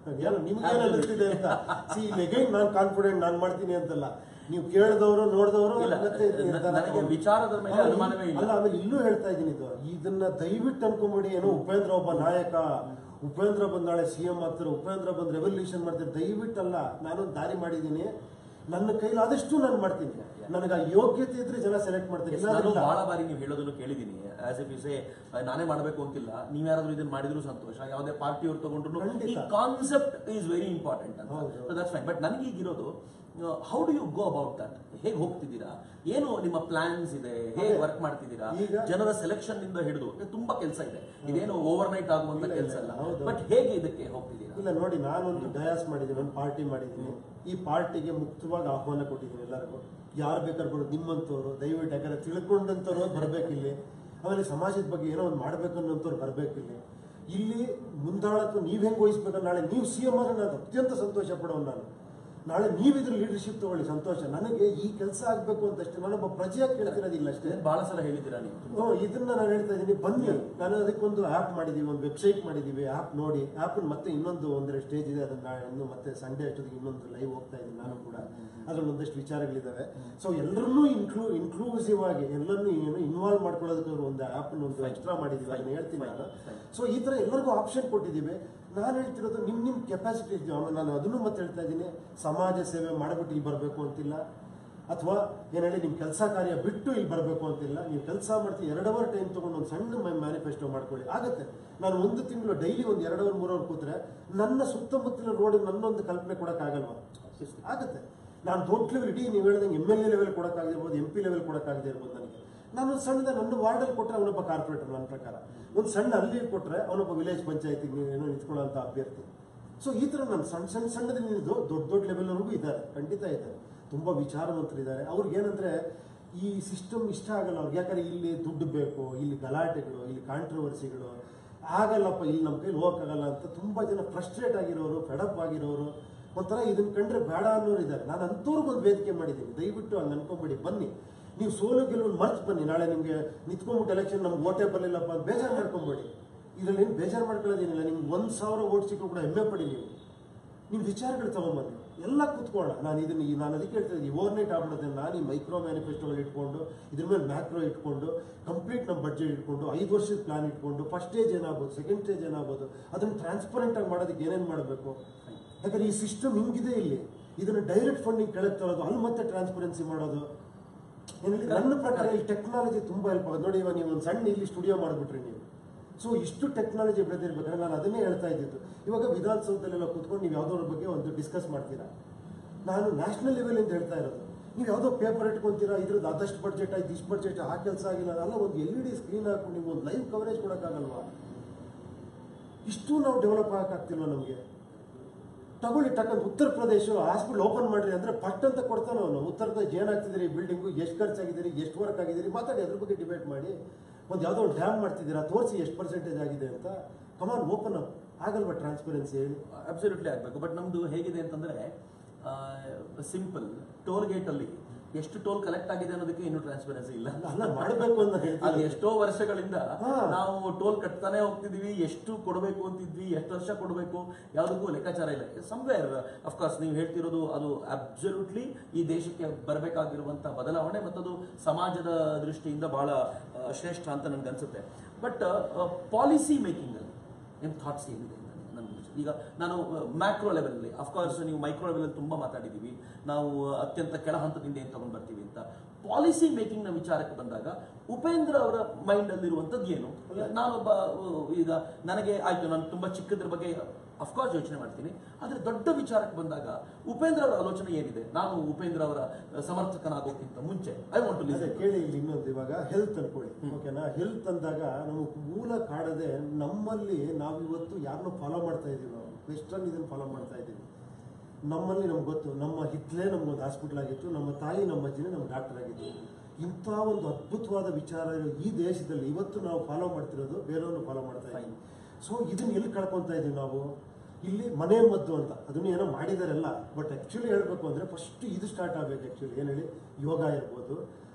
ಏನೋ ನಿಮ್ಗೆ ಏನು ಅನ್ನಿಸ್ತಿದೆ ಅಂತ ಸಿ ಅಗೈನ್ ನಾನು ಕಾನ್ಫಿಡೆಂಟ್ ನಾನು ಮಾಡ್ತೀನಿ ಅಂತಲ್ಲ ನೀವು ಕೇಳಿದವರು ನೋಡಿದವರು ಇಲ್ಲ, ಮತ್ತೆ ಇದು ನ- ನಿರ್ಧಾರ ನನಗೆ ತಗೊಂಡು- ವಿಚಾರದ ಮೇಲೆ ಅಲ್ಲ, ಅನುಮಾನವೇ ಇಲ್ಲ. ಅಲ್ಲ ಆಮೇಲೆ ಇಲ್ಲೂ ಹೇಳ್ತಾ ಇದ್ದೀನಿ ಇದು ಇದನ್ನ ದಯವಿಟ್ಟು ಅನ್ಕೊಂಬಿಡಿ ಏನೋ ಉಪೇಂದ್ರ ಒಬ್ಬ ನಾಯಕ ಉಪೇಂದ್ರ ಬಂದ್ ನಾಳೆ ಸಿ ಎಂ ಆಗ್ತಾರೆ ಉಪೇಂದ್ರ ಬಂದ್ ರೆವಲ್ಯೂಷನ್ ಮಾಡ್ತಾರೆ ದಯವಿಟ್ಟಲ್ಲ ನಾನೊಂದು ದಾರಿ ಮಾಡಿದ್ದೀನಿ ನನ್ನ ಕೈಲಿ ಆದಷ್ಟು ನಾನು ಮಾಡ್ತೀನಿ ನನಗೆ ಆ ಯೋಗ್ಯತೆ ಇದ್ರೆ ಜನ ಸೆಲೆಕ್ಟ್ ಮಾಡ್ತೀನಿ Yes, ಇಲ್ಲ ನಾನು ಅಂದ್ರೆ ಇಲ್ಲ. ಬಹಳ ಬಾರಿ ನೀವು ಹೇಳೋದನ್ನು ಕೇಳಿದ್ದೀನಿ ಆಸ್ ಎಫ್ ಸೇ ನಾನೇ ಮಾಡಬೇಕು ಅಂತಿಲ್ಲ ನೀವ್ ಯಾರಾದ್ರೂ ಇದನ್ನ ಮಾಡಿದ್ರು ಸಂತೋಷ ಯಾವುದೇ ಪಾರ್ಟಿ ಅವ್ರು ತಗೊಂಡ್ರು ಈ ಖಂಡಿತ. ಕಾನ್ಸೆಪ್ಟ್ ಈಸ್ ವೆರಿ ಇಂಪಾರ್ಟೆಂಟ್ ಅಂತ ಹೌದು. ದಟ್ಸ್ ಫೈನ್ ಬಟ್ ನನಗೆ ಈಗಿರೋದು how do you go about that ಹೇಗೆ ಹೋಗ್ತಿದ್ದೀರಾ ಏನು ನಿಮ್ಮ ಪ್ಲಾನ್ಸ್ ಇದೆ ಹೇಗೆ ಅದೇ. ವರ್ಕ್ ಮಾಡ್ತಿದ್ದೀರಾ ಈಗ- ಜನರ ಸೆಲೆಕ್ಷನ್ ಇಂದ ಹಿಡಿದು ತುಂಬಾ ಕೆಲಸ ಇದೆ ಇದೇನು ಓವರ್ ನೈಟ್ ಆಗುವಂತ ಇಲ್ಲ, ಕೆಲಸ ಇಲ್ಲ, ಅಲ್ಲ ಹೌದು. ಬಟ್ ಹೇಗೆ ಇದಕ್ಕೆ ಹೋಗ್ತಿದ್ದೀರಾ ಇಲ್ಲ ನೋಡಿ ನಾನೊಂದು ಡಯಾಸ್ ಮಾಡಿದ್ದೀನಿ ಒಂದು ಪಾರ್ಟಿ ಮಾಡಿದ್ದೀನಿ ಈ ಪಾರ್ಟಿಗೆ ಮುಕ್ತವಾಗಿ ಆಹ್ವಾನ ಕೊಟ್ಟಿದ್ದೀನಿ ಎಲ್ಲರಿಗೂ ಯಾರು ಬೇಕಾದ್ರೆ ಬರೋದು ನಿಮ್ಮಂಥವ್ರು ದಯವಿಟ್ಟು ಯಾಕಂದ್ರೆ ತಿಳ್ಕೊಂಡಂಥವ್ರು ಬರ್ಬೇಕಿಲ್ಲಿ ಆಮೇಲೆ ಸಮಾಜದ ಬಗ್ಗೆ ಏನೋ ಒಂದು ಮಾಡ್ಬೇಕು ಅನ್ನೋಂಥವ್ರು ಬರ್ಬೇಕಿಲ್ಲಿ ಇಲ್ಲಿ ಮುಂದಾಳತ್ವ ನೀವ್ ಹೆಂಗ್ ವಹಿಸ್ಬೇಕು ನಾಳೆ ನೀವು ಸಿ ಎಂ ಆದ್ರೆ ನಾನು ಅತ್ಯಂತ ಸಂತೋಷ ಪಡೋನು ನಾನು ನಾಳೆ ನೀವಿದ್ರ ಲೀಡರ್ಶಿಪ್ ತಗೊಳ್ಳಿ ಸಂತೋಷ ನನಗೆ ಈ ಕೆಲಸ ಆಗ್ಬೇಕು ಅಂತಷ್ಟೇ ನಾನೊಬ್ಬ ಪ್ರಜೆಯಾಗಿ ಕೇಳ್ತಿರೋದಿಲ್ಲ ಅಷ್ಟೇ ಇದನ್ನ ಬಹಳ ಸಲ ಹೇಳಿದ್ದೀರಾ ನೀವು ಹ್ಮ್, ಇದನ್ನ ನಾನು ಹೇಳ್ತಾ ಇದ್ದೀನಿ ಬನ್ನಿ ನಾನು ಅದಕ್ಕೊಂದು ಆ್ಯಪ್ ಮಾಡಿದೀವಿ ಒಂದು ವೆಬ್ಸೈಟ್ ಮಾಡಿದೀವಿ ಆ್ಯಪ್ ನೋಡಿ ಆ್ಯಪ್ ಮತ್ತೆ ಇನ್ನೊಂದು ಒಂದೆರಡು ಸ್ಟೇಜ್ ಇದೆ ಅದನ್ನ ಇನ್ನು ಮತ್ತೆ ಸಂಡೇ ಅಷ್ಟೊತ್ತಿಗೆ ಇನ್ನೊಂದು ಲೈವ್ ಹೋಗ್ತಾ ಇದ್ದೀನಿ ನಾನು ಕೂಡ ಅದ್ರಲ್ಲಿ ಒಂದಷ್ಟು ವಿಚಾರಗಳಿದಾವೆ ಸೊ ಎಲ್ಲರನ್ನೂ ಇನ್ಕ್ಲೂ ಇನ್ಕ್ಲೂಸಿವ್ ಆಗಿ ಎಲ್ಲರನ್ನೂ ಏನು ಇನ್ವಾಲ್ವ್ ಮಾಡ್ಕೊಳ್ಳೋದಕ್ಕೆ ಒಂದು ಆ್ಯಪ್ ಒಂದು ಎಕ್ಸ್ಟ್ರಾ ಮಾಡಿದೀವಿ ಅದನ್ನ ಹೇಳ್ತೀನಿ ನಾನು ಸೊ ಈ ತರ ಎಲ್ಲರಿಗೂ ಆಪ್ಷನ್ ಕೊಟ್ಟಿದ್ದೀವಿ ನಾನು ಹೇಳ್ತಿರೋದು ನಿಮ್ ನಿಮ್ ಕೆಪಾಸಿಟಿ ಇದೆಯೋ ಆಮೇಲೆ ನಾನು ಅದನ್ನು ಮತ್ತೆ ಹೇಳ್ತಾ ಇದ್ದೀನಿ ಸಮಾಜ ಸೇವೆ ಮಾಡ್ಬಿಟ್ಟು ಇಲ್ಲಿ ಬರಬೇಕು ಅಂತಿಲ್ಲ ಅಥವಾ ಏನ್ ಹೇಳಿ ನಿಮ್ ಕೆಲಸ ಕಾರ್ಯ ಬಿಟ್ಟು ಇಲ್ಲಿ ಬರಬೇಕು ಅಂತಿಲ್ಲ ನೀವು ಕೆಲಸ ಮಾಡ್ತೀವಿ ಎರಡು ಅವರ್ ಟೈಮ್ ತಗೊಂಡು ಒಂದು ಸಣ್ಣ ಮ್ಯಾನಿಫೆಸ್ಟೋ ಮಾಡ್ಕೊಳ್ಳಿ ಆಗತ್ತೆ ನಾನು ಒಂದು ತಿಂಗಳು ಡೈಲಿ ಒಂದು ಎರಡು ಅವರ್ ಮೂರು ಅವರ್ ಕೂತ್ರೆ ನನ್ನ ಸುತ್ತಮುತ್ತಲಿನ ರೋಡ್ ನನ್ನೊಂದು ಕಲ್ಪನೆ ಕೊಡಕ್ಕಾಗಲ್ವಾ ಆಗತ್ತೆ ನಾನು ದೊಡ್ಡ ಲೆವೆಲ್ ಇಡೀ ನೀವು ಹೇಳ್ದಂಗೆ ಎಮ್ ಎಲ್ ಎ ಲೆವೆಲ್ ಕೊಡಕ್ಕಾಗಿರ್ಬೋದು ಎಂ ಪಿ ಲೆವೆಲ್ ಕೊಡಕ್ಕಾಗದೇ ಇರ್ಬೋದು ನನಗೆ ನಾನು ಒಂದು ಸಣ್ಣದ ನನ್ನ ವಾರ್ಡಲ್ಲಿ ಕೊಟ್ಟರೆ ಅವನೊಬ್ಬ ಕಾರ್ಪೊರೇಟರ್ ನನ್ನ ಪ್ರಕಾರ ಒಂದು ಸಣ್ಣ ಅಲ್ಲಿ ಕೊಟ್ಟರೆ ಅವನೊಬ್ಬ ವಿಲೇಜ್ ಪಂಚಾಯತಿ ಏನೋ ನಿಂತ್ಕೊಳ್ಳೋಂಥ ಅಭ್ಯರ್ಥಿ ಸೊ ಈ ಥರ ನಾನು ಸಣ್ಣ ಸಣ್ಣ ಸಣ್ಣದಿಂದ ಹಿಡಿದು ದೊಡ್ಡ ದೊಡ್ಡ ಲೆವೆಲ್ವರೆಗೂ ಇದ್ದಾರೆ ಖಂಡಿತ ಇದ್ದಾರೆ ತುಂಬ ವಿಚಾರವಂತರಿದ್ದಾರೆ ಅವ್ರಿಗೆ ಏನಂದ್ರೆ ಈ ಸಿಸ್ಟಮ್ ಇಷ್ಟ ಆಗಲ್ಲ ಅವ್ರಿಗೆ ಯಾಕಂದ್ರೆ ಇಲ್ಲಿ ದುಡ್ಡು ಬೇಕು ಇಲ್ಲಿ ಗಲಾಟೆಗಳು ಇಲ್ಲಿ ಕಾಂಟ್ರವರ್ಸಿಗಳು ಆಗಲ್ಲಪ್ಪ ಇಲ್ಲಿ ನಮ್ಮ ಕೈಲಿ ಹೋಗಕ್ಕಾಗಲ್ಲ ಅಂತ ತುಂಬ ಜನ ಫ್ರಸ್ಟ್ರೇಟ್ ಆಗಿರೋರು ಫೆಡಪ್ ಆಗಿರೋರು ಒಂಥರ ಇದನ್ನ ಕಂಡ್ರೆ ಬೇಡ ಅನ್ನೋರು ಇದ್ದಾರೆ ನಾನು ಅಂಥವ್ರಿಗೆ ಒಂದು ವೇದಿಕೆ ಮಾಡಿದ್ದೀನಿ ದಯವಿಟ್ಟು ಹಂಗೆ ಅನ್ಕೊಂಬಿಡಿ ಬನ್ನಿ ನೀವು ಸೋಲು ಗೆಲುವು ಮರ್ತು ಬನ್ನಿ ನಾಳೆ ನಿಮಗೆ ನಿಂತ್ಕೊಂಡ್ಬಿಟ್ಟು ಎಲೆಕ್ಷನ್ ನಮ್ಗೆ ಓಟೇ ಬರಲಿಲ್ಲಪ್ಪ ಅಂತ ಬೇಜಾರು ಮಾಡ್ಕೊಂಬೇಡಿ ಇದರಲ್ಲಿ ಏನು ಬೇಜಾರು ಮಾಡ್ಕೊಳ್ಳೋದೇನಿಲ್ಲ ನಿಮ್ಗೆ ಒಂದು ಸಾವಿರ ಓಟ್ ಸಿಕ್ಕರು ಕೂಡ ಹೆಮ್ಮೆ ಪಡಿ ನೀವು ನೀವು ವಿಚಾರಗಳು ತಗೊಂಬನ್ನಿ ಎಲ್ಲ ಕೂತ್ಕೊಳ್ಳ ನಾನು ಇದನ್ನ ಈ- ನಾನು ಅದಕ್ಕೆ ಹೇಳ್ತಾ ಇದ್ದೀನಿ ಓವರ್ ನೈಟ್ ಆಗ್ಬಿಡುತ್ತೆ ನಾನು ಈ ಮೈಕ್ರೋ ಮ್ಯಾನಿಫೆಸ್ಟೋಗಳು ಇಟ್ಕೊಂಡು ಇದ್ರ ಮೇಲೆ ಮ್ಯಾಕ್ರೋ ಇಟ್ಕೊಂಡು ಕಂಪ್ಲೀಟ್ ನಮ್ಮ ಬಡ್ಜೆಟ್ ಇಟ್ಕೊಂಡು ಐದು ವರ್ಷದ ಪ್ಲಾನ್ ಇಟ್ಕೊಂಡು ಫಸ್ಟ್ ಸ್ಟೇಜ್ ಏನಾಗ್ಬೋದು ಸೆಕೆಂಡ್ ಸ್ಟೇಜ್ ಏನಾಗ್ಬೋದು ಅದನ್ನು ಟ್ರಾನ್ಸ್ಪರೆಂಟ್ ಆಗಿ ಮಾಡೋದಕ್ಕೆ ಏನೇನು ಮಾಡಬೇಕು ಯಾಕಂದ್ರೆ ಈ ಸಿಸ್ಟಮ್ ಹಿಂಗಿದೆ ಇಲ್ಲಿ ಇದನ್ನು ಡೈರೆಕ್ಟ್ ಫಂಡಿಂಗ್ ಕೆಳಗೆ ತರೋದು ಅಲ್ಲಿ ಮತ್ತೆ ಟ್ರಾನ್ಸ್ಪರೆನ್ಸಿ ಮಾಡೋದು ಏನ್ ಹೇಳಿ? ನನ್ನ ಪ್ರಕಾರ ಈ ಟೆಕ್ನಾಲಜಿ ತುಂಬಾ ಹೆಲ್ಪ್ ಆಗುತ್ತೆ ನೋಡಿ ಇವಾಗ ನೀವು ಒಂದು ಸಣ್ಣ ಇಲ್ಲಿ ಸ್ಟುಡಿಯೋ ಮಾಡಿಬಿಟ್ರಿ ನೀವು ಸೊ ಇಷ್ಟು ಟೆಕ್ನಾಲಜಿ ಬೆಳೆದಿರ್ಬೇಕಾದ್ರೆ ನಾನು ಅದನ್ನೇ ಹೇಳ್ತಾ ಇದ್ದಿದ್ದು ಇವಾಗ ವಿಧಾನಸೌಧದಲ್ಲೆಲ್ಲ ಕೂತ್ಕೊಂಡು ನೀವು ಯಾವುದೋರ ಬಗ್ಗೆ ಒಂದು ಡಿಸ್ಕಸ್ ಮಾಡ್ತೀರಾ ನಾನು ನ್ಯಾಷನಲ್ ಲೆವೆಲ್ ಅಂತ ಹೇಳ್ತಾ ಇರೋದು ನೀವು ಯಾವುದೋ ಪೇಪರ್ ಇಟ್ಕೊಂತೀರಾ ಇದ್ರದ್ದು ಅದಷ್ಟು ಬಡ್ಜೆಟ್ ಆಯ್ತು ಇಷ್ಟು ಬಡ್ಜೆಟ್ ಆ ಕೆಲಸ ಆಗಿಲ್ಲ ಅಲ್ಲ ಒಂದು ಎಲ್ ಇ ಡಿ ಸ್ಕ್ರೀನ್ ಹಾಕೊಂಡು ನೀವು ಒಂದು ಲೈವ್ ಕವರೇಜ್ ಕೊಡೋಕ್ಕಾಗಲ್ವಾ ಇಷ್ಟು ನಾವು ಡೆವಲಪ್ ಆಗಕ್ಕಾಗ್ತಿಲ್ವ ನಮಗೆ ತಗೊಳ್ಳಿ ಟಕ್ಕಂತ ಉತ್ತರ ಪ್ರದೇಶ ಹಾಸ್ಪಿಟಲ್ ಓಪನ್ ಮಾಡ್ರಿ ಅಂದ್ರೆ ಪಟ್ ಅಂತ ಕೊಡ್ತಾನೆ ಅವನು ಉತ್ತರ ಪ್ರದೇಶ ಏನಾಗ್ತಿದ್ದೀರಿ ಬಿಲ್ಡಿಂಗು ಎಷ್ಟು ಖರ್ಚಾಗಿದ್ದೀರಿ ಎಷ್ಟು ವರ್ಕ್ ಆಗಿದ್ದೀರಿ ಮಾತಾಡಿ ಅದ್ರ ಬಗ್ಗೆ ಡಿಬೇಟ್ ಮಾಡಿ ಒಂದು ಯಾವುದೋ ಒಂದು ಡ್ಯಾಮ್ ಮಾಡ್ತಿದ್ದೀರಾ ತೋರಿಸಿ ಎಷ್ಟು ಪರ್ಸೆಂಟೇಜ್ ಆಗಿದೆ ಅಂತ ಕಮಾನ್ ಓಪನ್ ಅಪ್ ಆಗಲ್ವಾ ಟ್ರಾನ್ಸ್ಪರೆನ್ಸಿ ಹೇಳಿ ಅಬ್ಸಲ್ಯೂಟ್ಲಿ ಆಗಬೇಕು ಬಟ್ ನಮ್ದು ಹೇಗಿದೆ ಅಂತಂದ್ರೆ ಸಿಂಪಲ್ ಟೋಲ್ ಗೇಟ್ ಅಲ್ಲಿ ಎಷ್ಟು ಟೋಲ್ ಕಲೆಕ್ಟ್ ಆಗಿದೆ ಅನ್ನೋದಕ್ಕೆ ಇನ್ನೂ ಟ್ರಾನ್ಸ್ಪರೆನ್ಸಿ ಇಲ್ಲ ಅಲ್ಲ ಮಾಡಬೇಕು ಅಂತ ಅದು ಹೇಳ್ತೀನಿ ಎಷ್ಟೋ ವರ್ಷಗಳಿಂದ ಹಾ. ನಾವು ಟೋಲ್ ಕಟ್ತಾನೆ ಹೋಗ್ತಿದ್ವಿ ಎಷ್ಟು ಕೊಡಬೇಕು ಅಂತಿದ್ವಿ ಎಷ್ಟು ವರ್ಷ ಕೊಡಬೇಕು ಯಾವುದಕ್ಕೂ ಲೆಕ್ಕಾಚಾರ ಇಲ್ಲ ಸಮ್ವೇರ್ ಅಫ್ಕೋರ್ಸ್ ನೀವು ಹೇಳ್ತಿರೋದು ಅದು ಅಬ್ಸಲ್ಯೂಟ್ಲಿ ಈ ದೇಶಕ್ಕೆ ಬರಬೇಕಾಗಿರುವಂತ ಬದಲಾವಣೆ ಮತ್ತು ಅದು ಸಮಾಜದ ದೃಷ್ಟಿಯಿಂದ ಬಹಳ ಆ, ಶ್ರೇಷ್ಠ ಅಂತ ನನ್ಗೆ ಅನ್ಸುತ್ತೆ ಬಟ್ ಪಾಲಿಸಿ ಮೇಕಿಂಗ್ ಅಲ್ಲಿ ನಿಮ್ಮ ಥಾಟ್ಸ್ ಏನಿದೆ ನನ್ನ ಈಗ ನಾನು ಮ್ಯಾಕ್ರೋ ಲೆವೆಲಲ್ಲಿ ಅಫ್ಕೋರ್ಸ್ ನೀವು ಮೈಕ್ರೋ ಲೆವೆಲ್ ತುಂಬಾ ಮಾತಾಡಿದ್ದೀವಿ ನಾವು ಅತ್ಯಂತ ಕೆಳ ಹಂತದಿಂದ ಏನು ತಗೊಂಡ್ ಬರ್ತೀವಿ ಅಂತ ಪಾಲಿಸಿ ಮೇಕಿಂಗ್ ನ ವಿಚಾರಕ್ಕೆ ಬಂದಾಗ ಉಪೇಂದ್ರ ಅವರ ಮೈಂಡ್ ಅಲ್ಲಿರುವಂತದ್ದು ಏನು ನಾನೊಬ್ಬ ಅಹ್, ಈಗ ನನಗೆ ಆಯ್ತು ನಾನು ತುಂಬಾ ಚಿಕ್ಕದ್ರ ಬಗ್ಗೆ ಅಫ್ಕೋರ್ಸ್ ಯೋಚನೆ ಮಾಡ್ತೀನಿ ಆದ್ರೆ ದೊಡ್ಡ ವಿಚಾರಕ್ಕೆ ಬಂದಾಗ ಉಪೇಂದ್ರ ಅವರ ಆಲೋಚನೆ ಏನಿದೆ ನಾನು ಉಪೇಂದ್ರ ಅವರ ಸಮರ್ಥಕನಾಗೋಕ್ಕಿಂತ ಮುಂಚೆ ಐ ವಾಂಟ್ ಟು ಅದೇ ಲಿಸನ್ ಕೇಳಿ ಇಲ್ಲಿ ಇನ್ನೊಂದು ಇವಾಗ ಹೆಲ್ತ್ ಅನ್ಕೊಳ್ಳಿ ಓಕೆನಾ ಹೆಲ್ತ್ ಅಂದಾಗ ನಮಗೆ ಮೂಲ ಕಾಡದೆ ನಮ್ಮಲ್ಲಿ ನಾವಿವತ್ತು ಯಾರನ್ನೂ ಫಾಲೋ ಮಾಡ್ತಾ ಇದೀವಿ ನಾವು ವೆಸ್ಟರ್ನ್ ಇದನ್ನ ಫಾಲೋ ಮಾಡ್ತಾ ಇದೀವಿ ನಮ್ಮಲ್ಲಿ ನಮ್ಗೆ ಗೊತ್ತು ನಮ್ಮ ಹಿತ್ಲೇ ನಮ್ಗೊಂದು ಹಾಸ್ಪಿಟಲ್ ಆಗಿತ್ತು ನಮ್ಮ ತಾಯಿ ನಮ್ಮ ಅಜ್ಜಿನೇ ನಮ್ಮ ಡಾಕ್ಟರ್ ಆಗಿತ್ತು ಇಂಥ ಒಂದು ಅದ್ಭುತವಾದ ವಿಚಾರ ಇರೋ ಈ ದೇಶದಲ್ಲಿ ಇವತ್ತು ನಾವು ಫಾಲೋ ಮಾಡ್ತಿರೋದು ಬೇರೆಯವ್ರನ್ನ ಫಾಲೋ ಮಾಡ್ತಾ ಇದೀವಿ ಸೊ ಇದನ್ನ ಎಲ್ಲಿ ಕಳ್ಕೊತಾ ಇದೀವಿ ನಾವು ಇಲ್ಲಿ ಮನೆ ಮದ್ದು ಅಂತ ಅದನ್ನು ಏನೋ ಮಾಡಿದಾರಲ್ಲ ಬಟ್ ಆಕ್ಚುಲಿ ಹೇಳ್ಬೇಕು ಅಂದ್ರೆ ಫಸ್ಟ್ ಇದು ಸ್ಟಾರ್ಟ್ ಆಗ್ಬೇಕು ಆಕ್ಚುಲಿ ಏನ್ ಹೇಳಿ ಯೋಗ ಇರ್ಬೋದು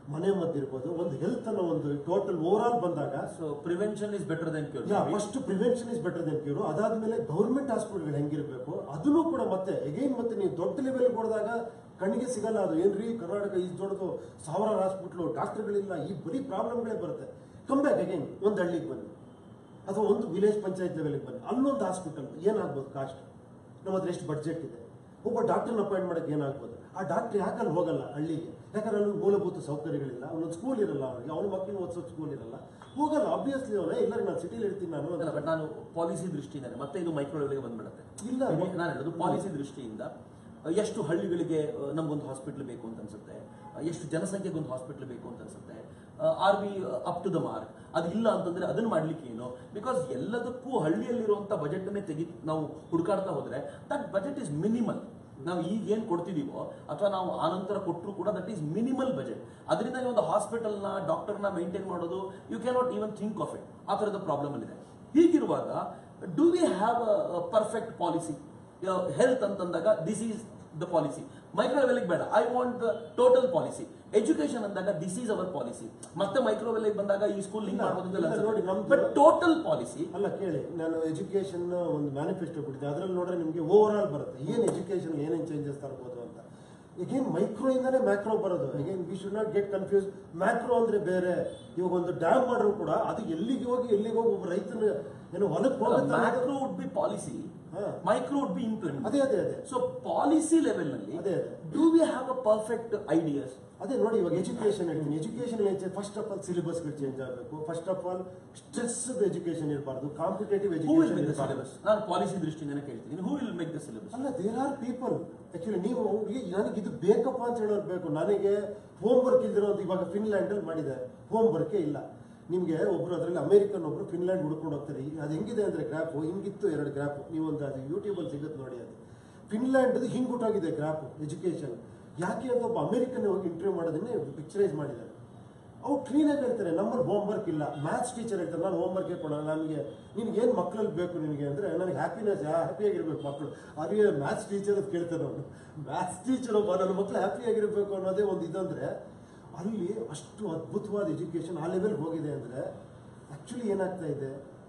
ಮನೆ ಮದ್ದಿರ್ಬೋದು ಒಂದು ಹೆಲ್ತ್ ಅನ್ನೋ ಒಂದು ಟೋಟಲ್ ಓವರ್ ಆಲ್ ಬಂದಾಗ so prevention is better than cure first prevention is better than cure ಅದಾದ್ಮೇಲೆ ಗೌರ್ಮೆಂಟ್ ಹಾಸ್ಪಿಟಲ್ಗಳು ಹೆಂಗಿರ್ಬೇಕು ಅದನ್ನು ಕೂಡ ಮತ್ತೆ ಅಗೈನ್ ಮತ್ತೆ ನೀವು ದೊಡ್ಡ ಲೆವೆಲ್ ಹೋದಾಗ ಕಣ್ಣಿಗೆ ಸಿಗಲ್ಲ ಅದು ಏನ್ರಿ ಕರ್ನಾಟಕ ಇಷ್ಟು ದೊಡ್ಡದು ಸಾವಿರಾರು ಹಾಸ್ಪಿಟ್ಲು ಡಾಕ್ಟರ್ಗಳಿಲ್ಲ ಈ ಬರೀ ಪ್ರಾಬ್ಲಮ್ಗಳೇ ಬರುತ್ತೆ ಕಮ್ ಬ್ಯಾಕ್ ಅಗೈನ್ ಒಂದು ಹಳ್ಳಿಗೆ ಬನ್ನಿ ಅಥವಾ ಒಂದು ವಿಲೇಜ್ ಪಂಚಾಯತ್ ಲೆವೆಲ್ಗೆ ಬನ್ನಿ ಅಲ್ಲೊಂದು ಹಾಸ್ಪಿಟಲ್ ಏನಾಗ್ಬೋದು ಕಾಸ್ಟ್ ನಮ್ಮ ಹತ್ರ ಎಷ್ಟು ಬಡ್ಜೆಟ್ ಇದೆ ಒಬ್ಬ ಡಾಕ್ಟರ್ನ ಅಪಾಯಿಂಟ್ ಮಾಡಕ್ಕೆ ಏನಾಗ್ಬೋದು ಆ ಡಾಕ್ಟರ್ ಯಾಕಲ್ಲಿ ಹೋಗಲ್ಲ ಹಳ್ಳಿಗೆ ಯಾಕಂದ್ರೆ ಅಲ್ಲಿ ಮೂಲಭೂತ ಸೌಕರ್ಯಗಳಿಲ್ಲ ಅವನೊಂದು ಸ್ಕೂಲ್ ಇರಲ್ಲ ಅವನಿಗೆ ಅವನ ಮಕ್ಕಳಿಗೆ ಓದಿಸೋ ಸ್ಕೂಲ್ ಇರಲ್ಲ ಹೋಗಲ್ಲ ಆಬ್ವಿಯಸ್ಲಿ ಅವನೇ ಇಲ್ಲ ನಾನು ಸಿಟಿಲಿ ಇರ್ತೀನಿ ನಾನು ಅಂತ. ಬಟ್ ನಾನು ಪಾಲಿಸಿ ದೃಷ್ಟಿಯಿಂದ ಮತ್ತೆ ಇದು ಮೈಕ್ರೋವೇವ್ಗೆ ಬಂದ್ಬಿಡುತ್ತೆ ಇಲ್ಲ. ನಾನು ಹೇಳೋದು ಪಾಲಿಸಿ ದೃಷ್ಟಿಯಿಂದ ಅಹ್, ಎಷ್ಟು ಹಳ್ಳಿಗಳಿಗೆ ಅಹ್, ನಮ್ಗೊಂದು ಹಾಸ್ಪಿಟ್ಲ್ ಬೇಕು ಅಂತ ಅನ್ಸುತ್ತೆ ಅಹ್, ಎಷ್ಟು ಜನಸಂಖ್ಯೆಗೆ ಒಂದು ಹಾಸ್ಪಿಟ್ಲ್ ಬೇಕು ಅಂತ ಅನ್ಸುತ್ತೆ are be up to the mark ಅದು ಇಲ್ಲ ಅಂತಂದ್ರೆ ಅದನ್ನ ಮಾಡ್ಲಿಕ್ಕೆ ಏನು ಬಿಕಾಸ್ ಎಲ್ಲದಕ್ಕೂ ಹಳ್ಳಿಯಲ್ಲಿರುವಂತ ಬಜೆಟ್ ಅನ್ನೇ ತೆಗಿ ನಾವು ಹುಡುಕಾಡ್ತಾ ಹೋದ್ರೆ ದಟ್ ಬಜೆಟ್ ಇಸ್ ಮಿನಿಮಲ್ ನಾವು ಈಗ ಏನ್ ಕೊಡ್ತಿದೀವೋ ಅಥವಾ ನಾವು ಆನಂತರ ಕೊಟ್ಟರು ಕೂಡ ದಟ್ ಈಸ್ ಮಿನಿಮಲ್ ಬಜೆಟ್ ಅದರಿಂದ ನೀವು ಒಂದು ಹಾಸ್ಪಿಟಲ್ನ ಡಾಕ್ಟರ್ನ ಮೇಂಟೈನ್ ಮಾಡೋದು you can not even think of it ಆ ಥರದ ಪ್ರಾಬ್ಲಮ್ ಇದೆ ಹೀಗಿರುವಾಗ do we have a perfect policy health ಅಂತಂದಾಗ ದಿಸ್ ಈಸ್ ದ ಪಾಲಿಸಿ ಮೈಕ್ರೋವೆಲ್ಗೆ ಬೇಡ I want the total policy education ಅಂದಾಗ ದಿಸ್ ಈಸ್ ಅವರ್ ಪಾಲಿಸಿ ಮತ್ತೆ ಮೈಕ್ರೋವೆಲ್ಗೆ ಬಂದಾಗ ಈ ಸ್ಕೂಲ್ ಲಿಂಕ್ ಇಲ್ಲ, ಇಲ್ಲ, ನೋಡಿ, ನಮ್ದು- ಬಟ್ ಟೋಟಲ್ ಪಾಲಿಸಿ ಅಲ್ಲ ಕೇಳಿ ನಾನು ಎಜುಕೇಶನ್ ಒಂದು ಮ್ಯಾನಿಫೆಸ್ಟೋ ಕೊಟ್ಟಿದ್ದೆ ಅದ್ರಲ್ಲಿ ನೋಡ್ರೆ ನಿಮಗೆ ಓವರ್ ಆಲ್ ಬರುತ್ತೆ ಏನ್ ಎಜುಕೇಶನ್ ಏನೇನು ಚೇಂಜಸ್ ತರ್ಬೋದು ಅಂತ ಈಗೇನ್ ಮೈಕ್ರೋ ಇಂದಾನೆ ಮ್ಯಾಕ್ರೋ ಬರೋದು again we should not get confuse macro ಅಂದ್ರೆ ಬೇರೆ ಇವಾಗ ಒಂದು ಡ್ಯಾಮ್ ಮಾಡಿದ್ರು ಕೂಡ ಅದು ಎಲ್ಲಿಗೆ ಹೋಗಿ ಎಲ್ಲಿಗೆ ಹೋಗಿ ಒಬ್ಬ ರೈತನ ಏನು ಹೊಲಕ್ಕೆ ಹೋಗುತ್ತೆ ಅನ್ನೋದು- ಮ್ಯಾಕ್ರೋ ವುಡ್ ಬಿ ಪಾಲಿಸಿ ಹಾ. ಮೈಕ್ರೋ ವುಡ್ ಬಿ ಇಂಪ್ಲಿಮೆಂಟ್ ಅದೇ ಅದೇ ಅದೇ ಸೊ ಪಾಲಿಸಿ ಲೆವೆಲ್ ನಲ್ಲಿ ಅದೇ, ಅದೇ. Do we have a perfect ideas ಅದೇ ನೋಡಿ ಇವಾಗ ಎಜುಕೇಶನ್ ಹೇಳ್ತೀನಿ ಎಜುಕೇಶನ್ ಫಸ್ಟ್ ಆಫ್ ಆಲ್ ಸಿಲೆಬಸ್ಗಳು ಚೇಂಜ್ ಆಗಬೇಕು first of all stress education ಇರಬಾರ್ದು competitive who will education make the ಇರಬಾರ್ದು ಸಿಲೆಬಸ್ ನಾನು ಪಾಲಿಸಿ ದೃಷ್ಟಿಯಿಂದ ಕೇಳ್ತೀನಿ who will make the syllabus ಅಲ್ಲ ದೇರ್ ಆರ್ ಪೀಪಲ್ ಆಕ್ಚುಲಿ ನೀವು ನನಗೆ ಇದು ಬೇಕಪ್ಪ ಅಂತ ಹೇಳೋರು ಬೇಕು ನನಗೆ ಹೋಮ್ ವರ್ಕ್ ಇಲ್ದಿರೋದು ಇವಾಗ ಫಿನ್ಲ್ಯಾಂಡ್ ಅಲ್ಲಿ ಮಾಡಿದ್ದಾರೆ ಹೋಮ್ ವರ್ಕೇ ಇಲ್ಲ ನಿಮಗೆ ಒಬ್ರು ಅದರಲ್ಲಿ ಅಮೆರಿಕನ್ ಒಬ್ರು ಫಿನ್ಲ್ಯಾಂಡ್ ಹುಡ್ಕೊಂಡು ಹೋಗ್ತಾರೆ ಈಗ ಅದು ಹೆಂಗಿದೆ ಅಂದ್ರೆ ಗ್ರಾಫ್ ಹಿಂಗಿತ್ತು ಎರಡು ಗ್ರಾಫ್ ನೀವು ಒಂದು ಅದು ಯೂಟ್ಯೂಬಲ್ಲಿ ಸಿಗುತ್ತೆ ನೋಡಿ ಅದು ಫಿನ್ಲ್ಯಾಂಡ್ ಹಿಂಗುಟಾಗಿದೆ ಗ್ರಾಫ್ ಎಜುಕೇಶನ್ ಯಾಕೆ ಅಂತ ಒಬ್ಬ ಅಮೆರಿಕನ್ ಹೋಗಿ ಇಂಟರ್ವ್ಯೂ ಮಾಡೋದನ್ನೇ ಪಿಕ್ಚರೈಸ್ ಮಾಡಿದ್ದಾರೆ ಅವ್ರು ಕ್ಲೀನಾಗಿ ಹೇಳ್ತಾರೆ ನಮ್ಮಲ್ಲಿ ಹೋಮ್ ವರ್ಕ್ ಇಲ್ಲ ಮ್ಯಾಥ್ಸ್ ಟೀಚರ್ ಹೇಳ್ತಾರೆ ನಾನು ಹೋಮ್ ವರ್ಕ್ ಕೊಡೋಣ ನನಗೆ ನಿನ್ಗೆ ಏನು ಮಕ್ಕಳಲ್ಲಿ ಬೇಕು ನಿನಗೆ ಅಂದರೆ ನನಗೆ ಹ್ಯಾಪಿನೆಸ್ ಹ್ಯಾಪಿಯಾಗಿರ್ಬೇಕು ಮಕ್ಕಳು ಅದೇ ಮ್ಯಾಥ್ಸ್ ಟೀಚರ್ ಅಂತ ಕೇಳ್ತಾರೆ ಅವನು ಮ್ಯಾಥ್ಸ್ ಟೀಚರ್ ಒಬ್ಬ ನನ್ನ ಮಕ್ಕಳು ಹ್ಯಾಪಿಯಾಗಿರ್ಬೇಕು ಅನ್ನೋದೇ ಒಂದು ಇದಂದ್ರೆ ಅಲ್ಲಿ ಅಷ್ಟು ಅದ್ಭುತವಾದ ಎಜುಕೇಶನ್ ಆ ಲೆವೆಲ್ ಹೋಗಿದೆ ಅಂದರೆ ಆ್ಯಕ್ಚುಲಿ ಏನಾಗ್ತಾ ಇದೆ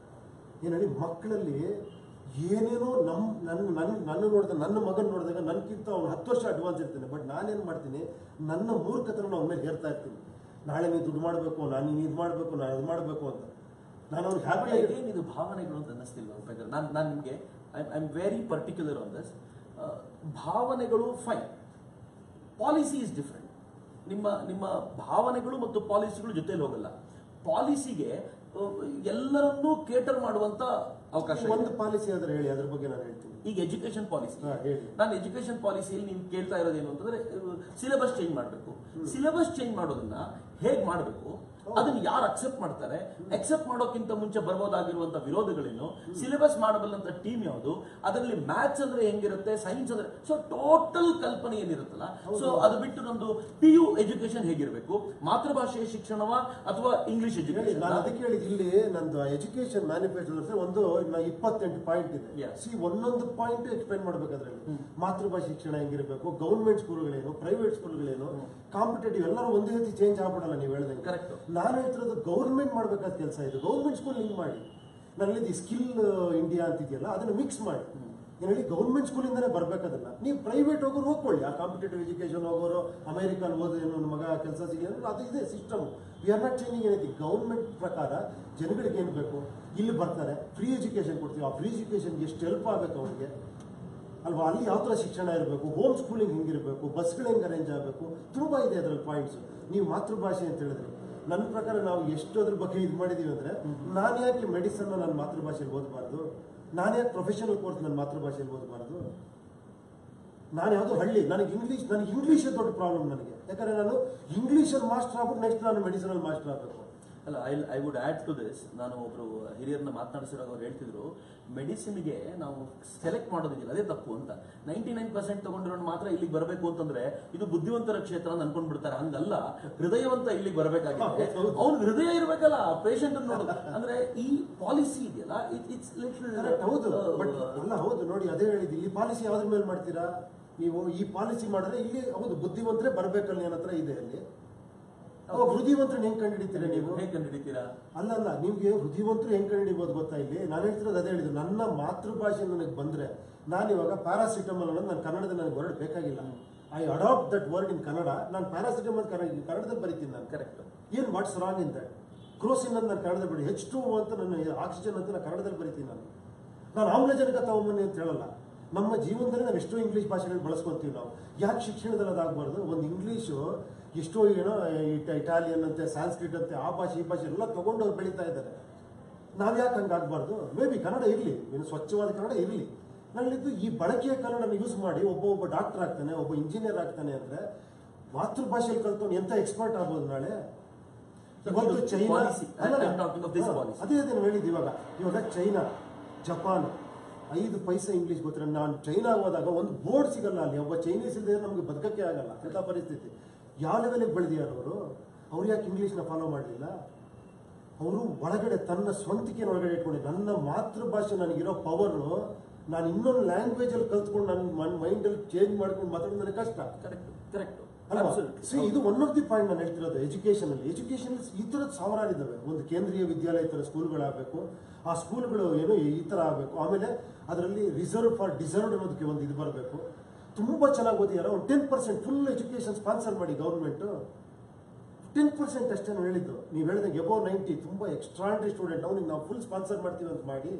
ಏನು ಹೇಳಿ ಮಕ್ಕಳಲ್ಲಿ ಏನೇನೋ ನಮ್ ನನ್ನ ನನ್ನ ನನ್ನ ನೋಡಿದ ನನ್ನ ಮಗನ ನೋಡಿದಾಗ ನನ್ಗಿಂತ ಅವ್ನು ಹತ್ತು ವರ್ಷ ಅಡ್ವಾನ್ಸ್ ಇರ್ತಾನೆ ಬಟ್ ನಾನೇನು ಮಾಡ್ತೀನಿ ನನ್ನ ಮೂರ್ಖತನ ಅವ್ನ ಮೇಲೆ ಹೇರ್ತಾ ಇರ್ತೀನಿ ನಾಳೆ ನೀವು ದುಡ್ಡು ಮಾಡಬೇಕು ನಾನು ನೀನು ಇದು ಮಾಡಬೇಕು ನಾನು ಅದು ಮಾಡಬೇಕು ಅಂತ ನಾನು ಅವ್ನಿಗೆ ಹ್ಯಾಪಿ ಆಗಿ ಏನು ಇದು ಭಾವನೆಗಳು ಅಂತ ಅನ್ನಿಸ್ತಿಲ್ವಾ ಉಪೇಂದ್ರ ನಾನು ನಾನು ನಿಮಗೆ I am very particular on this ಭಾವನೆಗಳು ಫೈನ್ ಪಾಲಿಸಿ ಇಸ್ ಡಿಫ್ರೆಂಟ್ ನಿಮ್ಮ ನಿಮ್ಮ ಭಾವನೆಗಳು ಮತ್ತು ಪಾಲಿಸಿಗಳು ಜೊತೆಲಿ ಹೋಗಲ್ಲ ಪಾಲಿಸಿಗೆ ಎಲ್ಲರನ್ನೂ ಕೇಟರ್ ಮಾಡುವಂತ ಅವಕಾಶ ಇದೆ. ಒಂದು ಪಾಲಿಸಿ ಆದ್ರೆ ಹೇಳಿ ಅದ್ರ ಬಗ್ಗೆ ನಾನು ಹೇಳ್ತೀನಿ ಈಗ ಎಜುಕೇಶನ್ ಪಾಲಿಸಿ ಹಾ, ಹೇಳಿ. ನಾನು ಎಜುಕೇಶನ್ ಪಾಲಿಸಿಯಲ್ಲಿ ನೀವು ಕೇಳ್ತಾ ಇರೋದೇನು ಅಂತಂದ್ರೆ ಸಿಲೆಬಸ್ ಚೇಂಜ್ ಮಾಡಬೇಕು ಸಿಲೆಬಸ್ ಚೇಂಜ್ ಮಾಡೋದನ್ನ ಹೇಗ್ ಮಾಡಬೇಕು ಅದನ್ನ ಯಾರು ಅಕ್ಸೆಪ್ಟ್ ಮಾಡ್ತಾರೆ ಅಕ್ಸೆಪ್ಟ್ ಮಾಡೋಕ್ಕಿಂತ ಮುಂಚೆ ಬರ್ಬೋದಾಗಿರುವಂತ ವಿರೋಧಗಳೇನು ಸಿಲೆಬಸ್ ಮಾಡಬಲ್ಲಂತ ಟೀಮ್ ಯಾವುದು ಅದರಲ್ಲಿ ಮ್ಯಾಥ್ಸ್ ಅಂದ್ರೆ ಹೆಂಗಿರುತ್ತೆ ಸೈನ್ಸ್ ಅಂದ್ರೆ ಸೊ ಟೋಟಲ್ ಕಲ್ಪನೆ ಏನಿರುತ್ತಲ್ಲ ಸೊ ಅದು ಬಿಟ್ಟು ನಮ್ದು ಪಿ ಯು ಎಜುಕೇಶನ್ ಹೇಗಿರಬೇಕು ಮಾತೃಭಾಷೆಯ ಶಿಕ್ಷಣವ ಅಥವಾ ಇಂಗ್ಲಿಷ್ ಹೇಳಿ ಎಜುಕೇಶನ್ ನಾನು ಅದಕ್ಕೆ ಹೇಳಿದ್ದು ಇಲ್ಲಿ ನಂದು ಎಜುಕೇಶನ್ ಮ್ಯಾನಿಫೆಸ್ಟೋ ಒಂದು ನ- ಇಪ್ಪತ್ತೆಂಟು ಪಾಯಿಂಟ್ ಇದೆ Yeah. ಸಿ ಒಂದೊಂದು ಪಾಯಿಂಟ್ ಎಕ್ಸ್ಪ್ಲೈನ್ ಮಾಡ್ಬೇಕು ಅದ್ರಲ್ಲಿ ಮಾತೃಭಾಷೆ ಶಿಕ್ಷಣ ಹೆಂಗಿರ್ಬೇಕು ಗೌರ್ಮೆಂಟ್ ಸ್ಕೂಲ್ಗಳೇನು ಪ್ರೈವೇಟ್ ಸ್ಕೂಲ್ಗಳೇನು ಕಾಂಪಿಟೇಟಿವ್ ಎಲ್ಲರೂ ಒಂದೇ ರೀತಿ ಚೇಂಜ್ ಆಗ್ಬಿಡಲ್ಲ ನೀವು ಹೇಳ್ದಂಗೆ Correct. ನಾನು ಹೇಳ್ತಿರೋದು ಗೌರ್ಮೆಂಟ್ ಮಾಡ್ಬೇಕಾದ ಕೆಲಸ ಇದು ಗೌರ್ಮೆಂಟ್ ಸ್ಕೂಲ್ ಲಿಂಕ್ ಮಾಡಿ ನಾನು ಹೇಳಿದ್ದು ಸ್ಕಿಲ್ ಇಂಡಿಯಾ ಅಂತಿದೆಯಲ್ಲ ಅದನ್ನ ಮಿಕ್ಸ್ ಮಾಡಿ ಏನು ಹೇಳಿ ಗೌರ್ಮೆಂಟ್ ಸ್ಕೂಲಿಂದನೇ ಬರ್ಬೇಕದನ್ನ ನೀವು ಪ್ರೈವೇಟ್ ಹೋಗೋರು ಹೋಗ್ಕೊಳ್ಳಿ ಆ ಕಾಂಪಿಟೇಟಿವ್ ಎಜುಕೇಶನ್ ಹೋಗೋರು ಅಮೆರಿಕನ್ ಓದೋದೇನು ನನ್ನ ಮಗ ಕೆಲಸ ಸಿಗೋದು ಅದು ಇದೆ system we are not changing ಏನಿದೆ ಗೌರ್ಮೆಂಟ್ ಪ್ರಕಾರ ಜನಗಳಿಗೆ ಏನು ಬೇಕು ಇಲ್ಲಿ ಬರ್ತಾರೆ ಫ್ರೀ ಎಜುಕೇಶನ್ ಕೊಡ್ತೀವಿ ಆ ಫ್ರೀ ಎಜುಕೇಶನ್ಗೆ ಎಷ್ಟು ಹೆಲ್ಪ್ ಆಗಬೇಕು ಅವ್ರಿಗೆ ಅಲ್ವಾ ಅಲ್ಲಿ ಯಾವ ಥರ ಶಿಕ್ಷಣ ಇರಬೇಕು ಹೋಮ್ ಸ್ಕೂಲಿಂಗ್ ಹೆಂಗಿರಬೇಕು ಬಸ್ಗಳು ಹೆಂಗೆ ಅರೇಂಜ್ ಆಗಬೇಕು ತುಂಬ ಇದೆ ಅದರಲ್ಲಿ ಪಾಯಿಂಟ್ಸ್ ನೀವು ಮಾತೃಭಾಷೆ ಅಂತ ಹೇಳಿದ್ರಿ ನನ್ನ ಪ್ರಕಾರ ನಾವು ಎಷ್ಟು ಅದ್ರ ಬಗ್ಗೆ ಇದು ಮಾಡಿದೀವಿ ಅಂದ್ರೆ ನಾನು ಯಾಕೆ ಮೆಡಿಸನ್ ನನ್ನ ಮಾತೃಭಾಷೆಯಲ್ಲಿ ಓದಬಾರ್ದು ನಾನು ಯಾಕೆ ಪ್ರೊಫೆಷನಲ್ ಕೋರ್ಸ್ ನನ್ನ ಮಾತೃಭಾಷೆಯಲ್ಲಿ ಓದಬಾರ್ದು ನಾನು ಯಾವುದೋ ಹಳ್ಳಿ ನನಗೆ ಇಂಗ್ಲೀಷ್ ನನಗೆ ಇಂಗ್ಲೀಷೇ ದೊಡ್ಡ ಪ್ರಾಬ್ಲಮ್ ನನಗೆ ಯಾಕಂದ್ರೆ ನಾನು ಇಂಗ್ಲೀಷಲ್ಲಿ ಮಾಸ್ಟರ್ ಆಗ್ಬಿಟ್ಟು ನೆಕ್ಸ್ಟ್ ನಾನು ಮೆಡಿಸನಲ್ಲಿ ಮಾಸ್ಟರ್ ಆಗಬೇಕು ಅಲ್ಲ I I would add to this ನಾನು ಒಬ್ರು ಹಿರಿಯರನ್ನ ಮಾತನಾಡಿಸಿದಾಗ ಅವ್ರು ಹೇಳ್ತಿದ್ರು ಮೆಡಿಸಿನ್ಗೆ ನಾವು ಸೆಲೆಕ್ಟ್ ಮಾಡೋದಿಲ್ಲ ಅದೇ ತಪ್ಪು ಅಂತ ನೈಂಟಿ ನೈನ್ ಪರ್ಸೆಂಟ್ ತಗೊಂಡಿರೋನು ಮಾತ್ರ ಇಲ್ಲಿಗೆ ಬರಬೇಕು ಅಂತಂದ್ರೆ ಇದು ಬುದ್ಧಿವಂತರ ಕ್ಷೇತ್ರ ಅಂತ ಅನ್ಕೊಂಡ್ ಬಿಡ್ತಾರೆ ಹಂಗಲ್ಲ ಹೃದಯವಂತ ಇಲ್ಲಿಗೆ ಬರಬೇಕಾಗಿದೆ ಹೌದು. ಅವ್ನು ಹೃದಯ ಇರ್ಬೇಕಲ್ಲ ಪೇಷಂಟ್ ನೋಡೋದು ಅಂದ್ರೆ ಈ ಪಾಲಿಸಿ ಇದೆಯಲ್ಲ ಇಟ್ಸ್ ಕರೆಕ್ಟ್ ಹೌದು ಬಟ್ ಅಲ್ಲ ಹೌದು ನೋಡಿ ಅದೇ ಹೇಳಿದ್ದು ಇಲ್ಲಿ ಪಾಲಿಸಿ ಯಾವ್ದ್ರ ಮೇಲೆ ಮಾಡ್ತೀರಾ ನೀವು ಈ ಪಾಲಿಸಿ ಮಾಡಿದ್ರೆ ಇಲ್ಲಿ ಹೌದು ಬುದ್ಧಿವಂತರೇ ಬರ್ಬೇಕಲ್ಲಿ ನನ್ನ ಹತ್ರ ಇದೆ ಅಲ್ಲಿ ಅವಾಗ ಹೃದಯವಂತರು ಹೆಂಗ್ ಕಂಡುಹಿಡಿತೀರಾ ನೀವು ಹೇಗೆ ಕಂಡುಹಿಡಿತೀರಾ ಅಲ್ಲ ಅಲ್ಲ ನಿಮ್ಗೆ ಹೃದಯವಂತರು ಹೆಂಗ್ ಕಂಡುಹಿಡಿಬೋದು ಗೊತ್ತಾ ಇಲ್ಲಿ ನಾನು ಹೇಳ್ತಿರೋದು ಅದೇ ಹೇಳಿದ್ದು ನನ್ನ ಮಾತೃಭಾಷೆ ನನಗೆ ಬಂದ್ರೆ ನಾನು ಇವಾಗ ಪ್ಯಾರಾಸಿಟಮಲ್ ಅನ್ನೋದು ನಾನು ಕನ್ನಡದಲ್ಲಿ ನನಗೆ ವರ್ಡ್ ಬೇಕಾಗಿಲ್ಲ I adapt that word in Kannada ನಾನು ಪ್ಯಾರಾಸಿಟಮಲ್ ಕನ್ನಡ ಕನ್ನಡದಲ್ಲಿ ಬರಿತೀನಿ ನಾನು ಕರೆಕ್ಟ್ ಏನು what's wrong in that Crocin ಅಂತ ನಾನು ಕನ್ನಡದಲ್ಲಿ ಬರೀ ಹೆಚ್ ಟು ಅಂತ ನನ್ನ ಆಕ್ಸಿಜನ್ ಅಂತ ನಾನು ಕನ್ನಡದಲ್ಲಿ ಬರಿತೀನಿ ನಾನು ನಾನು ಆಮ್ಲಜನಕ ತಗೊಂಬನ್ನಿ ಅಂತ ಹೇಳಲ್ಲ ನಮ್ಮ ಜೀವನದಲ್ಲಿ ನಾವು ಎಷ್ಟೋ ಇಂಗ್ಲೀಷ್ ಭಾಷೆಗಳನ್ನ ಬಳಸ್ಕೊಂತೀವಿ ನಾವು ಯಾಕೆ ಶಿಕ್ಷಣದಲ್ಲಿ ಅದಾಗಬಾರ್ದು ಒಂದು ಇಂಗ್ಲೀಷು ಎಷ್ಟೋ ಏನೋ ಇಟ- ಇಟಾಲಿಯನ್ ಅಂತೆ ಸಾಂಸ್ಕ್ರಿಟ್ ಅಂತೆ ಆ ಭಾಷೆ ಈ ಭಾಷೆ ಎಲ್ಲ ತಗೊಂಡು ಅವ್ರು ಬೆಳೀತಾ ಇದ್ದಾರೆ ನಾವು ಯಾಕೆ ಹಂಗಾಗಬಾರ್ದು ಮೇ ಬಿ ಕನ್ನಡ ಇರಲಿ ಏನು ಸ್ವಚ್ಛವಾದ ಕನ್ನಡ ಇರಲಿ ನನ್ನಲ್ಲಿದ್ದು ಈ ಬಳಕೆಯ ಕನ್ನಡನ ಯೂಸ್ ಮಾಡಿ ಒಬ್ಬ ಒಬ್ಬ ಡಾಕ್ಟರ್ ಆಗ್ತಾನೆ ಒಬ್ಬ ಇಂಜಿನಿಯರ್ ಆಗ್ತಾನೆ ಅಂದ್ರೆ ಮಾತೃಭಾಷೆಯಲ್ಲಿ ಕಲ್ತವ್ನು ಎಂತ ಎಕ್ಸ್ಪರ್ಟ್ ಆಗ್ಬೋದು ನಾಳೆ ಇವತ್ತು ಇದು ಚೈನಾ policy. I- ಅಲ್ಲ, I'm talking of this ಹಾ, policy. ಅದೇ ಅದೇ ನಾವು ಹೇಳಿದ್ದು ಇವಾಗ ಇವಾಗ ಚೈನಾ ಜಪಾನ್ ಐದು ಪೈಸೆ ಇಂಗ್ಲಿಷ್ ಗೊತ್ತಿರ ನಾನು ಚೈನಾ ಹೋದಾಗ ಒಂದು ಬೋರ್ಡ್ ಸಿಗಲ್ಲ ಅಲ್ಲಿ ಒಬ್ಬ ಚೈನೀಸ್ ಇಲ್ಲದೆ ನಮಗೆ ಬದುಕಕ್ಕೆ ಆಗಲ್ಲ ಅಂತ ಪರಿಸ್ಥಿತಿ ಯಾವ ಲೆವೆಲಿಗೆ ಬೆಳೆದಿದ್ದಾರೆ ಅವರು ಅವ್ರು ಯಾಕೆ ಇಂಗ್ಲೀಷ್ನ ಫಾಲೋ ಮಾಡಲಿಲ್ಲ ಅವರು ಒಳಗಡೆ ತನ್ನ ಸ್ವಂತಿಕೆನ ಒಳಗಡೆ ಇಟ್ಕೊಂಡು ನನ್ನ ಮಾತೃಭಾಷೆ ನನಗಿರೋ ಪವರು ನಾನು ಇನ್ನೊಂದು ಲ್ಯಾಂಗ್ವೇಜ್ ಅಲ್ಲಿ ಕಲ್ತ್ಕೊಂಡು ನನ್ನ ನನ್ನ ಮೈಂಡಲ್ಲಿ ಚೇಂಜ್ ಮಾಡ್ಕೊಂಡು ಮಾತಾಡೋದು ನನಗೆ ಕಷ್ಟ ಕರೆಕ್ಟ್ ಕರೆಕ್ಟ್ ಅಲ್ವಾ See, ಇದು ಒನ್ ಆಫ್ ದಿ ಪಾಯಿಂಟ್ ನಾನು ಹೇಳ್ತಿರೋದು ಎಜುಕೇಶನ್ ಅಲ್ಲಿ ಎಜುಕೇಶನ್ ಈ ಥರದ ಸಾವಿರಾರು ಇದಾವೆ ಒಂದು ಕೇಂದ್ರೀಯ ವಿದ್ಯಾಲಯ ಥರ ಸ್ಕೂಲ್ಗಳಾಗಬೇಕು ಆ ಸ್ಕೂಲ್ಗಳು ಏನೋ ಈ ಥರ ಆಗಬೇಕು ಆಮೇಲೆ ಅದರಲ್ಲಿ ರಿಸರ್ವ್ ಫಾರ್ ಡಿಸರ್ವ್ಡ್ ಅನ್ನೋದಕ್ಕೆ ಒಂದು ಇದು ಬರಬೇಕು ತುಂಬಾ ಚೆನ್ನಾಗಿ ಓದಿದಾರೆ ಒಂದು ten percent full education sponsor ಮಾಡಿ ಗೌರ್ಮೆಂಟ್ ಟೆನ್ ಪರ್ಸೆಂಟ್ ಅಷ್ಟೇ ನಾನು ಹೇಳಿದ್ದು ನೀವು ಹೇಳಿದಂಗೆ ಎಬೋ ನೈಂಟಿ ತುಂಬಾ ಎಕ್ಸ್ಟ್ರಾಂಡ್ರಿ ಸ್ಟೂಡೆಂಟ್ ಅವ್ನಿಗೆ ನಾವು ಫುಲ್ ಸ್ಪಾನ್ಸರ್ ಮಾಡ್ತೀವಿ ಅಂತ ಮಾಡಿ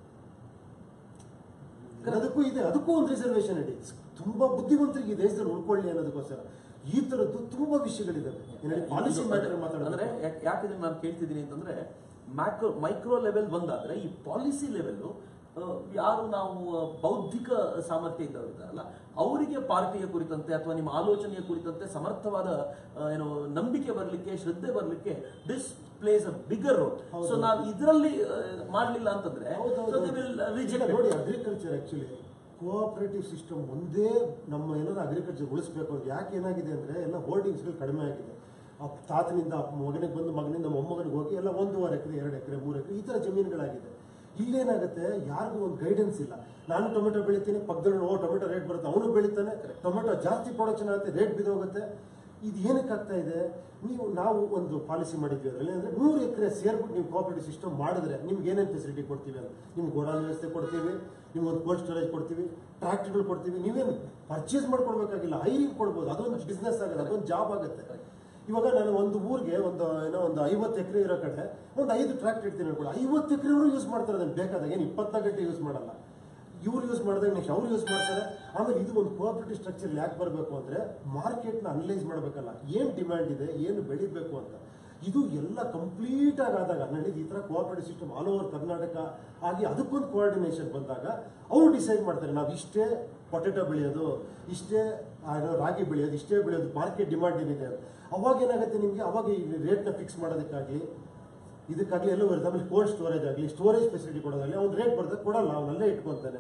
ಅದಕ್ಕೂ ಇದೆ ಅದಕ್ಕೂ ಒಂದು ರಿಸರ್ವೇಶನ್ ಇಡಿ ತುಂಬಾ ಬುದ್ಧಿವಂತರಿಗೆ ಈ ದೇಶದಲ್ಲಿ ಉಳ್ಕೊಳ್ಳಿ ಅನ್ನೋದಕ್ಕೋಸ್ಕರ ಈ ತರದ್ದು ತುಂಬಾ ವಿಷಯಗಳಿದ್ದಾವೆ ಪಾಲಿಸಿ ಮ್ಯಾಟರ್ ಅಂದ್ರೆ ಮಾತಾಡೋದ್ರೆ ಯಾಕ್- ಯಾಕೆ ಇದನ್ನ ನಾನು ಕೇಳ್ತಿದ್ದೀನಿ ಅಂತಂದ್ರೆ ಮ್ಯಾಕ್ರೋ ಮೈಕ್ರೋ ಲೆವೆಲ್ ಬಂದಾದ್ರೆ ಈ ಪಾಲಿಸಿ ಲೆವೆಲ್ ಯಾರು ನಾವು ಆ, ಬೌದ್ಧಿಕ ಸಾಮರ್ಥ್ಯ ಇದ್ದವರು ಇದ್ದಾರಲ್ಲ ಅವರಿಗೆ ಪಾರ್ಟಿಯ ಕುರಿತಂತೆ ಅಥವಾ ನಿಮ್ಮ ಆಲೋಚನೆಯ ಕುರಿತಂತೆ ಸಮರ್ಥವಾದ ಆ, ಏನು ನಂಬಿಕೆ ಬರಲಿಕ್ಕೆ ಶ್ರದ್ಧೆ ಬರಲಿಕ್ಕೆ this place a bigger role ಹೌದು. ಸೊ ನಾವು ಇದರಲ್ಲಿ ಮಾಡಲಿಲ್ಲ ಅಂತಂದ್ರೆ ಹೌದೌದು. so they will reject ಈಗ it. ನೋಡಿ ಅಗ್ರಿಕಲ್ಚರ್ ಆಕ್ಚುಲಿ ಕೋಆಪರೇಟಿವ್ ಸಿಸ್ಟಮ್ ಒಂದೇ ನಮ್ಮ ಏನಾದ್ರು ಅಗ್ರಿಕಲ್ಚರ್ ಉಳಿಸ್ಬೇಕು ಅಂತ ಯಾಕೆ ಏನಾಗಿದೆ ಅಂದ್ರೆ ಎಲ್ಲ ಹೋಲ್ಡಿಂಗ್ಸ್ಗಳು ಕಡಿಮೆ ಆಗಿದೆ ಆ ತಾತನಿಂದ ಅಪ್ಪ ಮಗನಿಗೆ ಬಂದು ಮಗನಿಂದ ಮೊಮ್ಮಗನಿಗೆ ಹೋಗಿ ಎಲ್ಲ ಒಂದೂವರೆ ಎಕರೆ ಎರಡು ಎಕರೆ ಮೂರು ಎಕರೆ ಈ ತರ ಜಮೀನುಗಳಾಗಿದೆ ಇಲ್ಲೇನಾಗುತ್ತೆ ಯಾರಿಗೂ ಒಂದು ಗೈಡೆನ್ಸ್ ಇಲ್ಲ ನಾನು ಟೊಮೆಟೊ ಬೆಳಿತೀನಿ ಪಕ್ಕದಲ್ಲಿ ಓ ಟೊಮೆಟೊ ರೇಟ್ ಬರುತ್ತೆ ಅವನು ಬೆಳಿತಾನೆ ಟೊಮೆಟೊ ಜಾಸ್ತಿ ಪ್ರೊಡಕ್ಷನ್ ಆಗುತ್ತೆ ರೇಟ್ ಬಿದ್ದೋಗುತ್ತೆ ಇದು ಏನಕ್ಕೆ ಆಗ್ತಾ ಇದೆ ನೀವು ನಾವು ಒಂದು ಪಾಲಿಸಿ ಮಾಡಿದ್ವಿ ಅದರಲ್ಲಿ ಅಂದ್ರೆ ನೂರು ಎಕರೆ ಸೇರ್ಬಿಟ್ಟು ನೀವು ಕೋಆಪರೇಟಿವ್ ಸಿಸ್ಟಮ್ ಮಾಡಿದ್ರೆ ನಿಮ್ಗೆ ಏನೇನು ಫೆಸಿಲಿಟಿ ಕೊಡ್ತೀವಿ ಅಂತ ನಿಮ್ಗೆ ಗೋಡಾನ್ ವ್ಯವಸ್ಥೆ ಕೊಡ್ತೀವಿ ನಿಮ್ಗೆ ಒಂದು ಕೋಲ್ಡ್ ಸ್ಟೋರೇಜ್ ಕೊಡ್ತೀವಿ ಟ್ರಾಕ್ಟರ್ಗಳು ಕೊಡ್ತೀವಿ ನೀವೇನು ಪರ್ಚೇಸ್ ಮಾಡ್ಕೊಡ್ಬೇಕಾಗಿಲ್ಲ ಹೈರಿಂಗ್ ಕೊಡ್ಬೋದು ಅದೊಂದು ಬಿಸ್ನೆಸ್ ಆಗುತ್ತೆ ಅದೊಂದು ಜಾಬ್ ಆಗುತ್ತೆ ಇವಾಗ ನಾನು ಒಂದು ಊರಿಗೆ ಒಂದು ಏನೋ ಒಂದು ಐವತ್ತು ಎಕರೆ ಇರೋ ಕಡೆ ಒಂದು ಐದು ಟ್ರಾಕ್ಟರ್ ಇಡ್ತೀನಿ ಅನ್ಕೊಳ್ಳಿ ಐವತ್ತು ಎಕರೆವರು ಯೂಸ್ ಮಾಡ್ತಾರೆ ಅದನ್ನು ಬೇಕಾದಾಗ ಏನು ಇಪ್ಪತ್ನಾಲ್ಕು ಗಂಟೆ ಯೂಸ್ ಮಾಡಲ್ಲ ಇವ್ರು ಯೂಸ್ ಮಾಡಿದಾಗ ನೆಕ್ಸ್ಟ್ ಅವ್ರು ಯೂಸ್ ಮಾಡ್ತಾರೆ ಆಮೇಲೆ ಇದು ಒಂದು ಕೋಆಪರೇಟಿವ್ ಸ್ಟ್ರಕ್ಚರ್ ಯಾಕೆ ಬರಬೇಕು ಅಂದ್ರೆ ಮಾರ್ಕೆಟ್ನ ಅನಲೈಸ್ ಮಾಡಬೇಕಲ್ಲ ಏನು ಡಿಮ್ಯಾಂಡ್ ಇದೆ ಏನು ಬೆಳಿಬೇಕು ಅಂತ ಇದು ಎಲ್ಲ ಕಂಪ್ಲೀಟ್ ಆಗಿ ಆದಾಗ ನಾನು ಈ ಥರ cooperative system all over Karnataka ಆಗಿ ಅದಕ್ಕೊಂದು ಕೋಆರ್ಡಿನೇಷನ್ ಬಂದಾಗ ಅವರು ಡಿಸೈಡ್ ಮಾಡ್ತಾರೆ ನಾವು ಇಷ್ಟೇ ಪೊಟೆಟೊ ಬೆಳೆಯೋದು ಇಷ್ಟೇ ಆ, ಏನೋ ರಾಗಿ ಬೆಳೆಯೋದು ಇಷ್ಟೇ ಬೆಳೆಯೋದು ಮಾರ್ಕೆಟ್ ಡಿಮಾಂಡ್ ಏನಿದೆ ಅಂತ ಅವಾಗ ಏನಾಗುತ್ತೆ ನಿಮಗೆ ಅವಾಗ ಈ ರೇಟ್ನ ಫಿಕ್ಸ್ ಮಾಡೋದಕ್ಕಾಗಲಿ ಇದಕ್ಕಾಗಲಿ ಎಲ್ಲ ಬರುತ್ತೆ ಆಮೇಲೆ ಕೋಲ್ಡ್ ಸ್ಟೋರೇಜ್ ಆಗಲಿ ಸ್ಟೋರೇಜ್ ಫೆಸಿಲಿಟಿ ಕೊಡೋದಾಗಲಿ ಅವ್ನು ರೇಟ್ ಬರ್ತದೆ ಕೊಡಲ್ಲ ಅವನಲ್ಲೇ ಇಟ್ಕೊಂತಾನೆ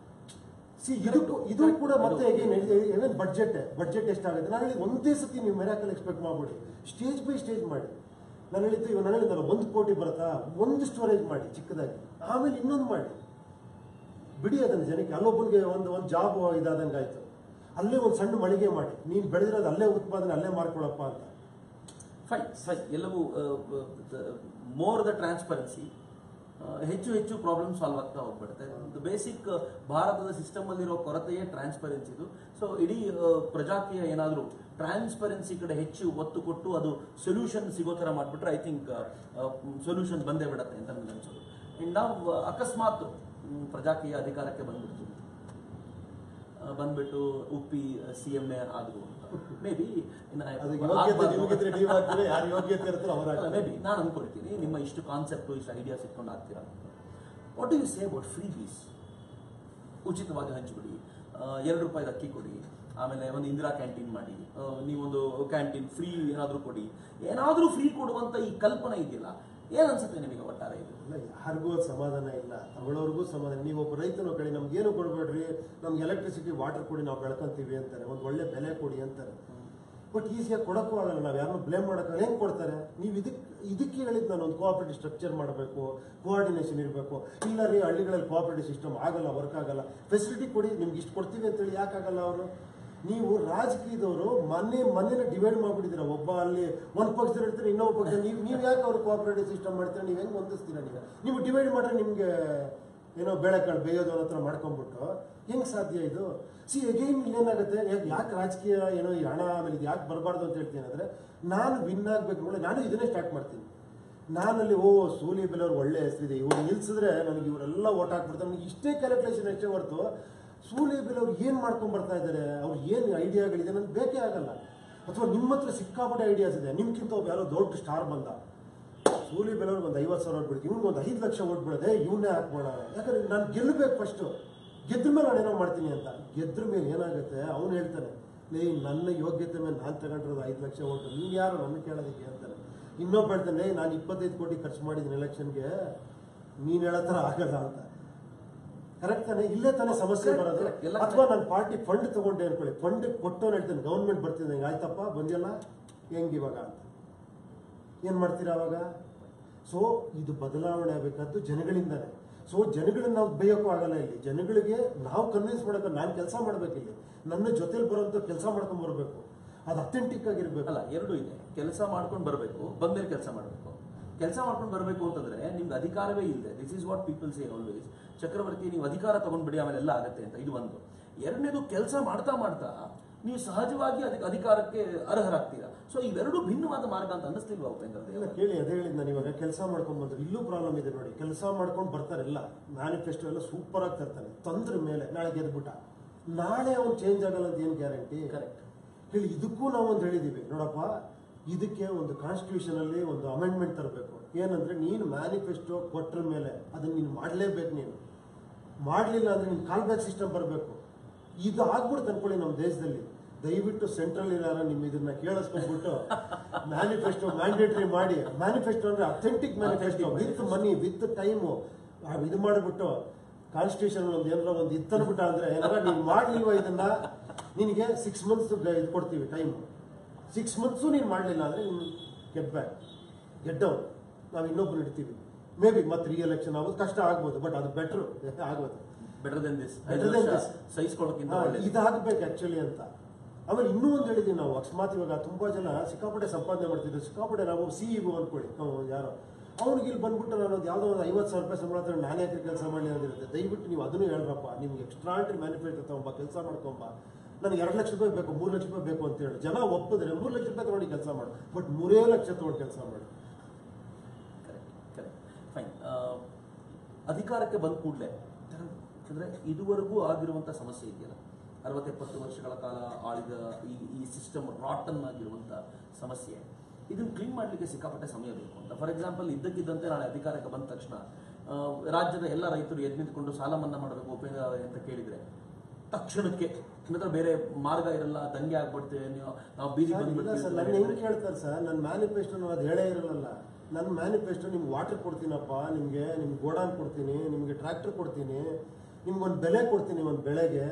ಸಿ ಇದಕ್ಕೂ ಇದು ಕೂಡ ಮತ್ತೆ ಏನೇನು ಬಡ್ಜೆಟ್ ಬಡ್ಜೆಟ್ ಎಷ್ಟಾಗುತ್ತೆ ನಾನು ಹೇಳಿದ ಒಂದೇ ಸತಿ ನೀವು ಮೆರಾಕಲ್ ಎಕ್ಸ್ಪೆಕ್ಟ್ ಮಾಡ್ಬಿಡಿ ಸ್ಟೇಜ್ ಬೈ ಸ್ಟೇಜ್ ಮಾಡಿ ನಾನು ಹೇಳಿದ್ದು ಇವಾಗ ನಾನು ಹೇಳಿದ್ದಲ್ಲ ಒಂದು ಕೋಟಿ ಬರುತ್ತಾ ಒಂದು ಸ್ಟೋರೇಜ್ ಮಾಡಿ ಚಿಕ್ಕದಾಗಿ ಆಮೇಲೆ ಇನ್ನೊಂದು ಮಾಡಿ ಬಿಡಿ ಅದನ್ನು ಜನಕ್ಕೆ ಅಲ್ಲೊಬ್ಬನಿಗೆ ಒಂದು ಒಂದು ಜಾಬ್ ಇದಾದಂಗೆ ಆಯ್ತು ಅಲ್ಲೇ ಒಂದು ಸಣ್ಣ ಮಳಿಗೆ ಮಾಡಿ ನೀನು ಬೆಳೆದಿರೋದು ಅಲ್ಲೇ ಉತ್ಪಾದನೆ ಅಲ್ಲೇ ಮಾರ್ಕೊಳಪ್ಪ ಅಂತ ಫೈನ್ ಫೈನ್ ಎಲ್ಲವೂ ಮೋರ್ ದ ಟ್ರಾನ್ಸ್ಪರೆನ್ಸಿ ಹೆಚ್ಚು ಹೆಚ್ಚು ಪ್ರಾಬ್ಲಮ್ ಸಾಲ್ವ್ ಆಗ್ತಾ ಹೋಗ್ಬಿಡುತ್ತೆ ಬೇಸಿಕ್ ಭಾರತದ ಸಿಸ್ಟಮ್ ಅಲ್ಲಿರೋ ಕೊರತೆಯೇ ಟ್ರಾನ್ಸ್ಪರೆನ್ಸಿದು ಸೊ ಇಡೀ ಆ, ಪ್ರಜಾಕೀಯ ಏನಾದರೂ ಟ್ರಾನ್ಸ್ಪರೆನ್ಸಿ ಕಡೆ ಹೆಚ್ಚು ಒತ್ತು ಕೊಟ್ಟು ಅದು ಸೊಲ್ಯೂಷನ್ ಸಿಗೋ ಥರ ಮಾಡಿಬಿಟ್ರೆ ಐ ಥಿಂಕ್ ಸೊಲ್ಯೂಷನ್ ಬಂದೇ ಬಿಡತ್ತೆ ಅಂತ ನನಗೆ ಅನ್ಸೋದು ಇನ್ನು ನಾವು ಅಕಸ್ಮಾತ್ ಮ್, ಪ್ರಜಾಕೀಯ ಅಧಿಕಾರಕ್ಕೆ ಬಂದ್ಬಿಡ್ತು ಆ, ಬಂದ್ಬಿಟ್ಟು ಉಪ್ಪಿ ಸಿ ಎಂ ಎ ಆದ್ರು ಅಂತ ಮೇ ಬಿ ಅದು ಯೋಗ್ಯತೆ ನಿಮಗಿದ್ರೆ ನೀವು ಹಾಕ್ತೀರಿ ಯಾರು ಯೋಗ್ಯತೆ ಇರ್ತಾರೋ ಅವ್ರು ಹಾಕ್ತಾರೆ ಮೇ ಬಿ ನಾನು ಅನ್ಕೊಳ್ತೀನಿ ನಿಮ್ಮ ಇಷ್ಟು ಕಾನ್ಸೆಪ್ಟ್ ಇಷ್ಟು ಐಡಿಯಾಸ್ ಇಟ್ಕೊಂಡು ಆಗ್ತೀರಾ what do you say about freebies ಉಚಿತವಾಗಿ ಹಂಚಿಬಿಡಿ ಆ, ಎರಡು ರೂಪಾಯಿ ಅಕ್ಕಿ ಕೊಡಿ ಆಮೇಲೆ ಒಂದು ಇಂದಿರಾ ಕ್ಯಾಂಟೀನ್ ಮಾಡಿ ಆ, ನೀವೊಂದು ಕ್ಯಾಂಟೀನ್ ಫ್ರೀ ಏನಾದರೂ ಕೊಡಿ ಏನಾದರೂ ಫ್ರೀ ಕೊಡುವಂತ ಈ ಕಲ್ಪನೆ ಇದೆಯಲ್ಲ ಏನ್ ಅನ್ಸುತ್ತೆ ನಿಮಗೆ ಒಟ್ಟಾರೆ ಇದು ಇಲ್ಲ ಯಾರಿಗೂ ಅದು ಸಮಾಧಾನ ಇಲ್ಲ ತಗೊಳ್ಳೋರ್ಗೂ ಸಮಾಧಾನ ನೀವು ಒಬ್ಬ ರೈತನ ಕಡೆ ನಮ್ಗೇನು ಕೊಡಬೇಡ್ರಿ ನಮ್ಗೆ ಎಲೆಕ್ಟ್ರಿಸಿಟಿ ವಾಟರ್ ಕೊಡಿ ನಾವು ಬೆಳ್ಕೊಂತೀವಿ ಅಂತಾರೆ ಒಂದು ಒಳ್ಳೆ ಬೆಲೆ ಕೊಡಿ ಅಂತಾರೆ ಬಟ್ ಈಸಿಯಾಗಿ ಕೊಡೋಕ್ಕೂ ಆಗಲ್ಲ ನಾವು ಯಾರನ್ನೂ ಬ್ಲೇಮ್ ಮಾಡೋಕೆ ಹೆಂಗೆ ಕೊಡ್ತಾರೆ ನೀವು ಇದಕ್ಕೆ ಇದಕ್ಕೆ ಹೇಳಿದ್ದು ನಾನು ಒಂದು ಕೋಆಪರೇಟಿವ್ ಸ್ಟ್ರಕ್ಚರ್ ಮಾಡಬೇಕು ಕೋಆರ್ಡಿನೇಷನ್ ಇರಬೇಕು ಇಲ್ಲ ರೀ ಹಳ್ಳಿಗಳಲ್ಲಿ ಕೋಆಪರೇಟಿವ್ ಸಿಸ್ಟಮ್ ಆಗಲ್ಲ ವರ್ಕ್ ಆಗಲ್ಲ ಫೆಸಿಲಿಟಿ ಕೊಡಿ ನಿಮ್ಗೆ ಇಷ್ಟು ಕೊಡ್ತೀವಿ ಅಂತೇಳಿ ಯಾಕಾಗಲ್ಲ ಅವರು ನೀವು ರಾಜಕೀಯದವರು ಮನೆ ಮನೇನ ಡಿವೈಡ್ ಮಾಡ್ಬಿಟ್ಟಿದ್ದೀರಾ ಒಬ್ಬ ಅಲ್ಲಿ ಒಂದ್ ಪಕ್ಷದಲ್ಲಿ ಇರ್ತಾರೆ ಇನ್ನೊಬ್ಬ ಪಕ್ಷ ನೀವು ನೀವು ಯಾಕೆ ಅವ್ರು ಕೋಆಪರೇಟಿವ್ ಸಿಸ್ಟಮ್ ಮಾಡ್ತೀರಾ ನೀವು ಹೆಂಗ್ ಹೊಂದಿಸ್ತೀರಾ ನೀವು ನೀವು ಡಿವೈಡ್ ಮಾಡ್ರೆ ನಿಮ್ಗೆ ಏನೋ ಬೇಳೆಕಾಳು ಬೇಯೋದು ಅನ್ನೋ ಥರ ಮಾಡ್ಕೊಂಡ್ಬಿಟ್ಟು ಹೆಂಗ್ ಸಾಧ್ಯ ಇದು ಸಿ ಅಗೈನ್ ಏನಾಗುತ್ತೆ ಯಾಕೆ ರಾಜಕೀಯ ಏನೋ ಈ ಹಣ ಆಮೇಲೆ ಇದು ಯಾಕೆ ಬರಬಾರ್ದು ಅಂತ ಹೇಳ್ತೀನಿ ಅಂದ್ರೆ ನಾನು ವಿನ್ ಆಗ್ಬೇಕು ನೋಡಿ ನಾನು ಇದನ್ನೇ ಸ್ಟಾರ್ಟ್ ಮಾಡ್ತೀನಿ ನಾನಲ್ಲಿ ಓ ಸೂಲಿ ಬೆಲೆಯವ್ರು ಒಳ್ಳೆ ಹೆಸರಿದೆ ಇವ್ರು ನಿಲ್ಸಿದ್ರೆ ನನಗೆ ಇವರೆಲ್ಲ ಓಟ್ ಹಾಕ್ಬಿಡ್ತಾರೆ ನನಗೆ ಇಷ್ಟೇ ಕ್ಯಾಲ್ಕುಲೇಷನ್ ಅಷ್ಟೇ ಹೊರತು ಸೂಲಿ ಬೆಲೆಯವ್ರು ಏನು ಮಾಡ್ಕೊಂಡ್ ಬರ್ತಾ ಇದ್ದಾರೆ ಅವ್ರು ಏನು ಐಡಿಯಾಗಳಿದೆ ನನಗೆ ಬೇಕೇ ಆಗಲ್ಲ ಅಥವಾ ನಿಮ್ಮ ಹತ್ರ ಸಿಕ್ಕಾಪಟ್ಟೆ ಐಡಿಯಾಸ್ ಇದೆ ನಿಮ್ಗಿಂತ ಒಬ್ಬ ಯಾರೋ ದೊಡ್ಡ ಸ್ಟಾರ್ ಬಂದ ಸೂಲಿ ಬೆಲೆಯವ್ರಿಗೆ ಒಂದು ಐವತ್ತು ಸಾವಿರ ಓಟ್ ಬಿಡ್ತೀವಿ ಇವ್ನಿಗೆ ಒಂದು ಐದು ಲಕ್ಷ ಓಟ್ ಬಿಡೋದೆ ಇವನ್ನೇ ಹಾಕ್ಬೋಣ ಯಾಕಂದ್ರೆ ನಾನು ಗೆಲ್ಲಬೇಕು ಫಸ್ಟು ಗೆದ್ರ ಮೇಲೆ ನಾನು ಏನೋ ಮಾಡ್ತೀನಿ ಅಂತ ಗೆದ್ರ ಮೇಲೆ ಏನಾಗುತ್ತೆ ಅವನು ಹೇಳ್ತಾನೆ ಲೇ ನನ್ನ ಯೋಗ್ಯತೆ ಮೇಲೆ ನಾನು ತಗೊಂಡಿರೋದು ಐದು ಲಕ್ಷ ಓಟು ನೀನು ಯಾರು ನನ್ನ ಕೇಳೋದಕ್ಕೆ ಅಂತಾನೆ ಇನ್ನೊಬ್ಬ ಹೇಳ್ತಾನೆ ನಾನು ಇಪ್ಪತ್ತೈದು ಕೋಟಿ ಖರ್ಚು ಮಾಡಿದ್ದೀನಿ ಎಲೆಕ್ಷನ್ಗೆ ನೀನು ಹೇಳೋ ಥರ ಆಗಲ್ಲ ಅಂತ ಕರೆಕ್ಟ್ ತಾನೆ ಇಲ್ಲೇ ತಾನೇ ಸಮಸ್ಯೆ Correct, ಬರೋದು correct. ಎಲ್ಲ ಅಥವಾ ನಾನು ಪಾರ್ಟಿ ಫಂಡ್ ತಗೊಂಡೆ ಅನ್ಕೊಳ್ಳಿ ಫಂಡ್ ಕೊಟ್ಟವನು ಹೇಳ್ತಾನೆ ಗೌರ್ಮೆಂಟ್ ಬರ್ತಿದ್ದೆ ಆಯ್ತಪ್ಪ ಬಂದಿಲ್ಲ ಹೆಂಗ್ ಇವಾಗ ಅಂತ ಏನ್ ಮಾಡ್ತೀರಾ ಅವಾಗ ಸೊ ಇದು ಬದಲಾವಣೆ ಆಗಬೇಕಾದ್ದು ಜನಗಳಿಂದಾನೆ ಸೊ ಜನಗಳನ್ನ ನಾವು ಬೈಯೋಕ್ಕೂ ಆಗಲ್ಲ ಇಲ್ಲಿ ಜನಗಳಿಗೆ ನಾವು ಕನ್ವಿನ್ಸ್ ಮಾಡಬೇಕು ನಾನು ಕೆಲಸ ಮಾಡ್ಬೇಕು ಇಲ್ಲಿ ನನ್ನ ಜೊತೆಲಿ ಬರೋಂಥ ಕೆಲಸ ಮಾಡ್ಕೊಂಡ್ ಬರ್ಬೇಕು ಅದು ಅಥೆಂಟಿಕ್ ಆಗಿರ್ಬೇಕು ಅಲ್ಲ ಎರಡು ಇದೆ ಕೆಲಸ ಮಾಡ್ಕೊಂಡು ಬರಬೇಕು ಬಂದ್ಮೇಲೆ ಕೆಲಸ ಮಾಡಬೇಕು ಕೆಲಸ ಮಾಡ್ಕೊಂಡು ಬರಬೇಕು ಅಂತಂದ್ರೆ ನಿಮ್ಗೆ ಅಧಿಕಾರವೇ ಇಲ್ಲ this is what people say always Chakravarti ನೀವು ಅಧಿಕಾರ ತಗೊಂಡ್ಬಿಡಿ ಆಮೇಲೆ ಎಲ್ಲ ಆಗುತ್ತೆ ಅಂತ ಇದು ಒಂದು ಎರಡನೇದು ಕೆಲಸ ಮಾಡ್ತಾ ಮಾಡ್ತಾ ನೀವು ಸಹಜವಾಗಿ ಅದಕ್ಕೆ ಅಧಿಕಾರಕ್ಕೆ ಅರ್ಹರಾಗ್ತೀರಾ ಸೊ ಇವೆರಡು ಭಿನ್ನವಾದ ಮಾರ್ಗ ಅಂತ ಅನ್ನಿಸ್ತಿಲ್ವಾ ಉಪೇಂದ್ರ ಇಲ್ಲ ದೇವ ಕೇಳಿ ಅದೇ ಹೇಳಿದ್ ನಾನು ಇವಾಗ ಕೆಲಸ ಮಾಡ್ಕೊಂಡ್ ಬಂದ್ರು ಇಲ್ಲೂ ಪ್ರಾಬ್ಲಮ್ ಇದೆ ನೋಡಿ ಕೆಲಸ ಮಾಡ್ಕೊಂಡು ಬರ್ತಾರೆ ಎಲ್ಲ ಮ್ಯಾನಿಫೆಸ್ಟೋ ಎಲ್ಲ ಸೂಪರ್ ಆಗಿ ತರ್ತಾನೆ ತಂದ್ರ ಮೇಲೆ ನಾಳೆ ಗೆದ್ಬಿಟ್ಟ ನಾಳೆ ಅವ್ನು ಚೇಂಜ್ ಆಗಲ್ಲ ಅಂತ ಏನ್ ಗ್ಯಾರಂಟಿ Correct. ಹೇಳಿ ಇದಕ್ಕೂ ನಾವು ಒಂದು ಹೇಳಿದೀವಿ ನೋಡಪ್ಪ ಇದಕ್ಕೆ ಒಂದು ಕಾನ್ಸ್ಟಿಟ್ಯೂಷನ್ ಅಲ್ಲಿ ಒಂದು ಅಮೆಂಡ್ಮೆಂಟ್ ತರಬೇಕು ಏನಂದ್ರೆ ನೀನು ಮ್ಯಾನಿಫೆಸ್ಟೋ ಕೊಟ್ರ ಮೇಲೆ ಅದನ್ನ ನೀನು ಮಾಡಲೇಬೇಕು ನೀನು ಮಾಡಲಿಲ್ಲ ಅಂದ್ರೆ ನಿನ್ ಕಾಲ್ ಬ್ಯಾಕ್ ಸಿಸ್ಟಮ್ ಬರಬೇಕು ಇದು ಆಗ್ಬಿಡುತ್ತೆ ಅನ್ಕೊಳ್ಳಿ ನಮ್ಮ ದೇಶದಲ್ಲಿ ದಯವಿಟ್ಟು ಸೆಂಟ್ರಲ್ ಇರಾರ ನಿಮ್ ಇದನ್ನ ಕೇಳಿಸ್ಕೊಂಡ್ಬಿಟ್ಟು ಮ್ಯಾನಿಫೆಸ್ಟೋ ಮ್ಯಾಂಡೇಟರಿ ಮಾಡಿ ಮ್ಯಾನಿಫೆಸ್ಟೋ ಅಂದ್ರೆ authentic manifesto with money with time ಇದು ಮಾಡಿಬಿಟ್ಟು ಕಾನ್ಸ್ಟಿಟ್ಯೂಷನ್ ಒಂದು ಏನಾರ ಒಂದು ಇತ್ತನ್ಬಿಟ್ಟ ಅಂದ್ರೆ ಏನಾರ ನೀನು ಮಾಡ್ಲಿಲ್ವ ಇದನ್ನ ನಿನಗೆ ಸಿಕ್ಸ್ ಮಂತ್ಸ್ ಇದು ಕೊಡ್ತೀವಿ ಟೈಮ್ ಸಿಕ್ಸ್ ಮಂತ್ಸು ನೀನು ಮಾಡಲಿಲ್ಲ ಅಂದ್ರೆ ನೀನು ಗೆಟ್ ಬ್ಯಾಕ್ ಗೆಟ್ ಡೌನ್ ನಾವು ಇನ್ನೊಬ್ರು ಇಡ್ತೀವಿ ಮೇ ಬಿ ಮತ್ತೆ ರೀ ಎಲೆಕ್ಷನ್ ಆಗೋದು ಕಷ್ಟ ಆಗ್ಬೋದು ಬಟ್ ಅದು ಬೆಟ್ರು ಆಗೋದು better than this Better than this. ಸಹಿಸ್ಕೊಳ್ಳೋಕ್ಕಿಂತ ಹಾ, ಒಳ್ಳೇದು ಇದಾಗಬೇಕು ಆಕ್ಚುಲಿ ಅಂತ ಆಮೇಲೆ ಇನ್ನೂ ಒಂದು ಹೇಳಿದೀವಿ ನಾವು ಅಕಸ್ಮಾತ್ ಇವಾಗ ತುಂಬಾ ಜನ ಸಿಕ್ಕಾಪಟ್ಟೆ ಸಂಪಾದನೆ ಮಾಡ್ತಿದ್ರು ಸಿಕ್ಕಾಪಟ್ಟೆ ನಾವು ಸಿ ಇ ಅನ್ಕೊಳ್ಳಿ ಅವ್ನು ಯಾರೋ ಅವ್ನಿಗೆ ಇಲ್ಲಿ ಬಂದ್ಬಿಟ್ಟು ನಾನು ಒಂದು ಯಾವುದೋ ಒಂದು ಐವತ್ತು ಸಾವಿರ ರೂಪಾಯಿ ಸಂಬಳ ಹತ್ರ ನಾನು ಯಾಕೆ ಕೆಲಸ ಮಾಡಲಿ ಅಂದಿರುತ್ತೆ ದಯವಿಟ್ಟು ನೀವು ಅದನ್ನು ಹೇಳ್ರಪ್ಪ ನಿಮ್ಗೆ ಎಕ್ಸ್ಟ್ರಾಂಟ್ರಿ ಮ್ಯಾನಿಫೆಕ್ಚರ್ ತಗೊಂಬ ಕೆಲಸ ಮಾಡ್ಕೊಂಬ ನನಗೆ ಎರಡು ಲಕ್ಷ ರೂಪಾಯಿ ಬೇಕು ಮೂರು ಲಕ್ಷ ರೂಪಾಯಿ ಬೇಕು ಅಂತ ಹೇಳಿ ಜನ ಒಪ್ಪಿದ್ರೆ ಮೂರು ಲಕ್ಷ ರೂಪಾಯಿ ತಗೊಂಡು ಕೆಲಸ ಮಾಡು ಬಟ್ ಮೂರೇ ಲಕ್ಷ ತಗೊಂಡು ಕೆಲಸ ಮಾಡು ಕರೆಕ್ಟ್ ಕರೆಕ್ಟ್ ಫೈನ್ ಅಧಿಕಾರಕ್ಕೆ ಬಂದ ಕೂಡಲೇ ಅಂದ್ರೆ ಇದುವರೆಗೂ ಆಗಿರುವಂತ ಸಮಸ್ಯೆ ಇದೆಯಲ್ಲ ಅರವತ್ತೆಪ್ಪತ್ತು ವರ್ಷಗಳ ಕಾಲ ಆಳಿದ ಈ ಈ ಸಿಸ್ಟಮ್ ರಾಟನ್ ಆಗಿರುವಂತ ಸಮಸ್ಯೆ ಇದನ್ನ ಕ್ಲೀನ್ ಮಾಡಲಿಕ್ಕೆ ಸಿಕ್ಕಾಪಟ್ಟೆ ಸಮಯ ಬೇಕು ಅಂತ ಫಾರ್ ಎಕ್ಸಾಂಪಲ್ ಇದ್ದಕ್ಕಿದ್ದಂತೆ ನಾಳೆ ಅಧಿಕಾರಕ್ಕೆ ಬಂದ ತಕ್ಷಣ ಆ, ರಾಜ್ಯದ ಎಲ್ಲ ರೈತರು ಎದ್ದು ನಿಂತ್ಕೊಂಡು ಸಾಲ ಮನ್ನಾ ಮಾಡಬೇಕು ಉಪೇಂದ್ರ ಅಂತ ಕೇಳಿದ್ರೆ ತಕ್ಷಣಕ್ಕೆ ನಂತರ ಬೇರೆ ಮಾರ್ಗ ಇರಲ್ಲ ದಂಗೆ ಆಗ್ಬಿಡ್ತೇವೆ ನೀವು ನಾವು ಬೀದಿ ಸರ್, ಇಲ್ಲ ಸರ್ ನನ್ನ ಹೆಂಗ್ ಬಂದ್ಬಿಡ್ತೀವಿ ಕೇಳ್ತಾರೆ ಸರ್ ನನ್ನ ಮ್ಯಾನಿಫೆಸ್ಟೋ ಅದು ಹೇಳೇ ಇರಲ್ಲ ನನ್ನ ಮ್ಯಾನಿಫೆಸ್ಟೋ ನಿಮ್ಗೆ ವಾಟರ್ ಕೊಡ್ತೀನಪ್ಪ ನಿಮಗೆ ನಿಮ್ಗೆ ಗೋಡಾನ್ ಕೊಡ್ತೀನಿ ನಿಮಗೆ ಟ್ರ್ಯಾಕ್ಟರ್ ಕೊಡ್ತೀನಿ ನಿಮ್ಗೆ ಒಂದು ಬೆಲೆ ಕೊಡ್ತೀನಿ ಒಂದು ಬೆಳೆಗೆ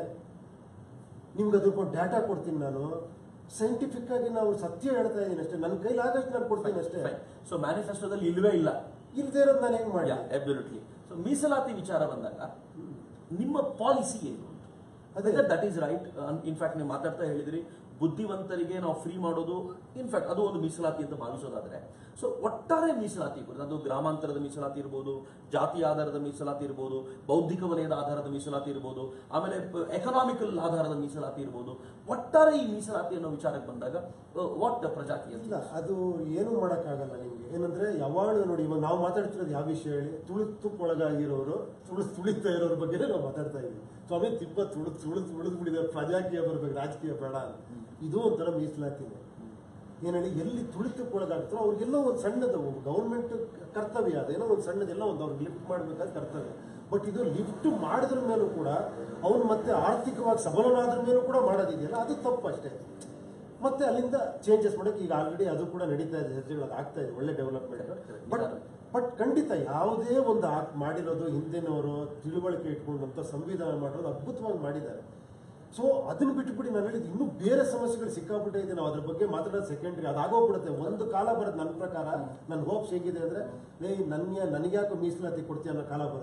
ನಿಮ್ಗೆ ಅದಕ್ಕೊಂದು ಡಾಟಾ ಕೊಡ್ತೀನಿ ನಾನು ಸೈಂಟಿಫಿಕ್ ಆಗಿ ನಾವು ಸತ್ಯ ಹೇಳ್ತಾ ಇದ್ದೀನಿ ಅಷ್ಟೇ ನನ್ನ ಕೈಲಿ ಆಗಷ್ಟು ನಾನು ಕೊಡ್ತೀನಿ ಅಷ್ಟೇ ಸೊ ಮ್ಯಾನಿಫೆಸ್ಟೋದಲ್ಲಿ ಇಲ್ವೇ ಇಲ್ಲ ಇಲ್ದೇ ಇರೋದು ನಾನು ಹೆಂಗ್ ಮಾಡಿ ಅಬ್ಸಲ್ಯೂಟ್ಲಿ ಸೊ ಮೀಸಲಾತಿ ವಿಚಾರ ಬಂದಾಗ ನಿಮ್ಮ ಪಾಲಿಸಿ ಏನು ಅದೇ. ದಟ್ ಈಸ್ ರೈಟ್ ಇನ್ಫ್ಯಾಕ್ಟ್ ನೀವು ಮಾತಾಡ್ತಾ ಹೇಳಿದ್ರಿ ಬುದ್ಧಿವಂತರಿಗೆ ನಾವು ಫ್ರೀ ಮಾಡೋದು ಇನ್ಫ್ಯಾಕ್ಟ್ ಅದು ಒಂದು ಮೀಸಲಾತಿ ಅಂತ ಭಾವಿಸೋದಾದ್ರೆ ಸೊ ಒಟ್ಟಾರೆ ಮೀಸಲಾತಿ ಕುರಿತು ಅದು ಗ್ರಾಮಾಂತರದ ಮೀಸಲಾತಿ ಇರ್ಬೋದು ಜಾತಿ ಆಧಾರದ ಮೀಸಲಾತಿ ಇರ್ಬೋದು ಬೌದ್ಧಿಕ ವಲಯದ ಆಧಾರದ ಮೀಸಲಾತಿ ಇರ್ಬೋದು ಆಮೇಲೆ ಎಕನಾಮಿಕಲ್ ಆಧಾರದ ಮೀಸಲಾತಿ ಇರ್ಬೋದು ಒಟ್ಟಾರೆ ಈ ಮೀಸಲಾತಿ ಅನ್ನೋ ವಿಚಾರಕ್ಕೆ ಬಂದಾಗ ವಾಟ್ ಪ್ರಜಾತಿ ಅಂತ ಇಲ್ಲ ಅದು ಏನು ಮಾಡೋಕ್ಕಾಗಲ್ಲ ನಿಮ್ಗೆ ಏನಂದ್ರೆ ಯಾವಾಗಲೂ ನೋಡಿ ಇವಾಗ ನಾವು ಮಾತಾಡ್ತಿರೋದು ಯಾವ ವಿಷಯ ಹೇಳಿ ತುಳಿತಕ್ಕೊಳಗಾಗಿರೋರು ತುಳು ತುಳಿತಾ ಇರೋರ ಬಗ್ಗೆ ನಾವು ಮಾತಾಡ್ತಾ ಇದ್ವಿ ಸ್ವಾಮಿ ತಿಪ್ಪ ತುಳು ತುಳು ತುಳಿದು ಬಿಡಿದ ಪ್ರಜಾಕೀಯ ಬರ್ಬೇಕು ರಾಜಕೀಯ ಬೇಡ ಅಂತ. ಇದು ಒಂಥರ ಮೀಸಲಾತಿನೇ ಏನ್ ಹೇಳಿ ಎಲ್ಲಿ ತುಳಿತಕ್ಕೊಳಗಾಗ್ತಾರೋ ಅವ್ರಿಗೆಲ್ಲೋ ಒಂದು ಸಣ್ಣದು ಗೌರ್ಮೆಂಟ್ ಕರ್ತವ್ಯ ಅದೇನೋ ಒಂದು ಸಣ್ಣದೆಲ್ಲ ಒಂದು ಅವ್ರಿಗೆ ಲಿಫ್ಟ್ ಮಾಡ್ಬೇಕಾದ ಕರ್ತವ್ಯ ಬಟ್ ಇದು ಲಿಫ್ಟ್ ಮಾಡಿದ್ರ ಮೇಲೂ ಕೂಡ ಅವ್ನು ಮತ್ತೆ ಆರ್ಥಿಕವಾಗಿ ಸಬಲನಾದ್ರ ಮೇಲೂ ಕೂಡ ಮಾಡೋದಿದೆಯಲ್ಲ ಅದು ತಪ್ಪು ಅಷ್ಟೇ ಮತ್ತೆ ಅಲ್ಲಿಂದ ಚೇಂಜಸ್ ಮಾಡಕ್ಕೆ ಈಗ ಆಲ್ರೆಡಿ ಅದು ಕೂಡ ನಡೀತಾ ಇದೆ ಹೆಜ್ಜೆಗಳು ಅದು ಆಗ್ತಾ ಇದೆ ಒಳ್ಳೆ ಡೆವಲಪ್ಮೆಂಟ್ ಬಟ್ ಬಟ್ ಖಂಡಿತ ಯಾವುದೇ ಒಂದು ಆಕ್ಟ್ ಮಾಡಿರೋದು ಹಿಂದಿನವರು ತಿಳುವಳಿಕೆ ಇಟ್ಕೊಂಡಂತ ಸಂವಿಧಾನ ಮಾಡೋದು ಅದ್ಭುತವಾಗಿ ಮಾಡಿದ್ದಾರೆ ಸೊ ಅದನ್ನ ಬಿಟ್ಟುಬಿಟ್ಟು ನಾನು ಹೇಳಿದ್ದು ಇನ್ನೂ ಬೇರೆ ಸಮಸ್ಯೆಗಳು ಸಿಕ್ಕಾಪಟ್ಟೆ ಇದೆ ನಾವು ಅದ್ರ ಬಗ್ಗೆ ಮಾತಾಡೋದು ಸೆಕೆಂಡ್ರಿ ಅದಾಗೋಗ್ಬಿಡುತ್ತೆ ಒಂದು ಕಾಲ ಬರುತ್ತೆ ನನ್ನ ಪ್ರಕಾರ ನನ್ನ ಹೋಪ್ಸ್ ಹೇಗಿದೆ ಅಂದ್ರೆ ಲೇ ನನ್ನ ನನಗ್ಯಾಕೆ ಮೀಸಲಾತಿ ಕೊಡ್ತೀಯ ಅನ್ನೋ ಕಾಲ ಬರುತ್ತೆ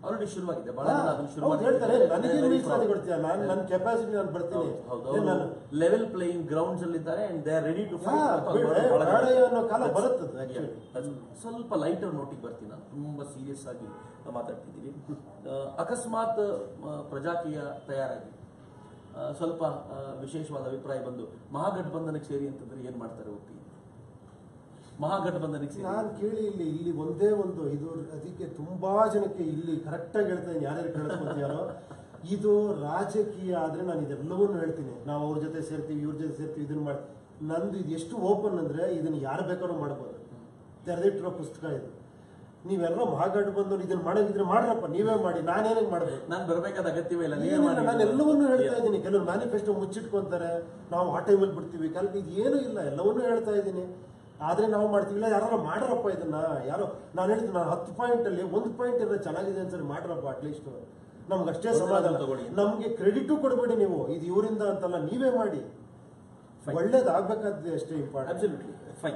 ಆಲ್ರೆಡಿ ಶುರುವಾಗಿದೆ ಬಹಳ ಹಾ, ಜನ ಅದನ್ನ ಶುರು ಹೌದು, ಹೇಳ್ತಾರೆ ಮಾಡಿದ್ದಾರೆ. ನನಗೆ Very ಮೀಸಲಾತಿ proud. ಕೊಡ್ತೀಯ ನಾನು ನನ್ನ ಕೆಪಾಸಿಟಿ ನಾನು ಬರ್ತೀನಿ ಏನ್ ನಾನು ಲೆವೆಲ್ ಪ್ಲೇಯಿಂಗ್ ಗ್ರೌಂಡ್ಸ್ ಅಲ್ಲಿ ಇದ್ದಾರೆ and they are ready to ಹಾ, ಬೇಡ, ಬೇಡ ಅನ್ನೋ ಕಾಲ ಬರುತ್ತದೆ actually. ಸ್ವಲ್ಪ ಲೈಟರ್ ನೋಟಿಗೆ ಬರ್ತೀನಿ ನಾನು ತುಂಬಾ ಸೀರಿಯಸ್ ಆಗಿ ಮಾತಾಡ್ತಿದ್ದೀವಿ ಆ, ಅಕಸ್ಮಾತ್ ಆ, ಪ್ರಜಾಕೀಯ ತಯಾರಾಗಿ ಆ, ಸ್ವಲ್ಪ ಆ, ವಿಶೇಷವಾದ ಅಭಿಪ್ರಾಯ ಬಂದು ಮಹಾಗಠಬಂಧನಕ್ಕೆ ಸೇರಿ ಅಂತಂದ್ರೆ ಏನ್ ಮಾಡ್ತಾರೆ ಒಪ್ಪಿ ಮಹಾಗಠಬಂಧನಕ್ಕೆ ಸೇರಿ ನಾನು ಕೇಳಿ ಇಲ್ಲಿ ಇಲ್ಲಿ ಒಂದೇ ಒಂದು ಇದು ಅದಕ್ಕೆ ತುಂಬಾ ಜನಕ್ಕೆ ಇಲ್ಲಿ ಕರೆಕ್ಟಾಗಿ ಹೇಳ್ತಾ ಇದ್ದೀನಿ ಯಾರ್ಯಾರು ಕೇಳಿಸ್ಕೊತೀಯಾರೋ ಇದು ರಾಜಕೀಯ ಆದ್ರೆ ನಾನು ಇದೆಲ್ಲವನ್ನೂ ಹೇಳ್ತೀನಿ ನಾವು ಅವ್ರ ಜೊತೆ ಸೇರ್ತೀವಿ ಇವ್ರ ಜೊತೆ ಸೇರ್ತೀವಿ ಇದನ್ನ ಮಾಡಿ ನಂದು ಇದು ಎಷ್ಟು ಓಪನ್ ಅಂದ್ರೆ ಇದನ್ನ ಯಾರು ಬೇಕಾದ್ರೂ ಮಾಡ್ಬೋದು ತೆರೆದಿಟ್ಟಿರೋ ಪುಸ್ತಕ ಇದು ನೀವೆಲ್ಲರೂ ಮಹಾಗಠ ಬಂದು ಇದನ್ನ ಮಾಡೋದಿದ್ರೆ ಮಾಡ್ರಪ್ಪ ನೀವೇ ಮಾಡಿ ನಾನೇನಾಗ ಮಾಡ್ಬೇಕು ನಾನು ಬರಬೇಕಾದ ಅಗತ್ಯವೇ ಇಲ್ಲ ನೀವೇ ಏನಿಲ್ಲ, ಮಾಡಿ ನಾನು ಎಲ್ಲವನ್ನೂ ಹೇಳ್ತಾ ಇದ್ದೀನಿ ಕೆಲವರು ಮ್ಯಾನಿಫೆಸ್ಟೋ ಮುಚ್ಚಿಟ್ಕೊಂತಾರೆ ನಾವು ಆ ಟೈಮಲ್ಲಿ ಬಿಡ್ತೀವಿ ಕೆಲವು ಇದು ಏನೂ ಇಲ್ಲ ಎಲ್ಲವನ್ನೂ ಹೇಳ್ತಾ ಇದ್ದೀನಿ ಆದ್ರೆ ನಾವು ಮಾಡ್ತೀವಿ ಇಲ್ಲ ಯಾರು ಮಾಡ್ರಪ್ಪ ಇದನ್ನ ಯಾರೋ ನಾನು ಹೇಳಿದ್ದು ನಾನು ಹತ್ತು ಪಾಯಿಂಟ್ ಅಲ್ಲಿ ಒಂದು ಪಾಯಿಂಟ್ ಇರೋ ಚೆನ್ನಾಗಿದೆ ಅನ್ಸರಿ ಮಾಡ್ರಪ್ಪ ಅಟ್ಲೀಸ್ಟ್ ನಮ್ಗೆ ಅಷ್ಟೇ ಒಂದನ್ನ ಸಮಾಧಾನ ತಗೊಳ್ಳಿ. ನಮ್ಗೆ ಕ್ರೆಡಿಟು ಕೊಡಬೇಡಿ ನೀವು ಇದು ಇವರಿಂದ ಅಂತಲ್ಲ ನೀವೇ ಮಾಡಿ Fine. ಒಳ್ಳೇದಾಗ್ಬೇಕಾದ್ರೆ ಅಷ್ಟೇ ಇಂಪಾರ್ಟೆಂಟ್ ಅಬ್ಸಲ್ಯೂಟ್ಲಿ ಫೈನ್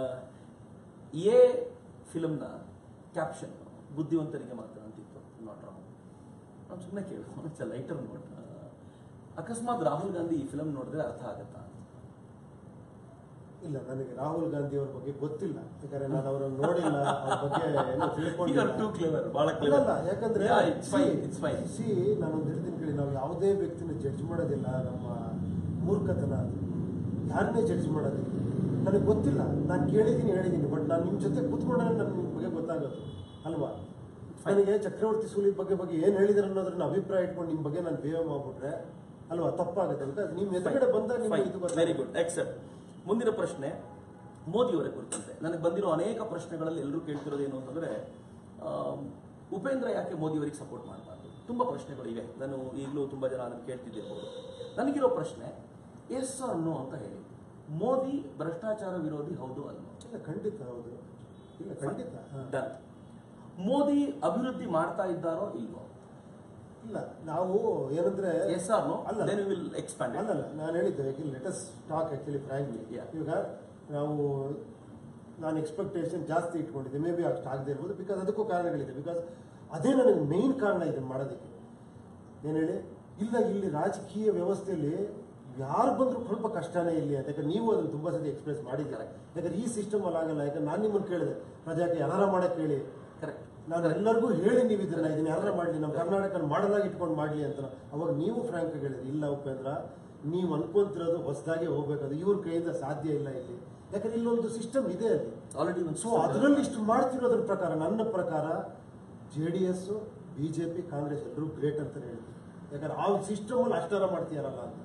ಎ ಫಿಲಮ್ನ ಕ್ಯಾಪ್ಷನ್ ಬುದ್ಧಿವಂತರಿಗೆ ಮಾತ್ರ ಅಂತಿತ್ತು ನಾಟ್ ರಾಂಗ್ ನಾನು ಸುಮ್ಮನೆ ಕೇಳಿದೆ ಲೈಟರ್ ನೋಟ್ ಅಕಸ್ಮಾತ್ ರಾಹುಲ್ ಗಾಂಧಿ ಈ ಫಿಲಮ್ ನೋಡಿದ್ರೆ ಅರ್ಥ ಆಗತ್ತಾ ಅಂತ ಇಲ್ಲ ನನಗೆ ರಾಹುಲ್ ಗಾಂಧಿ ಅವ್ರ ಬಗ್ಗೆ ಗೊತ್ತಿಲ್ಲ ಯಾಕಂದ್ರೆ ನಾನು ಅವರನ್ನು ನೋಡಿಲ್ಲ ಅವ್ರ ಬಗ್ಗೆ ಏನೂ ತಿಳ್ಕೊಂಡಿಲ್ಲ ಟೂ ಕ್ಲೇವರ್ ಬಹಳ ಅಲ್ಲ, ಕ್ಲೇವರ್ ಅಲ್ಲ, ಯಾಕಂದ್ರೆ it's fine it's fine see ನಾನೊಂದು ಹೇಳ್ತೀನಿ ಕೇಳಿ ನಾವು ಯಾವುದೇ ವ್ಯಕ್ತಿನ ಜಡ್ಜ್ ಮಾಡೋದಿಲ್ಲ ನಮ್ಮ ಮೂರ್ಖತನ ಅದು ಯಾರನ್ನೇ ಜಡ್ಜ್ ಮಾಡೋದಿಲ್ಲ ನನಗೆ ಗೊತ್ತಿಲ್ಲ ನಾನು ಕೇಳಿದ್ದೀನಿ ಹೇಳಿದ್ದೀನಿ ಬಟ್ ನಾನು ನಿಮ್ಮ ಜೊತೆ ಕೂತ್ಕೊಂಡ್ರೆ ನನಗೆ ನಿಮ್ಮ ಬಗ್ಗೆ ಗೊತ್ತಾಗೋದು ಅಲ್ವಾ ನನಗೆ ಚಕ್ರವರ್ತಿ ಸೂಲಿ ಬಗ್ಗೆ ಬಗ್ಗೆ ಏನು ಹೇಳಿದಾರೆ ಅನ್ನೋದ್ರನ್ನ ಅಭಿಪ್ರಾಯ ಇಟ್ಕೊಂಡು ನಿಮ್ಮ ಬಗ್ಗೆ ನಾನು ಬೇವ ಮಾಡ್ಬಿಟ್ರೆ ಅಲ್ವಾ ತಪ್ಪಾಗುತ್ತೆ ಬಿಕಾಸ್ ನಿಮ್ಮ ಎದುರುಗಡೆ ಬಂದಾಗ ನಿಮ್ಗೆ ಇದು ವೆರಿ ಗುಡ್ ಎಕ್ಸೆಪ್ಟ್ ಮುಂದಿನ ಪ್ರಶ್ನೆ ಮೋದಿಯವರ ಕುರಿತಂತೆ ನನಗೆ ಬಂದಿರೋ ಅನೇಕ ಪ್ರಶ್ನೆಗಳಲ್ಲಿ ಎಲ್ಲರೂ ಕೇಳ್ತಿರೋದು ಏನು ಅಂತಂದ್ರೆ ಆಮ್, ಉಪೇಂದ್ರ ಯಾಕೆ ಮೋದಿಯವರಿಗೆ ಸಪೋರ್ಟ್ ಮಾಡಬಾರ್ದು ತುಂಬಾ ಪ್ರಶ್ನೆಗಳು ಇವೆ ನಾನು ಈಗಲೂ ತುಂಬಾ ಜನ ಅದನ್ನು ಕೇಳ್ತಿದ್ದಿರ್ಬೋದು ನನಗಿರೋ ಪ್ರಶ್ನೆ ಎಸ್ ಅನ್ನೋ ಅಂತ ಹೇಳಿ ಮೋದಿ ಭ್ರಷ್ಟಾಚಾರ ವಿರೋಧಿ ಹೌದು ಅಲ್ವೋ ಇಲ್ಲ ಖಂಡಿತ ಹೌದು ಇಲ್ಲ ಖಂಡಿತ ಹಾ. ಡನ್ ಮೋದಿ ಅಭಿವೃದ್ಧಿ ಮಾಡ್ತಾ ಇದ್ದಾರೋ ಇಲ್ವೋ ಇಲ್ಲ ನಾವು ಏನಂದ್ರೆ ಎಸ್ ಆರ್ ನೋ ಅಲ್ಲ. ದೆನ್ ವಿಲ್ ಎಕ್ಸ್ಪ್ಯಾಂಡ್ ಅಲ್ಲಲ್ಲ ನಾನು ಹೇಳಿದ್ದೆ let's talk actually frankly Yeah. ಇವಾಗ ನಾವು ನಾನು ಎಕ್ಸ್ಪೆಕ್ಟೇಷನ್ ಜಾಸ್ತಿ ಇಟ್ಕೊಂಡಿದ್ದೆ ಮೇ ಬಿ ಅಷ್ಟು ಆಗದೆ ಇರ್ಬೋದು ಬಿಕಾಸ್ ಅದಕ್ಕೂ ಕಾರಣಗಳಿದೆ ಬಿಕಾಸ್ ಅದೇ ನನಗೆ ಮೇನ್ ಕಾರಣ ಇದನ್ನು ಮಾಡೋದಕ್ಕೆ ಏನು ಹೇಳಿ ಇಲ್ಲ ಇಲ್ಲಿ ರಾಜಕೀಯ ವ್ಯವಸ್ಥೆಯಲ್ಲಿ ಯಾರು ಬಂದರೂ ಸ್ವಲ್ಪ ಕಷ್ಟನೇ ಇಲ್ಲಿ ಅಂತ ಯಾಕಂದ್ರೆ ನೀವು ಅದನ್ನು ತುಂಬ ಸತಿ ಎಕ್ಸ್ಪ್ರೆಸ್ ಮಾಡಿದ್ದಾರೆ ಯಾಕಂದ್ರೆ ಈ ಸಿಸ್ಟಮ್ ಅಲ್ಲಿ ಆಗಲ್ಲ ಯಾಕಂದ್ರೆ ನಾನು ನಿಮ್ಮನ್ನು ಕೇಳಿದೆ ಪ್ರಜಾಕ್ಕೆ ಯಾರು ಮಾಡಕ್ಕೆ ಹೇಳಿ ಕರೆಕ್ಟ್ ನಾನು ಎಲ್ಲರಿಗೂ ಹೇಳಿ ನೀವು ಇದನ್ನ ಇದನ್ನ ಯಾರು ಮಾಡಲಿ ನಮ್ಮ ಕರ್ನಾಟಕ ಮಾಡಲಾಗಿ ಇಟ್ಕೊಂಡು ಮಾಡಲಿ ಅಂತ ಅವಾಗ ನೀವು ಫ್ರಾಂಕ್ ಆಗಿ ಹೇಳಿದ್ರಿ ಇಲ್ಲ ಉಪೇಂದ್ರ ನೀವು ಅನ್ಕೊಂತಿರೋದು ಹೊಸದಾಗಿ ಹೋಗ್ಬೇಕದು ಇವ್ರ ಕೈಯಿಂದ ಸಾಧ್ಯ ಇಲ್ಲ ಇಲ್ಲಿ ಯಾಕಂದ್ರೆ ಇಲ್ಲೊಂದು ಸಿಸ್ಟಮ್ ಇದೆ ಅಲ್ಲಿ ಆಲ್ರೆಡಿ ಒಂದು ಸೊ ಅದರಲ್ಲಿ ಇಷ್ಟು ಮಾಡ್ತಿರೋದ್ರ ಪ್ರಕಾರ ನನ್ನ ಪ್ರಕಾರ J D S B J P Congress ಎಲ್ಲರೂ ಗ್ರೇಟ್ ಅಂತ ಹೇಳ್ತೀನಿ ಯಾಕಂದ್ರೆ ಆ ಸಿಸ್ಟಮ್ ಅಲ್ಲಿ ಅಷ್ಟಾರ ಮಾಡ್ತೀಯಾರಲ್ಲ ಅಂತ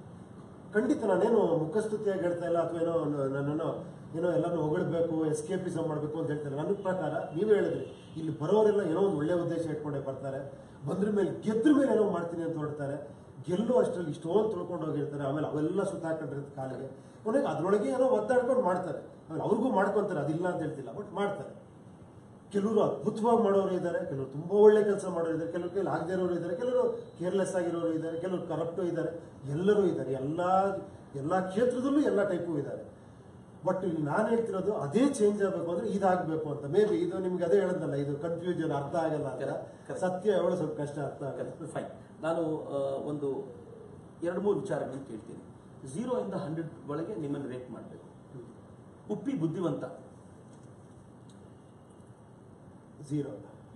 ಖಂಡಿತ ನಾನೇನು ಮುಖಸ್ತುತಿಯಾಗಿ ಹೇಳ್ತಾ ಇಲ್ಲ ಅಥವಾ ಏನೋ ನ- ನನ್ನನ್ನು ಏನೋ ಎಲ್ಲಾನು ಹೊಗಳ್ಬೇಕು ಎಸ್ಕೇಪಿಸಮ್ ಮಾಡಬೇಕು ಅಂತ ಹೇಳ್ತಾರೆ ನನ್ನ ಪ್ರಕಾರ ನೀವೇ ಹೇಳಿದ್ರಿ ಇಲ್ಲಿ ಬರೋರೆಲ್ಲ ಏನೋ ಒಂದು ಒಳ್ಳೆ ಉದ್ದೇಶ ಇಟ್ಕೊಂಡೇ ಬರ್ತಾರೆ ಬಂದ್ರ ಮೇಲೆ ಗೆದ್ರ ಮೇಲೆ ಏನೋ ಮಾಡ್ತೀನಿ ಅಂತ ಹೊರಡ್ತಾರೆ ಗೆಲ್ಲೋ ಅಷ್ಟರಲ್ಲಿ ಇಷ್ಟೊಂದು ತಿಳ್ಕೊಂಡು ಹೋಗಿರ್ತಾರೆ ಆಮೇಲೆ ಅವೆಲ್ಲ ಸುತ್ತಾಕೊಂಡಿರುತ್ತೆ ಕಾಲಿಗೆ ಕೊನೆಗೆ ಅದ್ರೊಳಗೆ ಏನೋ ಒದ್ದಾಡ್ಕೊಂಡು ಮಾಡ್ತಾರೆ ಆಮೇಲೆ ಅವ್ರಿಗೂ ಮಾಡ್ಕೊಂತಾರೆ ಅದಿಲ್ಲ ಅಂತ ಹೇಳ್ತಿಲ್ಲ ಬಟ್ ಮಾಡ್ತಾರೆ ಕೆಲವರು ಅದ್ಭುತವಾಗಿ ಮಾಡೋರು ಇದ್ದಾರೆ ಕೆಲವರು ತುಂಬಾ ಒಳ್ಳೆ ಕೆಲಸ ಮಾಡೋರು ಇದ್ದಾರೆ ಕೆಲವರು ಕೈಲಿ ಆಗದೇ ಇರೋರು ಇದ್ದಾರೆ ಕೆಲವರು ಕೇರ್ಲೆಸ್ ಆಗಿರೋರು ಇದ್ದಾರೆ ಕೆಲವರು ಕರಪ್ಟು ಇದ್ದಾರೆ ಎಲ್ಲರೂ ಇದ್ದಾರೆ ಎಲ್ಲ ಎಲ್ಲ ಕ್ಷೇತ್ರದಲ್ಲೂ ಎಲ್ಲ ಟೈಪು ಇದ್ದಾರೆ ಬಟ್ ಇಲ್ಲಿ ನಾನು ಹೇಳ್ತಿರೋದು ಅದೇ ಚೇಂಜ್ ಆಗಬೇಕು ಅಂದ್ರೆ ಇದಾಗಬೇಕು ಅಂತ ಮೇ ಬಿ ಇದು ನಿಮ್ಗೆ ಅದೇ ಹೇಳದ್ನಲ್ಲ ಇದು ಕನ್ಫ್ಯೂಷನ್ ಅರ್ಥ ಆಗಲ್ಲ ಅಂತ Correct, correct. ಸತ್ಯ ಹೇಳೋ ಸ್ವಲ್ಪ ಕಷ್ಟ ಅರ್ಥ ಆಗಲ್ಲ ಫೈನ್ ನಾನು ಆ, ಒಂದು ಎರಡು ಮೂರು ವಿಚಾರಗಳನ್ನು ಕೇಳ್ತೀನಿ ಝೀರೋ ಇಂದ ಹಂಡ್ರೆಡ್ ಒಳಗೆ ನಿಮ್ಮನ್ನು ರೇಟ್ ಮಾಡಬೇಕು ಉಪ್ಪಿ ಬುದ್ಧಿವಂತ ಝೀರೋ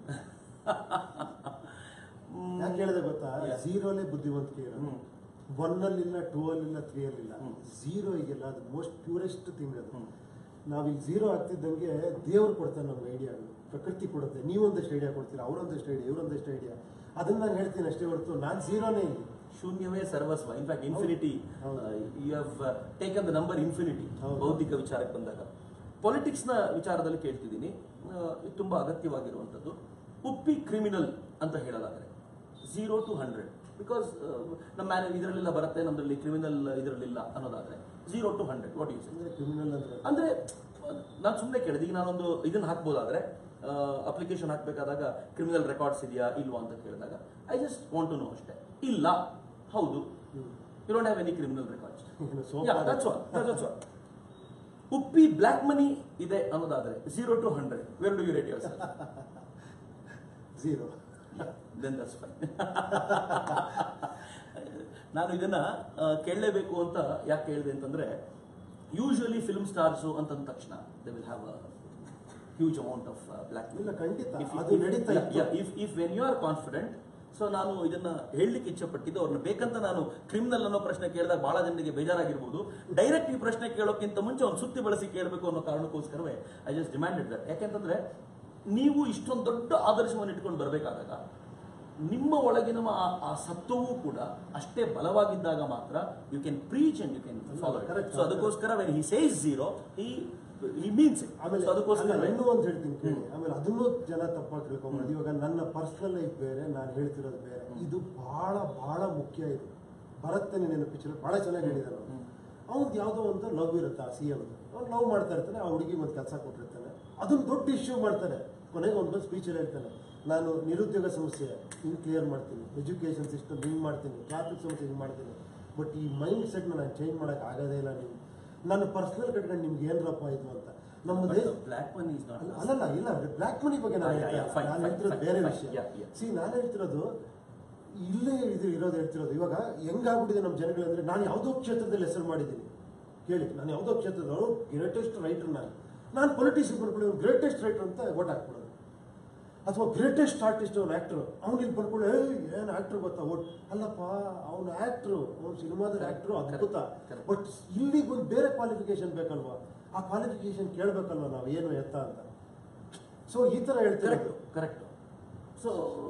ಯಾಕೆ ಹೇಳಿದೆ ಗೊತ್ತಾ Yeah. ಝೀರೋಲೇ ಬುದ್ಧಿವಂತಿಕೆ ಇರೋದು ಹ್ಮ್. ಒನ್ ಅಲ್ಲಿಲ್ಲ ಟೂ ಅಲ್ಲಿಲ್ಲ ತ್ರೀ ಅಲ್ಲಿಲ್ಲ ಹ್ಮ್. ಝೀರೋ ಈಗಿಲ್ಲ ಅದು ಮೋಸ್ಟ್ ಪ್ಯೂರೆಸ್ಟ್ ಥಿಂಗ್ ಅದು ಹ್ಮ್. ನಾವೀಗ ಝೀರೋ ಆಗ್ತಿದ್ದಂಗೆ ದೇವ್ರು ಕೊಡ್ತಾನೆ ನಮ್ಗೆ ಐಡಿಯಾಗಳು ಪ್ರಕೃತಿ ಕೊಡುತ್ತೆ ನೀವೊಂದಷ್ಟು ಐಡಿಯಾ ಕೊಡ್ತೀರಾ ಅವರೊಂದಷ್ಟು ಐಡಿಯಾ ಇವರೊಂದಷ್ಟು ಐಡಿಯಾ ಅದನ್ನ ನಾನು ಹೇಳ್ತೀನಿ ಅಷ್ಟೇ ಹೊರತು ನಾನು ಝೀರೋನೇ ಇಲ್ಲಿ ಶೂನ್ಯವೇ ಸರ್ವಸ್ವ ಇನ್ಫ್ಯಾಕ್ಟ್ ಇನ್ಫಿನಿಟಿ ಹೌದು. You have taken the number infinity ಹೌದು. ಬೌದ್ಧಿಕ ವಿಚಾರಕ್ಕೆ ಬಂದಾಗ ಪೊಲಿಟಿಕ್ಸ್ ನ ವಿಚಾರದಲ್ಲಿ ಕೇಳ್ತಿದ್ದೀನಿ ಆ, ಇದು ತುಂಬಾ ಅಗತ್ಯವಾಗಿರುವಂಥದ್ದು ಉಪ್ಪಿ ಕ್ರಿಮಿನಲ್ ಅಂತ ಹೇಳೋದಾದ್ರೆ ಝೀರೋ ಟು ಹಂಡ್ರೆಡ್ ಬಿಕಾಸ್ ನಮ್ಮ ಮ್ಯಾನ್ ಇದರಲ್ಲೆಲ್ಲ ಬರುತ್ತೆ ನಮ್ಮದ್ರಲ್ಲಿ ಕ್ರಿಮಿನಲ್ ಇದರಲ್ಲಿಲ್ಲ ಅನ್ನೋದಾದ್ರೆ zero to hundred what use ಅಂದ್ರೆ ಕ್ರಿಮಿನಲ್ ಅಂದ್ರೆ ಅಂದ್ರೆ ನಾನು ಸುಮ್ಮನೆ ಕೇಳಿದೆ ಈಗ ನಾನೊಂದು ಇದನ್ನ ಹಾಕ್ಬೋದಾದ್ರೆ ಅಪ್ಲಿಕೇಶನ್ ಹಾಕ್ಬೇಕಾದಾಗ ಕ್ರಿಮಿನಲ್ ರೆಕಾರ್ಡ್ಸ್ ಇದೆಯಾ ಇಲ್ವಾ ಅಂತ ಕೇಳಿದಾಗ I just want to know ಅಷ್ಟೇ ಇಲ್ಲ ಹೌದು you don't have any criminal records ಇನ್ನು so Yeah, far- that's all. That's, that's all. Uppi black money ಇದೆ ಅನ್ನೋದಾದ್ರೆ zero to hundred where do you rate your zero then that's fine ನಾನು ಇದನ್ನ ಆ, ಕೇಳಲೇಬೇಕು ಅಂತ ಯಾಕೆ ಕೇಳಿದೆ ಅಂತಂದ್ರೆ ಯೂಶುವಲಿ ಫಿಲ್ಮ್ ಸ್ಟಾರ್ಸು ಅಂತಂದ ತಕ್ಷಣ they will have a huge amount of black ಇಲ್ಲ, ಖಂಡಿತ. ಅದು ನಡೀತಾ ಇತ್ತು. If if when you are confident so ನಾನು ಇದನ್ನ ಹೇಳಲಿಕ್ಕೆ ಇಚ್ಛಪಟ್ಟಿದ್ದು ಅವ್ರನ್ನ ಬೇಕಂತ ನಾನು ಕ್ರಿಮಿನಲ್ ಅನ್ನೋ ಪ್ರಶ್ನೆ ಕೇಳಿದಾಗ ಬಹಳ ಜನರಿಗೆ ಬೇಜಾರಾಗಿರ್ಬೋದು ಡೈರೆಕ್ಟ್ ಈ ಪ್ರಶ್ನೆ ಕೇಳೋಕ್ಕಿಂತ ಮುಂಚೆ ಒಂದು ಸುತ್ತಿ ಬಳಸಿ ಕೇಳಬೇಕು ಅನ್ನೋ ಕಾರಣಕ್ಕೋಸ್ಕರವೇ ಐ ಜಸ್ಟ್ ಡಿಮ್ಯಾಂಡೆಡ್ ದಟ್ ಯಾಕೆಂತಂದ್ರೆ ನೀವು ಇಷ್ಟೊಂದು ದೊಡ್ಡ ಆದರ್ಶವನ್ನು ಇಟ್ಕೊಂಡು ಬರಬೇಕಾದಾಗ ನಿಮ್ಮ ಒಳಗಿನ ಆ- ಆ ಸತ್ವವೂ ಕೂಡ ಅಷ್ಟೇ ಬಲವಾಗಿದ್ದಾಗ ಮಾತ್ರ you can preach and you can follow Correct. So ಅದಕ್ಕೋಸ್ಕರ when he says zero he he means it ಆಮೇಲೆ ಅದಕ್ಕೋಸ್ಕರ ಅಲ್ಲ, ಇನ್ನೂ ಒಂದು ಹೇಳ್ತೀನಿ ಕೇಳಿ ಆಮೇಲೆ ಅದನ್ನೂ ಜನ ತಪ್ಪಾಗಿ ತಿಳ್ಕೊಂಬೋದು ಇವಾಗ ನನ್ನ ಪರ್ಸನಲ್ ಲೈಫ್ ಬೇರೆ ನಾನು ಹೇಳ್ತಿರೋದು ಬೇರೆ ಇದು ಬಹಳ ಬಹಳ ಮುಖ್ಯ ಇದು ಭರತನೇ ನೆನಪಿಚ್ಚಲು ಬಹಳ ಚೆನ್ನಾಗಿ ಹೇಳಿದಾರೆ ಅವ್ನು ಅವ್ನ್ದು ಯಾವುದೋ ಒಂದು ಲವ್ ಇರುತ್ತೆ ಆ ಸಿ ಎಮ್ ಅವ್ನು ಲವ್ ಮಾಡ್ತಾ ಇರ್ತಾನೆ ಆ ಹುಡುಗಿ ಒಂದು ಕೆಲಸ ಕೊಟ್ಟಿರ್ತಾನೆ ಅದನ್ನ ದೊಡ್ಡ ಇಶ್ಯೂ ಮಾಡ್ತಾರೆ ಕೊನೆಗೆ ಒಂದು ಸ್ಪೀಚಲ್ಲಿ ಹೇಳ್ತಾನೆ ನಾನು ನಿರುದ್ಯೋಗ ಸಮಸ್ಯೆ ಹಿಂಗೆ ಕ್ಲಿಯರ್ ಮಾಡ್ತೀನಿ ಎಜುಕೇಷನ್ ಸಿಸ್ಟಮ್ ಹಿಂಗೆ ಮಾಡ್ತೀನಿ ಟ್ರಾಫಿಕ್ ಸಮಸ್ಯೆ ಹಿಂಗೆ ಮಾಡ್ತೀನಿ ಬಟ್ ಈ ಮೈಂಡ್ ಸೆಟ್ನ ನಾನು ಚೇಂಜ್ ಮಾಡೋಕೆ ಆಗೋದೇ ಇಲ್ಲ ನೀವು ನನ್ನ ಪರ್ಸನಲ್ ಕಟ್ಕೊಂಡು ನಿಮ್ಗೆ ಏನ್ರಪ್ಪ ಇದು ಅಂತ ನಮ್ಮ ದೇಶ ಬ್ಲ್ಯಾಕ್ ಮನಿ ಇಸ್ ನಾಟ್ ಅಲ್ಲ- ಅಲ್ಲಲ್ಲ ಇಲ್ಲ ಬ್ಲ್ಯಾಕ್ ಮನಿ ಬಗ್ಗೆ ನಾನು Yeah, ಹೇಳ್ತಾ yeah, ಇಲ್ಲ. fine, ನಾನು fine, ಹೇಳ್ತಿರೋದು fine, ಬೇರೆ fine, ವಿಷಯ yeah, yeah. ಸಿ ನಾನು ಹೇಳ್ತಿರೋದು ಇಲ್ಲೇ ಇದು ಇರೋದು ಹೇಳ್ತಿರೋದು ಇವಾಗ ಹೆಂಗಾಗ್ಬಿಟ್ಟಿದೆ ನಮ್ಮ ಜನಗಳಂದ್ರೆ ನಾನು ಯಾವುದೋ ಕ್ಷೇತ್ರದಲ್ಲಿ ಹೆಸರು ಮಾಡಿದ್ದೀನಿ ಕೇಳಿ ನಾನು ಯಾವುದೋ ಕ್ಷೇತ್ರದವರು ಗ್ರೇಟೆಸ್ಟ್ ರೈಟರ್ ನಾನು ನಾನು ಪೊಲಿಟಿಷಿಯನ್ ಬರ್ಕೊಳ್ಳಿ ಗ್ರೇಟೆಸ್ಟ್ ರೈಟರ್ ಅಂತ ಓಟ್ ಹಾಕ್ಬಿಡೋದು ಅಥವಾ ಗ್ರೇಟೆಸ್ಟ್ ಆರ್ಟಿಸ್ಟ್ ಅವ್ನು ಆಕ್ಟರ್ ಅವ್ನು ಇಲ್ಲಿ ಬರ್ಕೊಳ್ಳಿ ಏನು ಆಕ್ಟರ್ ಗೊತ್ತಾ ಓಟ್ ಅಲ್ಲಪ್ಪ ಅವ್ನು ಆಕ್ಟ್ರು ಅವ್ನು ಸಿನಿಮಾದ ಆಕ್ಟ್ರು ಅದ್ಭುತ Correct. ಬಟ್ ಇಲ್ಲಿಗೆ ಒಂದು ಬೇರೆ ಕ್ವಾಲಿಫಿಕೇಶನ್ ಬೇಕಲ್ವಾ ಆ ಕ್ವಾಲಿಫಿಕೇಶನ್ ಕೇಳಬೇಕಲ್ವಾ ನಾವು ಏನು ಎತ್ತ ಅಂತ ಸೊ ಈ ತರ ಕರೆಕ್ಟ್ ಹೇಳ್ತಾರೆ ಕರೆಕ್ಟ್ ಸೊ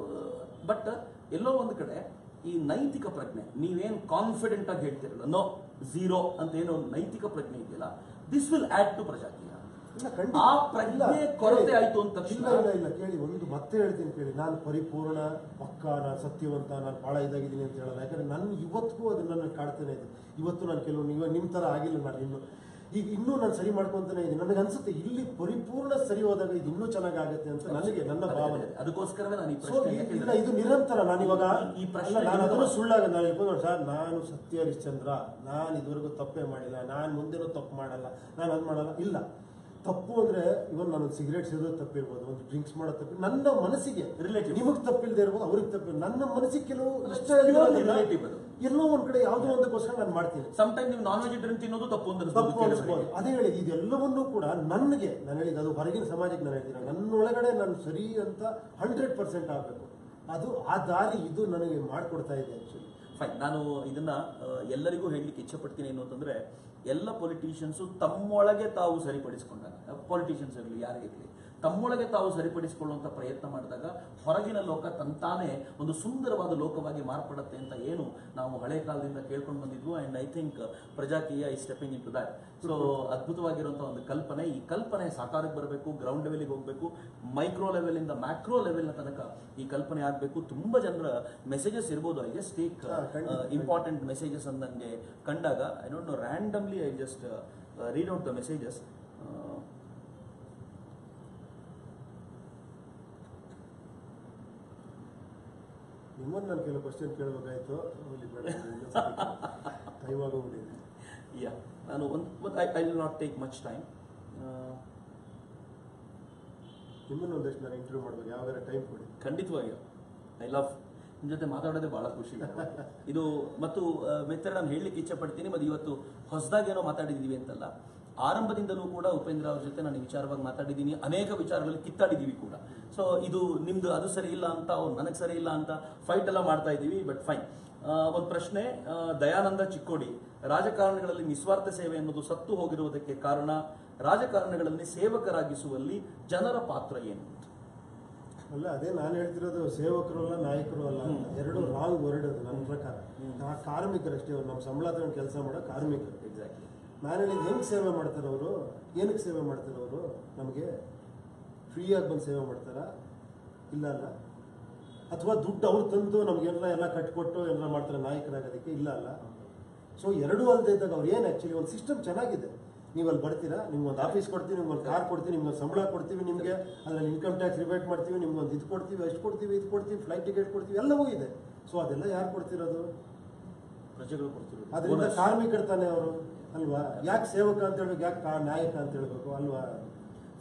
ಬಟ್ ಎಲ್ಲೋ ಒಂದು ಕಡೆ ಈ ನೈತಿಕ ಪ್ರಜ್ಞೆ ನೀವೇನ್ ಕಾನ್ಫಿಡೆಂಟ್ ಆಗಿ ಹೇಳ್ತಿರಲ್ಲ ನೋ ಝೀರೋ ಅಂತ ಏನೋ ಒಂದು ನೈತಿಕ ಪ್ರಜ್ಞೆ ಇದೆಯಲ್ಲ this will add to Prajaakeeya ಇಲ್ಲ, ಖಂಡಿತ. ಆ ಪ್ರಜ್ಞೆ ಇಲ್ಲ, ಕೊರತೆ ಕೇಳಿ. ಆಯ್ತು ಅಂದ ತಕ್ಷಣ ಇಲ್ಲ ಇಲ್ಲ ಇಲ್ಲ ಕೇಳಿ ಒಂದು ಮತ್ತೆ ಹೇಳ್ತೀನಿ ಕೇಳಿ ನಾನು ಪರಿಪೂರ್ಣ ಪಕ್ಕ ನಾನು ಸತ್ಯವಂತ ನಾನು ಬಹಳ ಇದಾಗಿದ್ದೀನಿ ಅಂತ ಹೇಳಲ್ಲ ಯಾಕಂದ್ರೆ ನನ್ನ ಇವತ್ತಿಗೂ ಅದು ನನ್ನ ಕಾಡ್ತಾನೆ ಇದೆ ಇವತ್ತು ನಾನು ಕೆಲವು ಇವಾಗ ನಿಮ್ಮ ತರ ಆಗಿಲ್ಲ ನಾನು ಇನ್ನು ಈಗ ಇನ್ನೂ ನಾನು ಸರಿ ಮಾಡ್ಕೊಂತಾನೆ ಇದ್ದೀನಿ ನನಗೆ ಅನ್ಸುತ್ತೆ ಇಲ್ಲಿ ಪರಿಪೂರ್ಣ ಸರಿ ಹೋದಾಗ ಇದು ಇನ್ನೂ ಚೆನ್ನಾಗಿ ಆಗುತ್ತೆ ಅಂತ ನನಗೆ ನನ್ನ ಭಾವನೆ ಅದಕ್ಕೋಸ್ಕರವೇ ನಾನು ಈ ಸೊ ಪ್ರಶ್ನೆ ಇಲ್ಲ ಯಾಕೆಂದ್ರೆ ಇದು ನಿರಂತರ ನಾನು ಇವಾಗ ಈ- ಈ ಪ್ರಶ್ನೆ ಅಲ್ಲ, ನಾನು ಅದನ್ನು ನಿರಂತರ. ಸುಳ್ಳಾಗ ನಾನು ಹೇಳ್ಕೊಂಡು ಸರ್ ನಾನು ಸತ್ಯ ಹರಿಶ್ಚಂದ್ರ ನಾನು ಇದುವರೆಗೂ ತಪ್ಪೇ ಮಾಡಿಲ್ಲ ನಾನು ಮುಂದೆನೂ ತಪ್ಪು ಮಾಡಲ್ಲ ನಾನು ಅದು ಮಾಡಲ್ಲ ಇಲ್ಲ ತಪ್ಪು ಅಂದ್ರೆ ಇವನ್ ನಾನು ಸಿಗರೇಟ್ ಸೇದೋದು ತಪ್ಪಿರ್ಬೋದು ಒಂದು ಡ್ರಿಂಕ್ಸ್ ಮಾಡೋದು ತಪ್ಪಿ ನನ್ನ ಮನಸ್ಸಿಗೆ Relative. ನಿಮಗೆ ತಪ್ಪಿಲ್ಲದೆ ಇರ್ಬೋದು ಅವ್ರಿಗೆ ತಪ್ಪಿಲ್ಲ ನನ್ನ ಮನಸ್ಸಿಗೆ ಕೆಲವು ಇಷ್ಟ Purely ಇರೋದಿಲ್ಲ. relative ಅದು. ಎಲ್ಲೋ ಒಂದ್ ಕಡೆ ಯಾವುದೋ ಒಂದಕ್ಕೋಸ್ಕರ ನಾನು ಮಾಡ್ತೀನಿ ಸಮಟೈಮ್ ನೀವು ನಾನ್ ವೆಜಿಟೇರಿಯನ್ ತಿನ್ನೋದು ತಪ್ಪು ಅಂತ ಅನ್ಸ್ಬೋದು ತಪ್ಪು ಅನ್ಸ್ಬೋದು ಕೆಲವರಿಗೆ. ಅದೇ ಹೇಳಿ ಇದೆಲ್ಲವನ್ನೂ ಕೂಡ ನನಗೆ ನಾನು ಹೇಳಿದ ಅದು ಹೊರಗಿನ ಸಮಾಜಕ್ಕೆ ನಾನು ಹೇಳ್ತೀನಿ ನನ್ನೊಳಗಡೆ ನಾನು ಸರಿ ಅಂತ ಹಂಡ್ರೆಡ್ ಪರ್ಸೆಂಟ್ ಆಗಬೇಕು ಅದು ಆ ದಾರಿ ಇದು ನನಗೆ ಮಾಡಿಕೊಡ್ತಾ ಇದೆ ಆಕ್ಚುಲಿ ಫೈನ್ ನಾನು ಇದನ್ನ ಆ, ಎಲ್ಲರಿಗೂ ಹೇಳಲಿಕ್ಕೆ ಇಚ್ಛಪಡ್ತೀನಿ ಏನು ಅಂತಂದ್ರೆ ಎಲ್ಲ ಪೊಲಿಟಿಷಿಯನ್ಸು ತಮ್ಮೊಳಗೆ ತಾವು ಸರಿಪಡಿಸಿಕೊಂಡಾಗ ಪೊಲಿಟಿಷಿಯನ್ಸ್ ಇರಲಿ ಯಾರೇ ಇರಲಿ ತಮ್ಮೊಳಗೆ ತಾವು ಸರಿಪಡಿಸಿಕೊಳ್ಳುವಂತ ಪ್ರಯತ್ನ ಮಾಡಿದಾಗ ಹೊರಗಿನ ಲೋಕ ತಂತಾನೇ ಒಂದು ಸುಂದರವಾದ ಲೋಕವಾಗಿ ಮಾರ್ಪಡುತ್ತೆ ಅಂತ ಏನು ನಾವು ಹಳೆ ಕಾಲದಿಂದ ಕೇಳ್ಕೊಂಡು ಬಂದಿದ್ವು ಅಂಡ್ ಐ ಥಿಂಕ್ ಪ್ರಜಾಕೀಯ ಈ stepping into that so ಅದ್ಭುತವಾಗಿರುವಂತಹ ಒಂದು ಕಲ್ಪನೆ ಈ ಕಲ್ಪನೆ ಸಾಕಾರಕ್ಕೆ ಬರಬೇಕು ಗ್ರೌಂಡ್ ಲೆವೆಲ್ಗೆ ಹೋಗಬೇಕು ಮೈಕ್ರೋ ಲೆವೆಲ್ ಇಂದ ಮ್ಯಾಕ್ರೋ ಲೆವೆಲ್ ತನಕ ಈ ಕಲ್ಪನೆ ಆಗಬೇಕು ತುಂಬಾ ಜನರ ಮೆಸೇಜಸ್ ಇರ್ಬೋದು ಐ ಜಸ್ಟ್ ಟೇಕ್ ಹಾ, ಖಂಡಿತ. ಇಂಪಾರ್ಟೆಂಟ್ ಮೆಸೇಜಸ್ ಅಂತ ನನಗೆ ಕಂಡಾಗ I don't know randomly I just read out the messages ನಿಮ್ಮನ್ನು ನಾನು ಕೆಲವು ಕ್ವಶನ್ ಕೇಳಬೇಕಾಯ್ತು ಹೋಗ್ಲಿ ಬೇಡ ಟೈಮ್ ಆಗೋಗ್ಬಿಟ್ಟಿದೆ ಯಾ ನಾನು ಒಂದು I I will not take much time ನಿಮ್ಮನ್ನು ಒಂದಷ್ಟು ನಾನು ಇಂಟರ್ವ್ಯೂ ಮಾಡ್ಬೇಕು ಯಾವಾಗ ಟೈಮ್ ಕೊಡಿ ಖಂಡಿತವಾಗಿಯೂ ಐ ಲವ್ ನಿಮ್ಮ ಜೊತೆ ಮಾತಾಡೋದೇ ಬಹಳ ಖುಷಿ ಇದು ಮತ್ತು ಮೆತ್ತರ ನಾನು ಹೇಳಲಿಕ್ಕೆ ಇಚ್ಛೆ ಪಡ್ತೀನಿ ಮತ್ತು ಇವತ್ತು ಹೊಸದಾಗಿ ಏನೋ ಮಾತಾಡಿದ್ದೀವಿ ಅಂತಲ್ಲ ಆರಂಭದಿಂದಲೂ ಕೂಡ ಉಪೇಂದ್ರ ಅವ್ರ ಜೊತೆ ನಾನು ಈ ವಿಚಾರವಾಗಿ ಮಾತಾಡಿದ್ದೀನಿ ಅನೇಕ ವಿಚಾರಗಳಲ್ಲಿ ಕಿತ್ತಾಡಿದ್ದೀವಿ ಕೂಡ ಸೊ ಇದು ನಿಮ್ದು ಅದು ಸರಿ ಇಲ್ಲ ಅಂತ ಅವ್ರು ನನಗೆ ಸರಿ ಇಲ್ಲ ಅಂತ ಫೈಟ್ ಎಲ್ಲ ಮಾಡ್ತಾ ಇದ್ದೀವಿ ಬಟ್ ಫೈನ್ ಒಂದು ಪ್ರಶ್ನೆ ಆ, ದಯಾನಂದ ಚಿಕ್ಕೋಡಿ ರಾಜಕಾರಣಗಳಲ್ಲಿ ನಿಸ್ವಾರ್ಥ ಸೇವೆ ಎನ್ನುವುದು ಸತ್ತು ಹೋಗಿರುವುದಕ್ಕೆ ಕಾರಣ ರಾಜಕಾರಣಗಳಲ್ಲಿ ಸೇವಕರಾಗಿಸುವಲ್ಲಿ ಜನರ ಪಾತ್ರ ಏನು ಅಲ್ಲ ಅದೇ ನಾನು ಹೇಳ್ತಿರೋದು ಸೇವಕರು ಅಲ್ಲ ನಾಯಕರು ಅಲ್ಲ ಅಂತ ಎರಡು ರಾಂಗ್ ವರ್ಡ್ ಅದು ನನ್ನ ಪ್ರಕಾರ ಆ ಕಾರ್ಮಿಕರಷ್ಟೇ ಅವ್ರು ನಮ್ಮ ಸಂಬಳ ತಗೊಂಡು ಕೆಲಸ ಮಾಡೋ ಕಾರ್ಮಿಕರು ಎಕ್ಸಾಕ್ಟ್ಲಿ ನಾನು ಹೇಳಿದ್ದು ಹೆಂಗೆ ಸೇವೆ ಮಾಡ್ತಾರೆ ಅವರು ಏನಕ್ಕೆ ಸೇವೆ ಮಾಡ್ತಾರೆ ಅವರು ನಮಗೆ ಫ್ರೀಯಾಗಿ ಬಂದು ಸೇವೆ ಮಾಡ್ತಾರಾ ಇಲ್ಲ ಅಲ್ಲ ಅಥವಾ ದುಡ್ಡು ಅವ್ರು ತಂದು ನಮ್ಗೆ ಏನಾರ ಎಲ್ಲ ಕಟ್ಕೊಟ್ಟು ಏನಾರ ಮಾಡ್ತಾರೆ ನಾಯಕರಾಗೋದಕ್ಕೆ ಇಲ್ಲ ಅಲ್ಲ ಸೊ ಎರಡೂ ಅಲ್ಲದೆ ಇದ್ದಾಗ ಅವ್ರು ಏನು ಆ್ಯಕ್ಚುಲಿ ಒಂದು ಸಿಸ್ಟಮ್ ಚೆನ್ನಾಗಿದೆ ನೀವು ಅಲ್ಲಿ ಬರ್ತೀರಾ ನಿಮ್ಗೆ ಒಂದು ಆಫೀಸ್ ಕೊಡ್ತೀವಿ ನಿಮ್ಗೆ ಒಂದು ಕಾರ್ ಕೊಡ್ತೀವಿ ನಿಮ್ಗೆ ಒಂದು ಸಂಬಳ ಕೊಡ್ತೀವಿ ನಿಮಗೆ ಅದ್ರಲ್ಲಿ ಇನ್ಕಮ್ ಟ್ಯಾಕ್ಸ್ ರಿಬೇಟ್ ಮಾಡ್ತೀವಿ ನಿಮ್ಗೆ ಒಂದು ಇದು ಕೊಡ್ತೀವಿ ಅಷ್ಟು ಕೊಡ್ತೀವಿ ಇದು ಕೊಡ್ತೀವಿ ಫ್ಲೈಟ್ ಟಿಕೆಟ್ ಕೊಡ್ತೀವಿ ಎಲ್ಲವೂ ಇದೆ ಸೊ ಅದೆಲ್ಲ ಯಾರು ಕೊಡ್ತಿರೋದು ಪ್ರಜೆಗಳು ಕೊಡ್ತಿರೋದು ಅದರಿಂದ Bonus. ಕಾರ್ಮಿಕರು ತಾನೆ ಅವರು ಅಲ್ವಾ ಯಾಕೆ ಸೇವಕ ಅಂತ ಹೇಳ್ಬೇಕು ಯಾಕೆ ಕಾ- ನಾಯಕ ಅಂತ ಹೇಳ್ಬೇಕು ಅಲ್ವಾ ಫೈನ್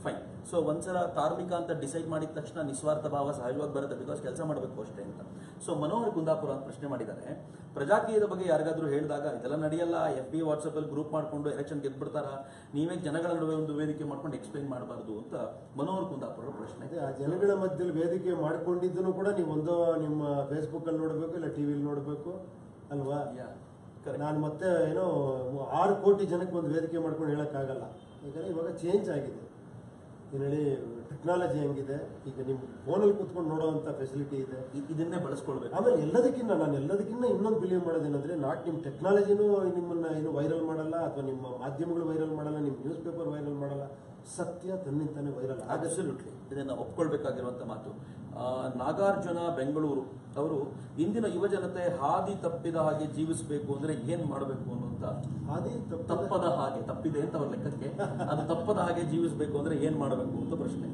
ಸೊ ಒಂದ್ಸಲ ಕಾರ್ಮಿಕ ಅಂತ ಡಿಸೈಡ್ ಮಾಡಿದ ತಕ್ಷಣ ನಿಸ್ವಾರ್ಥ ಭಾವ ಸಹಜವಾಗಿ ಬರುತ್ತೆ ಬಿಕಾಸ್ ಕೆಲಸ ಮಾಡಬೇಕು ಅಷ್ಟೇ ಅಂತ ಸೊ ಮನೋಹರ್ ಕುಂದಾಪುರ ಅಂತ ಪ್ರಶ್ನೆ ಮಾಡಿದ್ದಾರೆ ಪ್ರಜಾಕೀಯದ ಬಗ್ಗೆ ಯಾರಿಗಾದ್ರೂ ಹೇಳಿದಾಗ ಇದೆಲ್ಲ ನಡೆಯಲ್ಲ ಎಫ್ ಬಿ ವಾಟ್ಸಪ್ ಅಲ್ಲಿ ಗ್ರೂಪ್ ಮಾಡ್ಕೊಂಡು ಎಲೆಕ್ಷನ್ ಗೆದ್ಬಿಡ್ತಾರ ನೀವೇ ಜನಗಳ ನಡುವೆ ಒಂದು ವೇದಿಕೆ ಮಾಡ್ಕೊಂಡು ಎಕ್ಸ್ಪ್ಲೈನ್ ಮಾಡಬಾರ್ದು ಅಂತ ಮನೋಹರ್ ಕುಂದಾಪುರ ಪ್ರಶ್ನೆ ಅದೇ ಆ ಜನಗಳ ಮಧ್ಯದಲ್ಲಿ ವೇದಿಕೆ ಮಾಡ್ಕೊಂಡಿದ್ದನ್ನು ಕೂಡ ನೀವು ಒಂದು ನಿಮ್ಮ ಫೇಸ್ಬುಕ್ ಅಲ್ಲಿ ನೋಡಬೇಕು ಇಲ್ಲ ಟಿವಿಲಿ ನೋಡಬೇಕು ಅಲ್ವಾ Yeah, correct. ನಾನು ಮತ್ತೆ ಏನೋ ಆರು ಕೋಟಿ ಜನಕ್ಕೆ ಒಂದು ವೇದಿಕೆ ಮಾಡ್ಕೊಂಡು ಹೇಳಕ್ಕಾಗಲ್ಲ ಯಾಕಂದ್ರೆ ಇವಾಗ ಚೇಂಜ್ ಆಗಿದೆ ಏನ್ ಹೇಳಿ ಟೆಕ್ನಾಲಜಿ ಹೆಂಗಿದೆ ಈಗ ನಿಮ್ಮ ಫೋನಲ್ಲಿ ಕೂತ್ಕೊಂಡು ನೋಡೋವಂಥ ಫೆಸಿಲಿಟಿ ಇದೆ ಇ- ಇದನ್ನೇ ಬಳಸ್ಕೊಳ್ಬೇಕು ಆಮೇಲೆ ಎಲ್ಲದಕ್ಕಿಂತ ನಾನು ಎಲ್ಲದಕ್ಕಿಂತ ಇನ್ನೊಂದು ಬಿಲೀವ್ ಮಾಡೋದೇನಂದ್ರೆ ನಾಟ್ ನಿಮ್ಮ ಟೆಕ್ನಾಲಜಿನೂ ನಿಮ್ಮನ್ನ ಏನು ವೈರಲ್ ಮಾಡಲ್ಲ ಅಥವಾ ನಿಮ್ಮ ಮಾಧ್ಯಮಗಳು ವೈರಲ್ ಮಾಡಲ್ಲ ನಿಮ್ಮ ನ್ಯೂಸ್ ಪೇಪರ್ ವೈರಲ್ ಮಾಡಲ್ಲ ಸತ್ಯ ತನ್ನಿಂತಾನೆ ವೈರಲ್ ಆಗುತ್ತೆ ಅಬ್ಸಲ್ಯೂಟ್ಲಿ ಇದನ್ನ ಒಪ್ಕೊಳ್ಬೇಕಾಗಿರುವಂತ ಮಾತು ಆ, ನಾಗಾರ್ಜುನ ಬೆಂಗಳೂರು ಅವರು ಇಂದಿನ ಯುವ ಜನತೆ ಹಾದಿ ತಪ್ಪಿದ ಹಾಗೆ ಜೀವಿಸಬೇಕು ಅಂದ್ರೆ ಏನ್ ಮಾಡಬೇಕು ಅನ್ನುವಂತ ಹಾದಿ ತಪ್ಪದ ತಪ್ಪದ ಹಾಗೆ ತಪ್ಪಿದೆ ಅಂತ ಅವ್ರ ಲೆಕ್ಕಕ್ಕೆ ಅದು ತಪ್ಪದ ಹಾಗೆ ಜೀವಿಸಬೇಕು ಅಂದ್ರೆ ಏನ್ ಮಾಡಬೇಕು ಅಂತ ಪ್ರಶ್ನೆ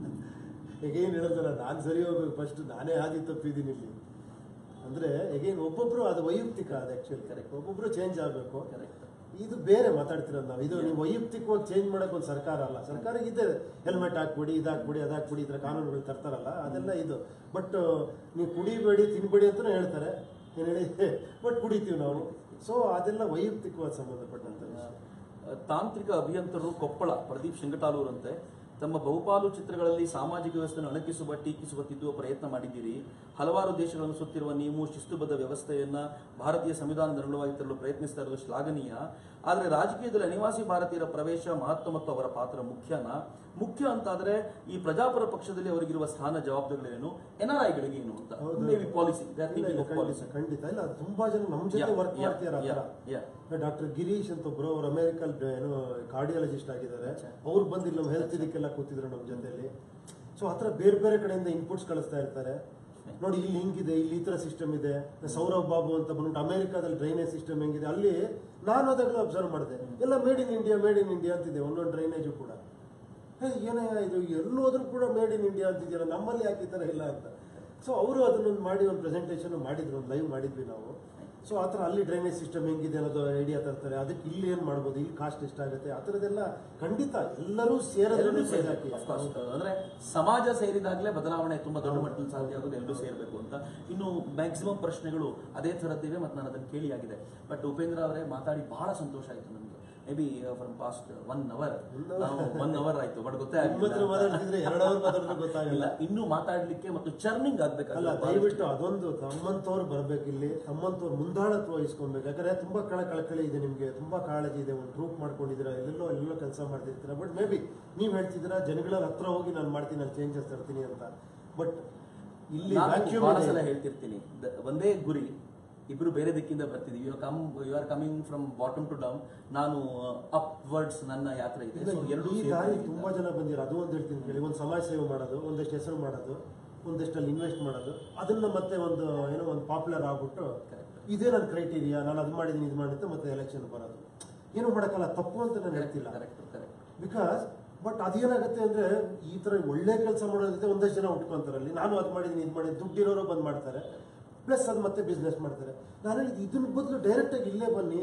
ಹೇಗೇನು ಹೇಳಿದ್ರಲ್ಲ ನಾನು ಸರಿ ಹೋಗ್ಬೇಕು ಫಸ್ಟ್ ನಾನೇ ಹಾದಿ ತಪ್ಪಿದ್ದೀನಿ ಇಲ್ಲಿ ಅಂದ್ರೆ ಹೇಗೇನು ಒಬ್ಬೊಬ್ರು ಅದು ವೈಯಕ್ತಿಕ ಅದು ಆಕ್ಚುಲಿ Correct. ಒಬ್ಬೊಬ್ರು ಚೇಂಜ್ ಆಗಬೇಕು ಕರೆಕ್ಟ್ ಇದು ಬೇರೆ ಮಾತಾಡ್ತಿರೋದು ನಾವು ಇದು ನೀವು ವೈಯಕ್ತಿಕವಾಗಿ ಚೇಂಜ್ ಮಾಡಕ್ ಒಂದು ಸರ್ಕಾರ ಅಲ್ಲ ಸರ್ಕಾರಕ್ಕೆ ಇದೆ ಹೆಲ್ಮೆಟ್ ಹಾಕ್ಬಿಡಿ ಇದು ಹಾಕ್ಬಿಡಿ ಅದು ಹಾಕ್ಬಿಡಿ ಇದ್ರ ಕಾನೂನುಗಳು ತರ್ತಾರಲ್ಲ ಅದೆಲ್ಲ ಇದು ಬಟ್ ನೀವು ಕುಡಿಬೇಡಿ ತಿನ್ಬೇಡಿ ಅಂತಲೂ ಹೇಳ್ತಾರೆ ಏನು ಹೇಳಿ ಬಟ್ ಕುಡಿತೀವಿ ನಾವು ಸೊ ಅದೆಲ್ಲ ವೈಯಕ್ತಿಕವಾದ ಸಂಬಂಧಪಟ್ಟಂತ ವಿಷಯ ತಾಂತ್ರಿಕ ಅಭಿಯಂತರರು ಕೊಪ್ಪಳ ಪ್ರದೀಪ್ ಶೆಂಗಟಾಲೂರಂತೆ ತಮ್ಮ ಬಹುಪಾಲು ಚಿತ್ರಗಳಲ್ಲಿ ಸಾಮಾಜಿಕ ವ್ಯವಸ್ಥೆಯನ್ನು ಅಣಕಿಸುವ ಟೀಕಿಸುವ ತಿದ್ದುವ ಪ್ರಯತ್ನ ಮಾಡಿದ್ದೀರಿ ಹಲವಾರು ದೇಶಗಳನ್ನು ಸುತ್ತಿರುವ ನೀವು ಶಿಸ್ತುಬದ್ಧ ವ್ಯವಸ್ಥೆಯನ್ನ ಭಾರತೀಯ ಸಂವಿಧಾನದ ಅನುಗುಣವಾಗಿ ತರಲು ಪ್ರಯತ್ನಿಸ್ತಾ ಇರೋದು ಶ್ಲಾಘನೀಯ ಆದರೆ ರಾಜಕೀಯದಲ್ಲಿ ಅನಿವಾಸಿ ಭಾರತೀಯರ ಪ್ರವೇಶ ಮಹತ್ವ ಮತ್ತು ಅವರ ಪಾತ್ರ ಮುಖ್ಯನ ಮುಖ್ಯ ಅಂತಾದ್ರೆ ಈ ಪ್ರಜಾಪರ ಪಕ್ಷದಲ್ಲಿ ಅವರಿಗಿರುವ ಸ್ಥಾನ ಜವಾಬ್ದಾರಿಗಳೇನು ಎನ್ಆರ್ಐಗಳಿಗೆ ಏನು ಅಂತ ಹೌದು. ಮೇ ಬಿ ಪಾಲಿಸಿ ಇಲ್ಲ, ಇಲ್ಲ, ಖಂಡಿತ ಖಂಡಿತ ಇಲ್ಲ ತುಂಬಾ ಜನ ನಮ್ಮ ಜೊತೆ ವರ್ಕ್ ಮಾಡ್ತಿದಾರೆ ಆ ಥರ ಡಾಕ್ಟರ್ ಗಿರೀಶ್ ಅಂತ ಒಬ್ರು ಅವ್ರು ಅಮೆರಿಕಲ್ ಏನೋ ಕಾರ್ಡಿಯಾಲಜಿಸ್ಟ್ ಆಗಿದ್ದಾರೆ ಅವ್ರು ಬಂದು ಇಲ್ಲಿ ನಮ್ಮ ಹೆಲ್ತ್ ಇದಕ್ಕೆಲ್ಲ ಕೂತಿದ್ರು ನಮ್ಮ ಜೊತೆಲಿ ಸೊ ಹತ್ರ ಬೇರೆ ಬೇರೆ ಕಡೆಯಿಂದ ಇನ್ಪುಟ್ಸ್ ಕಳಿಸ್ತಾ ಇರ್ತಾರೆ ನೋಡಿ ಇಲ್ಲಿ ಹಿಂಗಿದೆ ಇಲ್ಲಿ ಈ ತರ ಸಿಸ್ಟಮ್ ಇದೆ ಸೌರವ್ ಬಾಬು ಅಂತ ಬಂದ್ಬಿಟ್ಟು ಅಮೆರಿಕಾದಲ್ಲಿ ಡ್ರೈನೇಜ್ ಸಿಸ್ಟಮ್ ಹೆಂಗಿದೆ ಅಲ್ಲಿ ನಾನು ಅದಾಗಲೂ ಅಬ್ಸರ್ವ್ ಮಾಡಿದೆ ಎಲ್ಲ made in India made in India ಅಂತಿದೆ ಒಂದೊಂದು ಡ್ರೈನೇಜು ಕೂಡ ಹೇ, ಏನೇ ಇದು ಎಲ್ಲೋದ್ರೂ ಕೂಡ ಮೇಡ್ ಇನ್ ಇಂಡಿಯಾ ಅಂತಿದೆಯಲ್ಲ ನಮ್ಮಲ್ಲಿ ಯಾಕೆ ಈ ಥರ ಇಲ್ಲ ಅಂತ ಸೊ ಅವರು ಅದನ್ನೊಂದು ಮಾಡಿ ಒಂದು ಪ್ರೆಸೆಂಟೇಷನ್ ಮಾಡಿದ್ರು ಒಂದು ಲೈವ್ ಮಾಡಿದ್ವಿ ನಾವು ಸೊ ಆ ಥರ ಅಲ್ಲಿ ಡ್ರೈನೇಜ್ ಸಿಸ್ಟಮ್ ಹೆಂಗಿದೆ ಅನ್ನೋದು ಐಡಿಯಾ ತರ್ತಾರೆ ಅದಕ್ಕೆ ಇಲ್ಲಿ ಏನು ಮಾಡ್ಬೋದು ಇಲ್ಲಿ ಕಾಸ್ಟ್ ಎಷ್ಟಾಗುತ್ತೆ ಆ ಥರದ್ದೆಲ್ಲ ಖಂಡಿತ ಎಲ್ಲರೂ ಸೇರೋದ್ರೇ ಎಲ್ಲರೂ ಸೇರ್ಬೇಕು, ಪ್ರಜಾಕೀಯ. of course. ಅಂದ್ರೆ ಸಮಾಜ ಸೇರಿದಾಗಲೇ ಬದಲಾವಣೆ ತುಂಬಾ ದೊಡ್ಡ ಮಟ್ಟದಲ್ಲಿ ಸಾಧ್ಯ ಆಗೋದು ಎಲ್ಲರೂ ಸೇರ್ಬೇಕು ಅಂತ ಇನ್ನು ಮ್ಯಾಕ್ಸಿಮಮ್ ಪ್ರಶ್ನೆಗಳು ಅದೇ ಥರದ್ದಿವೆ ಮತ್ತು ನಾನು ಅದನ್ನು ಕೇಳಿ ಆಗಿದೆ ಬಟ್ ಉಪೇಂದ್ರ ಅವರೇ ಮಾತಾಡಿ ಬಹಳ ಸಂತೋಷ ಆಯ್ತು ನನಗೆ maybe from past one hour ನಾವು ಒನ್ ಅವರ್ ಆಯ್ತು ಬಟ್ ಗೊತ್ತೇ ನಿಮ್ಮ ಹತ್ರ ಮಾತಾಡ್ತಿದ್ರೆ ಎರಡು ಅವರ್ ಮಾತಾಡಿದ್ರೆ ಗೊತ್ತಾಗಲ್ಲ ಇಲ್ಲ ಇನ್ನೂ ಮಾತಾಡ್ಲಿಕ್ಕೆ ಮತ್ತು ಚರ್ನಿಂಗ್ ಅಲ್ಲ ಆಗ್ಬೇಕಲ್ಲ ದಯವಿಟ್ಟು ಅದೊಂದು ತಮ್ಮಂತವ್ರು ಬರ್ಬೇಕು ಇಲ್ಲಿ ತಮ್ಮಂತವ್ರು ಮುಂದಾಳತ್ವ ವಹಿಸ್ಕೊಬೇಕು ಯಾಕಂದ್ರೆ ತುಂಬಾ ಕಳ ಕಳಕಳಿ ಇದೆ ನಿಮ್ಗೆ ತುಂಬಾ ಕಾಳಜಿ ಇದೆ ಒಂದು ಗ್ರೂಪ್ ಮಾಡ್ಕೊಂಡಿದ್ದೀರಾ ಎಲ್ಲೆಲ್ಲೋ ಎಲ್ಲೆಲ್ಲೋ ಕೆಲಸ ಮಾಡ್ತಿರ್ತೀರಾ ಬಟ್ ಮೇ ಬಿ ನೀವು ಹೇಳ್ತಿದ್ದೀರಾ ಜನಗಳ ಹತ್ರ ಹೋಗಿ ನಾನು ಮಾಡ್ತೀನಿ ನಾನು ಚೇಂಜಸ್ ತರ್ತೀನಿ ಅಂತ ಬಟ್ ಇಲ್ಲಿ ನಾನು vacuum ಬಹಳ ಇದೆ. ಸಲ ಹೇಳ್ತಿರ್ತೀನಿ ದ- ಒಂದೇ ಗುರಿ ಇಬ್ರು ಬೇರೆ ದಿಕ್ಕಿಂದ ಬರ್ತಿದೀವಿ you come you are coming from bottom to down ನಾನು ಅಪ್ವರ್ಡ್ಸ್ ನನ್ನ ಯಾತ್ರೆ ಇದೆ ಇಲ್ಲ, ಸೊ ಎರಡು ಈ ದಾರಿ ತುಂಬಾ ಜನ ಬಂದಿರ ಅದು ಒಂದು ಹೇಳ್ತೀನಿ ಕೇಳಿ ಒಂದು ಸಮಾಜ ಸೇವೆ ಮಾಡೋದು ಒಂದಷ್ಟು ಹೆಸರು ಮಾಡೋದು ಒಂದಷ್ಟು ಅಲ್ಲಿ ಇನ್ವೆಸ್ಟ್ ಮಾಡೋದು ಅದನ್ನ ಮತ್ತೆ ಒಂದು ಏನೋ ಒಂದು ಪಾಪ್ಯುಲರ್ ಆಗ್ಬಿಟ್ಟು ಇದೇ ನನ್ನ ಕ್ರೈಟೀರಿಯಾ ನಾನು ಅದು ಮಾಡಿದ್ದೀನಿ ಇದು ಮಾಡಿದ್ದು ಮತ್ತೆ ಎಲೆಕ್ಷನ್ ಬರೋದು ಏನು ಮಾಡೋಕ್ಕಲ್ಲ ತಪ್ಪು ಅಂತ ನಾನು ಹೇಳ್ತಿಲ್ಲ ಕರೆಕ್ಟ್ ಕರೆಕ್ಟ್ ಬಿಕಾಸ್ ಬಟ್ ಅದೇನಾಗುತ್ತೆ ಅಂದ್ರೆ ಈ ತರ ಒಳ್ಳೆ ಕೆಲಸ ಮಾಡೋದ್ರ ಜೊತೆ ಒಂದಷ್ಟು ಜನ ಉಟ್ಕೊಂತಾರೆ ಅಲ್ಲಿ ನಾನು ಅದು ಮಾಡಿದ್ದೀನಿ ಇದು ಮಾಡಿದ್ದೀನಿ ದುಡ್ಡಿರೋರು ಬಂದ್ ಮಾಡ್ತಾರೆ ಪ್ಲಸ್ ಅದು ಮತ್ತೆ ಬಿಸ್ನೆಸ್ ಮಾಡ್ತಾರೆ ನಾನು ಹೇಳಿದ್ದು ಇದನ್ನ ಬದಲು ಡೈರೆಕ್ಟ್ ಆಗಿ ಇಲ್ಲೇ ಬನ್ನಿ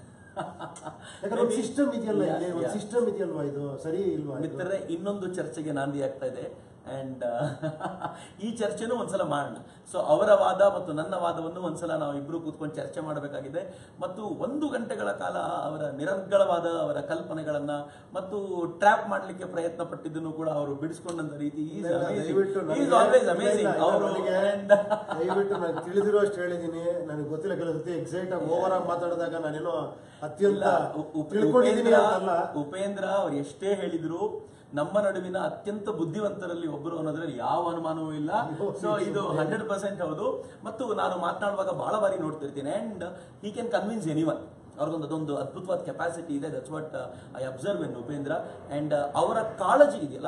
ಯಾಕಂದ್ರೆ ಒಂದು ಸಿಸ್ಟಮ್ ಇದೆಯಲ್ಲ ಇಲ್ಲಿ ಒಂದು Yeah. ಸಿಸ್ಟಮ್ ಇದೆಯಲ್ವಾ ಇದು ಸರಿ ಇಲ್ವಾ ಇದು? ಮಿತ್ರರೇ ಇನ್ನೊಂದು ಚರ್ಚೆಗೆ ನಾಂದಿ ಆಗ್ತಾ ಇದೆ ಅಂಡ್ ಈ ಚರ್ಚೆನೂ ಒಂದ್ಸಲ ಮಾಡೋಣ ಸೊ ಅವರ ವಾದ ಮತ್ತು ನನ್ನ ವಾದವನ್ನು ಒಂದ್ಸಲ ನಾವು ಇಬ್ರು ಕೂತ್ಕೊಂಡು ಚರ್ಚೆ ಮಾಡಬೇಕಾಗಿದೆ ಮತ್ತು ಒಂದು ಗಂಟೆಗಳ ಕಾಲ ಅವರ ನಿರರ್ಗಳವಾದ ಅವರ ಕಲ್ಪನೆಗಳನ್ನ ಮತ್ತು ಟ್ರ್ಯಾಪ್ ಮಾಡ್ಲಿಕ್ಕೆ ಪ್ರಯತ್ನ ಪಟ್ಟಿದ್ದನ್ನು ಕೂಡ ಅವರು ಬಿಡಿಸ್ಕೊಂಡಂತ ರೀತಿ ಇಲ್ಲ, ದಯವಿಟ್ಟು ನನಗೆ- ಆಲ್ವೇಸ್ ಇಲ್ಲ, ಅಮೇಸಿಂಗ್ ಇಲ್ಲ, ಅವರು ನನಗೆ ದಯವಿಟ್ಟು ನಾನು ತಿಳಿದಿರೋಷ್ಟು ಹೇಳಿದೀನಿ ನನಗೆ ಗೊತ್ತಿಲ್ಲ ಕೆಲವು ಸತಿ ಎಕ್ಸೈಟ್ ಆಗಿ ಓವರ್ ಆಗಿ ಮಾತಾಡಿದಾಗ ನಾನೇನೋ ಅತ್ಯಂತ ತಿಳ್ಕೊಂಡಿದ್ದೀನಿ ಉಪೇಂದ್ರ ಅಂತಲ್ಲ ಉಪೇಂದ್ರ ಅವ್ರು ಎಷ್ಟೇ ಹೇಳಿದ್ರು ನಮ್ಮ ನಡುವಿನ ಅತ್ಯಂತ ಬುದ್ಧಿವಂತರಲ್ಲಿ ಒಬ್ಬರು ಅನ್ನೋದ್ರಲ್ಲಿ ಯಾವ ಅನುಮಾನವೂ ಇಲ್ಲ ಸೊ ಇದು ಹಂಡ್ರೆಡ್ ಪರ್ಸೆಂಟ್ ಹೌದು ಮತ್ತು ನಾನು ಮಾತನಾಡುವಾಗ ಬಹಳ ಬಾರಿ ನೋಡ್ತಿರ್ತೀನಿ and he can convince anyone ಅವ್ರಿಗೊಂದು ಅದೊಂದು ಅದ್ಭುತವಾದ ಕೆಪಾಸಿಟಿ ಇದೆ that's what I observe in Upendra and ಅವರ ಕಾಳಜಿ ಇದೆಯಲ್ಲ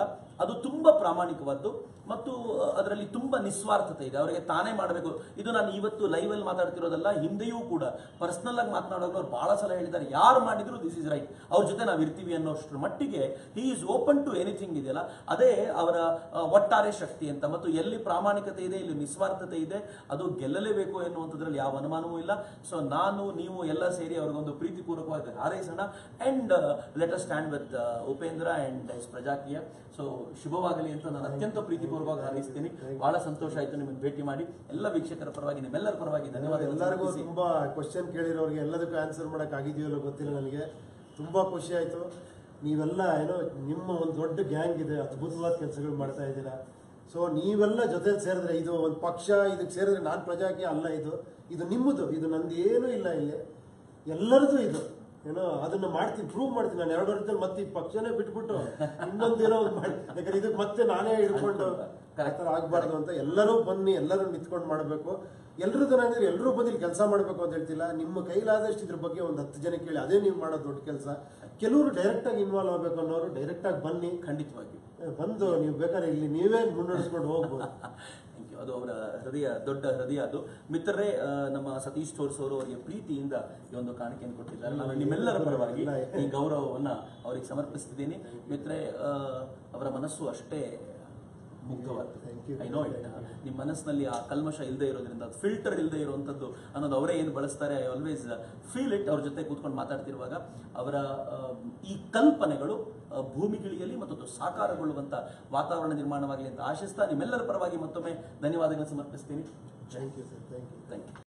ಅದು ತುಂಬಾ ಪ್ರಾಮಾಣಿಕವಾದ್ದು ಮತ್ತು ಅದರಲ್ಲಿ ತುಂಬಾ ನಿಸ್ವಾರ್ಥತೆ ಇದೆ ಅವರಿಗೆ ತಾನೇ ಮಾಡಬೇಕು ಇದು ನಾನು ಇವತ್ತು ಲೈವ್ ಅಲ್ಲಿ ಮಾತಾಡ್ತಿರೋದಲ್ಲ ಹಿಂದೆಯೂ ಕೂಡ ಪರ್ಸನಲ್ ಆಗಿ ಮಾತನಾಡುವಾಗ ಅವ್ರು ಬಹಳ ಸಲ ಹೇಳಿದ್ದಾರೆ ಯಾರು ಮಾಡಿದ್ರು ದಿಸ್ ಇಸ್ ರೈಟ್ ಅವ್ರ ಜೊತೆ ನಾವು ಇರ್ತೀವಿ ಅನ್ನೋಷ್ಟ್ರ ಮಟ್ಟಿಗೆ he is open to anything ಇದೆಯಲ್ಲ ಅದೇ ಅವರ ಆ, ಒಟ್ಟಾರೆ ಶಕ್ತಿ ಅಂತ ಮತ್ತು ಎಲ್ಲಿ ಪ್ರಾಮಾಣಿಕತೆ ಇದೆ ಇಲ್ಲಿ ನಿಸ್ವಾರ್ಥತೆ ಇದೆ ಅದು ಗೆಲ್ಲಲೇಬೇಕು ಎನ್ನುವಂಥದ್ರಲ್ಲಿ ಯಾವ ಅನುಮಾನವೂ ಇಲ್ಲ ಸೊ ನಾನು ನೀವು ಎಲ್ಲ ಸೇರಿ ಅವ್ರಿಗೊಂದು ಪ್ರೀತಿಪೂರ್ವಕವಾಗಿ ಹಾರೈಸೋಣ and let us stand with Upendra and his Prajaakeeya so ಶುಭವಾಗಲಿ ಅಂತ ನಾನು ಅತ್ಯಂತ ಪ್ರೀತಿಪೂರ್ವಕವಾಗಿ ಹಾರೈಸ್ತೀನಿ ಬಹಳ ಸಂತೋಷ ಆಯ್ತು ನಿಮ್ಮನ್ನು ಭೇಟಿ ಮಾಡಿ ಎಲ್ಲ ವೀಕ್ಷಕರ ಪರವಾಗಿ ನಿಮ್ಮೆಲ್ಲರ ಪರವಾಗಿ ಧನ್ಯವಾದ ಎಲ್ಲರಿಗೂ ತುಂಬಾ ಕ್ವಶನ್ ಕೇಳಿರೋರಿಗೆ ಎಲ್ಲದಕ್ಕೂ ಆನ್ಸರ್ ಮಾಡಕ್ ಆಗಿದೆಯೋ ಗೊತ್ತಿಲ್ಲ ನನಗೆ ತುಂಬಾ ಖುಷಿ ಆಯ್ತು ನೀವೆಲ್ಲ ಏನೋ ನಿಮ್ಮ ಒಂದು ದೊಡ್ಡ ಗ್ಯಾಂಗ್ ಇದೆ ಅದ್ಭುತವಾದ ಕೆಲಸಗಳು ಮಾಡ್ತಾ ಇದ್ದೀರಾ ಸೊ ನೀವೆಲ್ಲ ಜೊತೆ ಸೇರಿದ್ರೆ ಇದು ಒಂದು ಪಕ್ಷ ಇದಕ್ಕೆ ಸೇರಿದ್ರೆ ನಾನು ಪ್ರಜಾಕೀಯ ಅಲ್ಲ ಇದು ಇದು ನಿಮ್ಮದು ಇದು ನಂದು ಏನೂ ಇಲ್ಲ ಇಲ್ಲಿ ಎಲ್ಲರದು ಇದು ಏನೋ ಅದನ್ನ ಮಾಡ್ತೀನಿ ಪ್ರೂವ್ ಮಾಡ್ತೀನಿ ನಾನು ಎರಡು ವರ್ಷದಲ್ಲಿ ಮತ್ತೆ ಈ ಪಕ್ಷನೇ ಬಿಟ್ಬಿಟ್ಟು ಇನ್ನೊಂದೇನೋ ಒಂದು ಮಾಡಿ ಯಾಕಂದ್ರೆ ಇದಕ್ಕೆ ಮತ್ತೆ ನಾನೇ ಹಿಡ್ಕೊಂಡು ಆ ಥರ ಆಗ್ಬಾರ್ದು ಅಂತ ಎಲ್ಲರೂ ಬನ್ನಿ ಎಲ್ಲರೂ ನಿಂತ್ಕೊಂಡು ಮಾಡಬೇಕು ಎಲ್ರದ್ದು ನಾನಿದ್ರೆ ಎಲ್ಲರೂ ಬಂದು ಇಲ್ಲಿ ಕೆಲಸ ಮಾಡಬೇಕು ಅಂತ ಹೇಳ್ತಿಲ್ಲ ನಿಮ್ಮ ಕೈಲಾದಷ್ಟು ಇದ್ರ ಬಗ್ಗೆ ಒಂದು ಹತ್ತು ಜನ ಕೇಳಿ ಅದೇ ನೀವು ಮಾಡೋ ದೊಡ್ಡ ಕೆಲಸ ಕೆಲವರು ಡೈರೆಕ್ಟ್ ಆಗಿ ಇನ್ವಾಲ್ವ್ ಆಗಬೇಕು ಅನ್ನೋರು ಡೈರೆಕ್ಟ್ ಆಗಿ ಬನ್ನಿ ಖಂಡಿತವಾಗಿಯೂ ಬಂದು ನೀವು ಬೇಕಾದ್ರೆ ಇಲ್ಲಿ ನೀವೇ ಮುನ್ನಡೆಸ್ಕೊಂಡು ಹೋಗ್ಬೋದು Thank you. ಅದು ಅವರ ಹೃದಯ ದೊಡ್ಡ ಹೃದಯ ಅದು ಮಿತ್ರರೇ ಆ, ನಮ್ಮ ಸತೀಶ್ ತೋರ್ಸ್ ಅವರು ಅವರಿಗೆ ಪ್ರೀತಿಯಿಂದ ಈ ಒಂದು ಕಾಣಿಕೆಯನ್ನು ಕೊಟ್ಟಿದ್ದಾರೆ ನಾನು ನಿಮ್ಮೆಲ್ಲರ ಪರವಾಗಿ ಈ ಗೌರವವನ್ನ ಅವರಿಗೆ ಸಮರ್ಪಿಸ್ತಿದ್ದೀನಿ ಮಿತ್ರೇ ಆ, ಅವರ ಮನಸ್ಸು ಅಷ್ಟೇ ಮುಗ್ಧವಾದ್ದು Thank you. I know it ನಿಮ್ಮ ಮನಸ್ಸಿನಲ್ಲಿ ಆ ಕಲ್ಮಶ ಇಲ್ಲದೆ ಇರೋದ್ರಿಂದ ಫಿಲ್ಟರ್ ಇಲ್ಲದೆ ಇರುವಂತದ್ದು ಅನ್ನೋದು ಅವರೇ ಏನು ಬಳಸ್ತಾರೆ ಐ ಆಲ್ವೇಸ್ ಫೀಲ್ ಇಟ್ ಅವ್ರ ಜೊತೆ ಕೂತ್ಕೊಂಡು ಮಾತಾಡ್ತಿರುವಾಗ ಅವರ ಆ, ಈ ಕಲ್ಪನೆಗಳು ಆ, ಭೂಮಿಗಿಳಿಯಲ್ಲಿ ಮತ್ತು ಅದು ಸಾಕಾರಗೊಳ್ಳುವಂತ ವಾತಾವರಣ ನಿರ್ಮಾಣವಾಗಲಿ ಅಂತ ಆಶಿಸ್ತಾ ನಿಮ್ಮೆಲ್ಲರ ಪರವಾಗಿ ಮತ್ತೊಮ್ಮೆ ಧನ್ಯವಾದಗಳನ್ನು ಸಮರ್ಪಿಸ್ತೀನಿ thank you sir thank you thank you